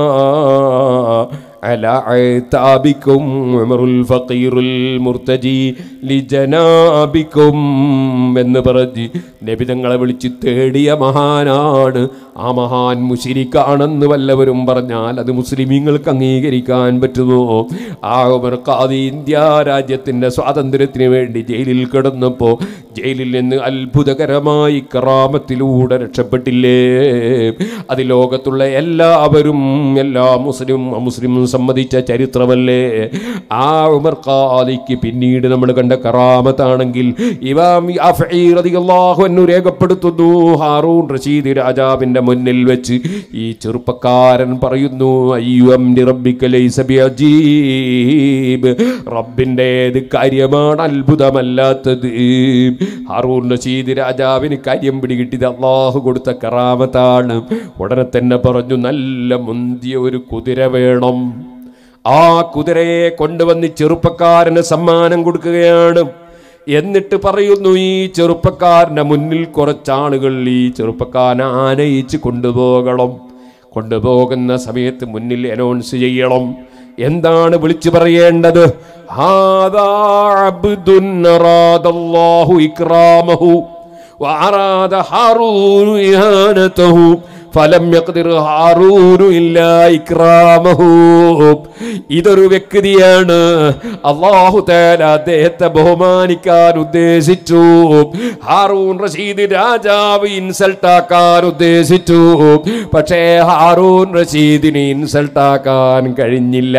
على عتابكم عمر الفقير المرتجي لجنابكم എന്ന് പറഞ്ഞ് നബി തങ്ങളെ വിളിച്ച് തേടിയ മഹാനാണ് ആ മഹാൻ മുഷിരിക്കാണെന്ന് വല്ലവരും പറഞ്ഞാൽ അത് മുസ്ലിമീങ്ങൾക്ക് അംഗീകരിക്കാൻ പറ്റുമോ ആ ഉമർ ഖാദി ഇന്ത്യ രാജ്യത്തിന്റെ സ്വാതന്ത്ര്യത്തിന് വേണ്ടി ജയിലിൽ കിടന്നപ്പോൾ ജയിലിൽ നിന്ന് അത്ഭുതകരമായി കറാമത്തിലൂടെ രക്ഷപ്പെട്ടില്ലേ അത് ലോകത്തുള്ള എല്ലാവരും എല്ലാ മുസ്ലിം അമുസ്ലിമും സമ്മതിച്ച ചരിത്രമല്ലേ ആ ഉമർ ഖാദിക്ക് പിന്നീട് നമ്മൾ കണ്ട കറാമത്താണെങ്കിൽ ഇമാം യാഫഈ റളിയല്ലാഹു അൻഹു രേഖപ്പെടുത്തുന്നു ഹാറൂൺ റഷീദ് രാജാവിന്റെ മുന്നിൽ വെച്ച് ഈ ചെറുപ്പക്കാരൻ പറയുന്നു അയ്യം റബ്ബിക ലൈസ ബിഅജീബ് റബ്ബിന്റെ ഏത് കാര്യമാണ് അത്ഭുതമല്ലാത്തത് ഹാറൂൺ റഷീദ് രാജാവിന് കാര്യം പിടികിട്ടിയത് അള്ളാഹു കൊടുത്ത കറാമത്താണ് ഉടനെ തന്നെ പറഞ്ഞു നല്ല മുന്തിയ ഒരു കുതിര വേണം ആ കുതിരയെ കൊണ്ടുവന്ന് ചെറുപ്പക്കാരന് സമ്മാനം കൊടുക്കുകയാണ് എന്നിട്ട് പറയുന്നു ഈ ചെറുപ്പക്കാരന്റെ മുന്നിൽ കുറച്ചാളുകൾ ഈ ചെറുപ്പക്കാരനെ ആനയിച്ച് കൊണ്ടുപോകണം കൊണ്ടുപോകുന്ന സമയത്ത് മുന്നിൽ അനൗൺസ് ചെയ്യണം എന്താണ് വിളിച്ചു പറയേണ്ടത് ഹാദാ അബ്ദുൻ അറാദല്ലാഹു ഇക്റാമഹു وأراد هارون إهانته ഫലം യഖ്ദിർ ഹാറൂനു ഇല്ലാ ഇക്രാമഹു ഇതൊരു വ്യക്തിയാണ് അള്ളാഹു തആല അദ്ദേഹത്തെ ബഹുമാനിക്കാൻ ഉദ്ദേശിച്ചു ഹാറൂൻ റഷീദ് രാജാവ് ഇൻസൾട്ട് ആക്കാൻ ഉദ്ദേശിച്ചു പക്ഷേ ഹാറൂൻ റഷീദിന് ഇൻസൾട്ട് ആക്കാൻ കഴിഞ്ഞില്ല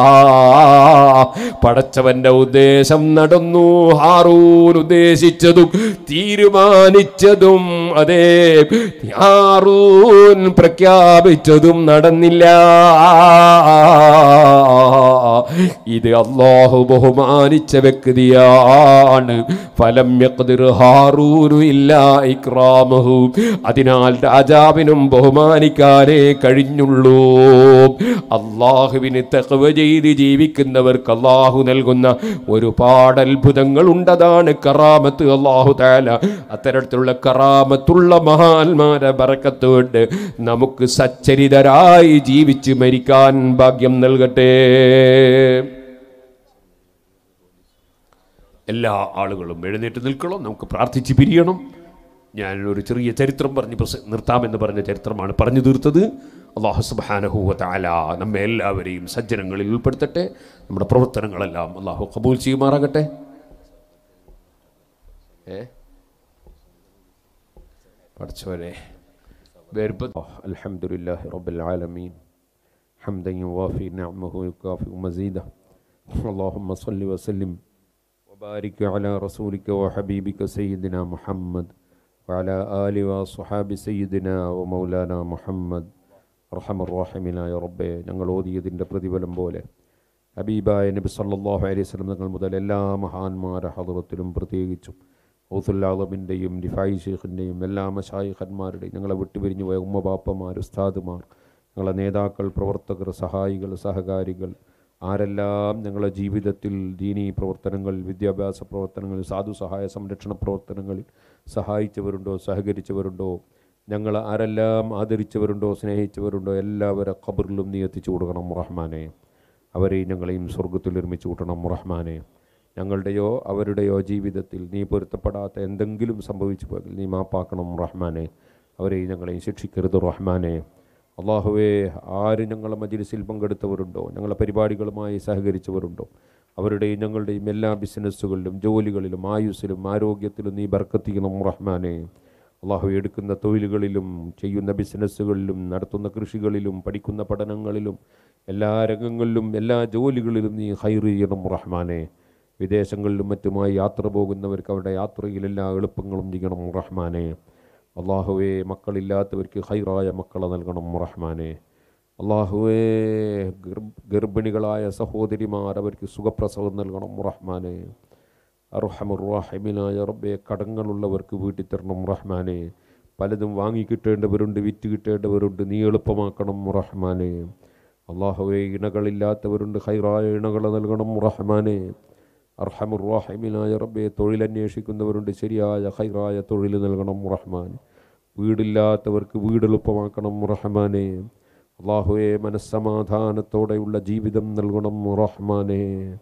പടച്ചവന്റെ ഉദ്ദേശം നടന്നു ഹാറൂൻ ഉദ്ദേശിച്ചതും തീരുമാനിച്ചതും അതേ ഹാറൂൻ പ്രഖ്യാപിച്ചതും നടന്നില്ല ഇത് അള്ളാഹു ബഹുമാനിച്ച വ്യക്തിയാണ് ഫലം യഖ്ദിർ ഹാറൂനു ഇല്ലാ ഇക്രാമഹു അതിനാൽ രാജാവിനും ബഹുമാനിക്കാനേ കഴിഞ്ഞുള്ളൂ അള്ളാഹുവിന് തഖ്വ ചെയ്ത് ജീവിക്കുന്നവർക്ക് അള്ളാഹു നൽകുന്ന ഒരുപാട് അത്ഭുതങ്ങൾ ഉണ്ടതാണ് കറാമത്ത് അള്ളാഹു താല അത്തരത്തിലുള്ള കറാമത്തുള്ള മഹാന്മാരെ ബറക്കത്തുകൊണ്ട് നമുക്ക് സച്ചരിതരായി ജീവിച്ച് മരിക്കാൻ ഭാഗ്യം നൽകട്ടെ എല്ലാ ആളുകളും എഴുന്നേറ്റ് നിൽക്കണം നമുക്ക് പ്രാർത്ഥിച്ച് പിരിയണം ഞാൻ ഒരു ചെറിയ ചരിത്രം പറഞ്ഞ് പ്രസ നിർത്താമെന്ന് പറഞ്ഞ ചരിത്രമാണ് പറഞ്ഞു തീർത്തത് അള്ളാഹു സുബാനഹുവ താല നമ്മെ എല്ലാവരെയും സജ്ജനങ്ങളിൽ ഉൾപ്പെടുത്തട്ടെ നമ്മുടെ പ്രവർത്തനങ്ങളെല്ലാം അള്ളാഹു കബൂൽ ചെയ്യുമാറാകട്ടെ ഏ പഠിച്ചവരെ الحمد لله رب العالمين حمدا يوافي نعمه ويكافئ مزيده اللهم صل وسلم وبارك على رسولك وحبيبك سيدنا محمد وعلى آله وصحاب سيدنا ومولانا محمد അർഹമ റഹീമിനായ റബ്ബെ ഞങ്ങൾ ഓതിയതിൻ്റെ പ്രതിഫലം പോലെ ഹബീബായ നബി സല്ലല്ലാഹു അലൈഹി വസല്ലം തങ്ങൾ മുതൽ എല്ലാ മഹാന്മാരെ ഹദറത്തിലും പ്രത്യേകിച്ചും ഔസുല്ലാദബിൻ്റെയും ഡിഫായി ഷെയ്ഖിൻ്റെയും എല്ലാ മഷായിഖന്മാരുടെയും ഞങ്ങളെ വിട്ടുപിരിഞ്ഞു പോയ ഉമ്മബാപ്പമാർ ഉസ്താദുമാർ ഞങ്ങളെ നേതാക്കൾ പ്രവർത്തകർ സഹായികൾ സഹകാരികൾ ആരെല്ലാം ഞങ്ങളുടെ ജീവിതത്തിൽ ദീനീ പ്രവർത്തനങ്ങൾ വിദ്യാഭ്യാസ പ്രവർത്തനങ്ങൾ സാധു സഹായ സംരക്ഷണ പ്രവർത്തനങ്ങളിൽ സഹായിച്ചവരുണ്ടോ സഹകരിച്ചവരുണ്ടോ ഞങ്ങൾ ആരെല്ലാം ആദരിച്ചവരുണ്ടോ സ്നേഹിച്ചവരുണ്ടോ എല്ലാവരെ ഖബറിലും നീ എത്തിച്ചു കൊടുക്കണം റഹ്മാനെ അവരെയും ഞങ്ങളെയും സ്വർഗത്തിൽ ഒരുമിച്ച് കൂട്ടണം റഹ്മാനെ ഞങ്ങളുടെയോ അവരുടെയോ ജീവിതത്തിൽ നീ പൊരുത്തപ്പെടാത്ത എന്തെങ്കിലും സംഭവിച്ചു പോയെങ്കിൽ നീ മാപ്പാക്കണം റഹ്മാനെ അവരെയും ഞങ്ങളെയും ശിക്ഷിക്കരുത് റഹ്മാനെ അള്ളാഹുവേ ആര് ഞങ്ങളെ മജിലിസിൽ പങ്കെടുത്തവരുണ്ടോ ഞങ്ങളെ പരിപാടികളുമായി സഹകരിച്ചവരുണ്ടോ അവരുടെയും ഞങ്ങളുടെയും എല്ലാ ബിസിനസ്സുകളിലും ജോലികളിലും ആയുസ്സിലും ആരോഗ്യത്തിലും നീ ബർക്കത്തിക്കണം റഹ്മാനെ അള്ളാഹു എടുക്കുന്ന തൊഴിലുകളിലും ചെയ്യുന്ന ബിസിനസ്സുകളിലും നടത്തുന്ന കൃഷികളിലും പഠിക്കുന്ന പഠനങ്ങളിലും എല്ലാ രംഗങ്ങളിലും എല്ലാ ജോലികളിലും നീ ഹൈർ ചെയ്യണം റഹ്മാനെ വിദേശങ്ങളിലും മറ്റുമായി യാത്ര പോകുന്നവർക്ക് അവരുടെ യാത്രയിൽ എല്ലാ എളുപ്പങ്ങളും ചെയ്യണം റഹ്മാനെ അള്ളാഹുവെ മക്കളില്ലാത്തവർക്ക് ഹൈറായ മക്കളെ നൽകണം റഹ്മാനെ അള്ളാഹുവേ ഗർഭ- ഗർഭിണികളായ സഹോദരിമാർ അവർക്ക് സുഖപ്രസവം നൽകണം റഹ്മാനെ അർഹമുറാഹിമിനായ റബ്ബെ കടങ്ങളുള്ളവർക്ക് വീട്ടിൽ തരണം റഹ്മാനെ പലതും വാങ്ങി കിട്ടേണ്ടവരുണ്ട് വിറ്റ് കിട്ടേണ്ടവരുണ്ട് നീ എളുപ്പമാക്കണം റഹ്മാനെ അള്ളാഹുവെ ഇണകളില്ലാത്തവരുണ്ട് ഹൈറായ ഇണകളെ നൽകണം റഹ്മാനെ അർഹമുറാഹിമിനായ റബ്ബെ തൊഴിലന്വേഷിക്കുന്നവരുണ്ട് ശരിയായ ഹൈറായ തൊഴിൽ നൽകണം റഹ്മാൻ വീടില്ലാത്തവർക്ക് വീട് എളുപ്പമാക്കണം റഹ്മാനെ അള്ളാഹുവെ മനസ്സമാധാനത്തോടെയുള്ള ജീവിതം നൽകണം റഹ്മാനെ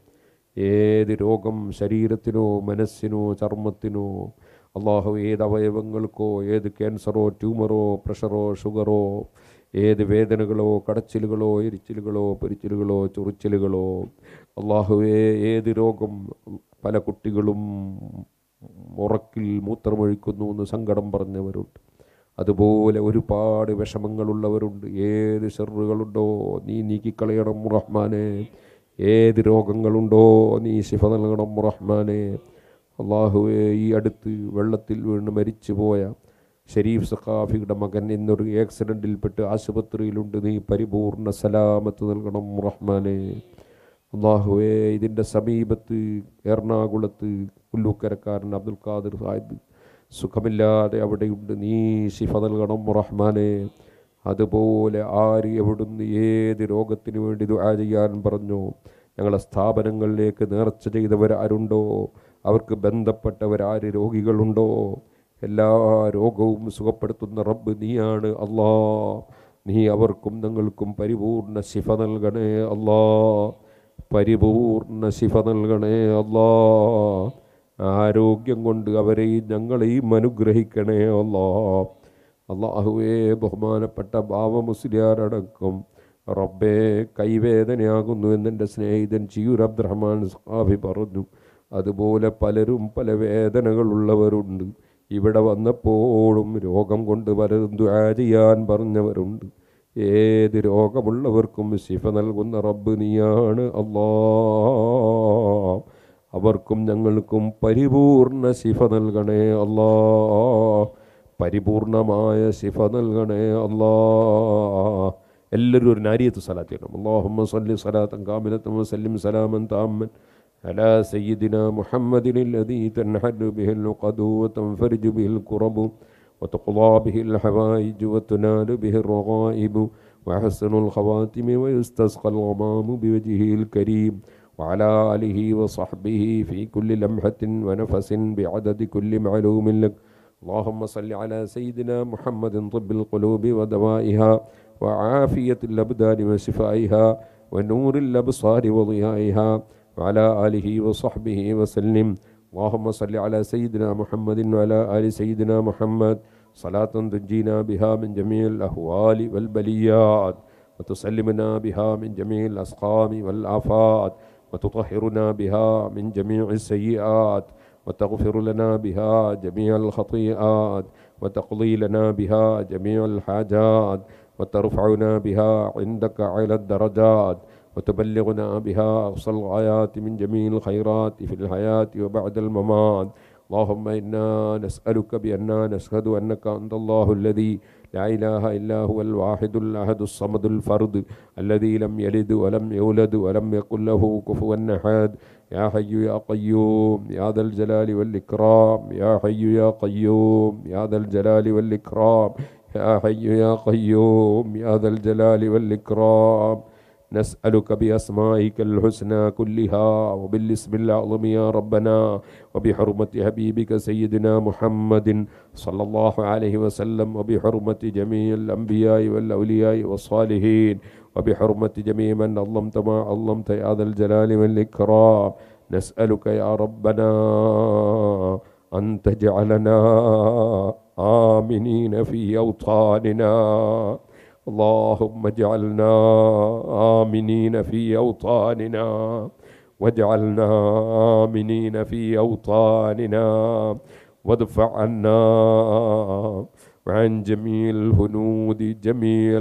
ഏത് രോഗം ശരീരത്തിനോ മനസ്സിനോ ചർമ്മത്തിനോ അള്ളാഹു ഏത് അവയവങ്ങൾക്കോ ഏത് ക്യാൻസറോ ട്യൂമറോ പ്രഷറോ ഷുഗറോ ഏത് വേദനകളോ കടച്ചിലുകളോ എരിച്ചിലുകളോ പൊരിച്ചിലുകളോ ചൊറിച്ചിലുകളോ അള്ളാഹുവേ ഏത് രോഗം പല കുട്ടികളും ഉറക്കിൽ മൂത്രമൊഴിക്കുന്നു എന്ന് സങ്കടം പറഞ്ഞവരുണ്ട് അതുപോലെ ഒരുപാട് വിഷമങ്ങളുള്ളവരുണ്ട് ഏത് ഷെറുകളുണ്ടോ നീ നീക്കിക്കളയണം റഹ്മാനെ ഏത് രോഗങ്ങളുണ്ടോ നീ ശിഫ നൽകണം റഹ്മാനെ അള്ളാഹുവെ ഈ അടുത്ത് വെള്ളത്തിൽ വീണ് മരിച്ചു പോയ ഷരീഫ് സഖാഫിയുടെ മകൻ എന്നൊരു ആക്സിഡൻറ്റിൽപ്പെട്ട് ആശുപത്രിയിലുണ്ട് നീ പരിപൂർണ സലാമത്ത് നൽകണം റഹ്മാനെ അള്ളാഹുവെ ഇതിൻ്റെ സമീപത്ത് എറണാകുളത്ത് പുല്ലൂക്കരക്കാരൻ അബ്ദുൽ ഖാദിർ സാഹിബ് സുഖമില്ലാതെ അവിടെയുണ്ട് നീ ശിഫ നൽകണം റഹ്മാനെ അതുപോലെ ആര് എവിടുന്ന് ഏത് രോഗത്തിന് വേണ്ടി ദുആ ചെയ്യാൻ പറഞ്ഞു ഞങ്ങളെ സ്ഥാപനങ്ങളിലേക്ക് നേർച്ച ചെയ്തവരാരുണ്ടോ അവർക്ക് ബന്ധപ്പെട്ടവരാര് രോഗികളുണ്ടോ എല്ലാ രോഗവും സുഖപ്പെടുത്തുന്ന റബ്ബ് നീയാണ് അല്ലാ നീ അവർക്കും ഞങ്ങൾക്കും പരിപൂർണ ശിഫ നൽകണേ അല്ലാ പരിപൂർണ ശിഫ നൽകണേ അല്ലാ ആരോഗ്യം കൊണ്ട് അവരെയും ഞങ്ങളെയും അനുഗ്രഹിക്കണേ അല്ലാ അള്ളാഹുവേ ബഹുമാനപ്പെട്ട ബാവ മുസ്ലിയാരടക്കം റബ്ബേ കൈവേദനയാകുന്നു എന്നെൻ്റെ സ്നേഹിതൻ ചിയൂർ അബ്ദുറഹ്മാൻ സാഫി പറഞ്ഞു അതുപോലെ പലരും പല വേദനകളുള്ളവരുണ്ട് ഇവിടെ വന്നപ്പോഴും രോഗം കൊണ്ട് പലരും ദുആ ചെയ്യാൻ പറഞ്ഞവരുണ്ട് ഏത് രോഗമുള്ളവർക്കും ശിഫ നൽകുന്ന റബ്ബ് നീയാണ് അല്ലാ അവർക്കും ഞങ്ങൾക്കും പരിപൂർണ ശിഫ നൽകണേ അല്ലാ പരിപൂർണമായ ശിഫ നൽകണേ അല്ലാ എല്ലാവരും ഒരു നാരിയത്ത് സലാത്ത് ചെയ്യണം അള്ളാഹുമ്മ സല്ലി സലാത്തൻ കാമിലത്തം വസല്ലിം സലാമൻ താമൻ على سيدنا محمد الذي تنحل به العقد وتنفرج به الكرب وتقضى به الحوائج وتنال به الرغائب وحسن الخواتم ويستسقى الغمام بوجهه الكريم وعلى آله وصحبه في كل لمحة ونفس بعدد كل معلوم لك اللهم صل على سيدنا محمد طب القلوب ودوائها وعافية الأبدان وشفائها ونور الأبصار وضيائها وعلى آله وصحبه وسلم اللهم صل على سيدنا محمد وعلى آل سيدنا محمد صلاة تنجينا بها من جميع الأهوال والبليات وتسلمنا بها من جميع الأسقام والآفات وتطهرنا بها من جميع السيئات وتغفر لنا بها جميع الخطيئات وتقضي لنا بها جميع الحاجات وترفعنا بها عندك على الدرجات وتبلغنا بها أقصى الغايات من جميع الخيرات في الحياة وبعد الممات اللهم إنا نسألك بأننا نشهد أنك أنت الله الذي لا إله إلا هو الواحد الأحد الصمد الفرد الذي لم يلد ولم يولد ولم يكن له كفوا أحد يا حي يا قيوم يا ذا الجلال والإكرام يا حي يا قيوم يا ذا الجلال والإكرام يا حي يا قيوم يا ذا الجلال والإكرام نسألك بأسمائك الحسنى كلها وبالاسم الأعظم يا ربنا وبحرمة حبيبك سيدنا محمد صلى الله عليه وسلم وبحرمة جميع الأنبياء والأولياء والصالحين وبحرمة جميع من علمت ما علمت يا ذا الجلال والإكرام نسألك يا ربنا أن تجعلنا آمنين في أوطاننا اللهم اجعلنا آمنين في أوطاننا واجعلنا آمنين في أوطاننا وادفع عنا وعن جميع الهنود جميع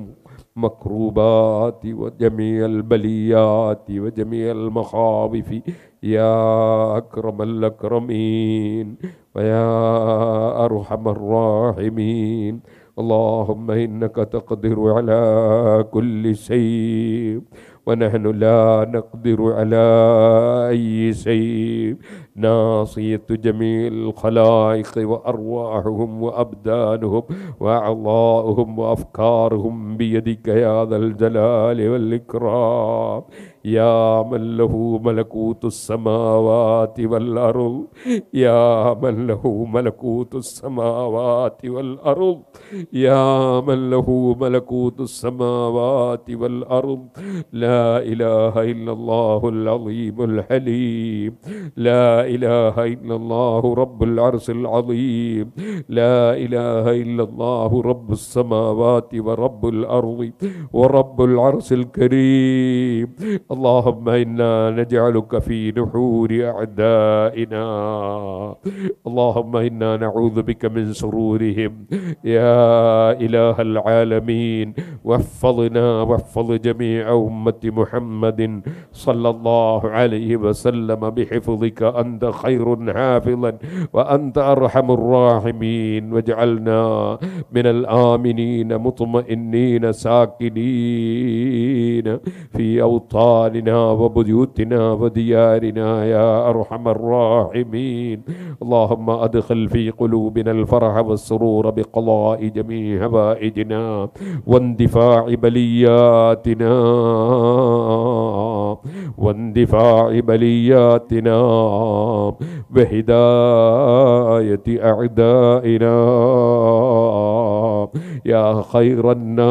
المكروبات وجميع البليات وجميع المخاوف يا أكرم الأكرمين ويا أرحم الراحمين اللهم إنك تقدر على كل شيء ونحن لا نقدر على أي شيء ناصية جميع الخلائق وأرواحهم وأبدانهم وأعضاؤهم وأفكارهم بيدك يا ذا الجلال والإكرام يا من له ملكوت السماوات والأرض يا من له ملكوت السماوات والأرض يا من له ملكوت السماوات والأرض لا إله إلا الله العظيم الحليم لا إله إلا الله رب العرش العظيم لا إله إلا الله رب السماوات ورب الأرض ورب العرش الكريم اللهم إنا نجعلك في نحور أعدائنا اللهم إنا نعوذ بك من شرورهم يا إله العالمين واحفظنا واحفظ جميع أمة محمد صلى الله عليه وسلم بحفظك أنت خير حافظا وأنت أرحم الراحمين واجعلنا من الآمنين مطمئنين ساكنين في أوطاننا وبيوتنا وديارنا يا أرحم الراحمين اللهم أدخل في قلوبنا الفرح والسرور بقضاء جميع هوائجنا واندفاع بلياتنا واندفاع بلياتنا وهداية أعدائنا يا خير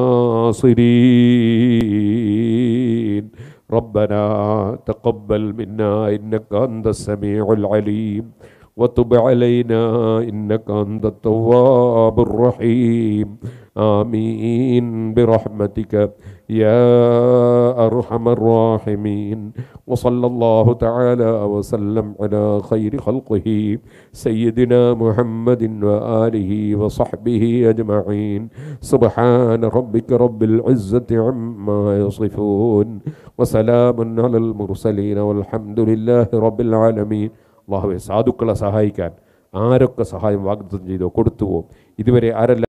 الناصرين ربنا تقبل منا إنك أنت السميع العليم وتب علينا إنك أنت التواب الرحيم آمين برحمتك يا أرحم الراحمين وصلى الله تعالى وسلم على خير خلقه سيدنا محمد وآله وصحبه أجمعين سبحان ربك رب العزة عما يصفون وسلام على المرسلين والحمد لله رب العالمين അള്ളാഹുവെ സാധുക്കളെ സഹായിക്കാൻ ആരൊക്കെ സഹായം വാഗ്ദത്തം ചെയ്തോ കൊടുത്തുവോ ഇതുവരെ ആരെല്ലാം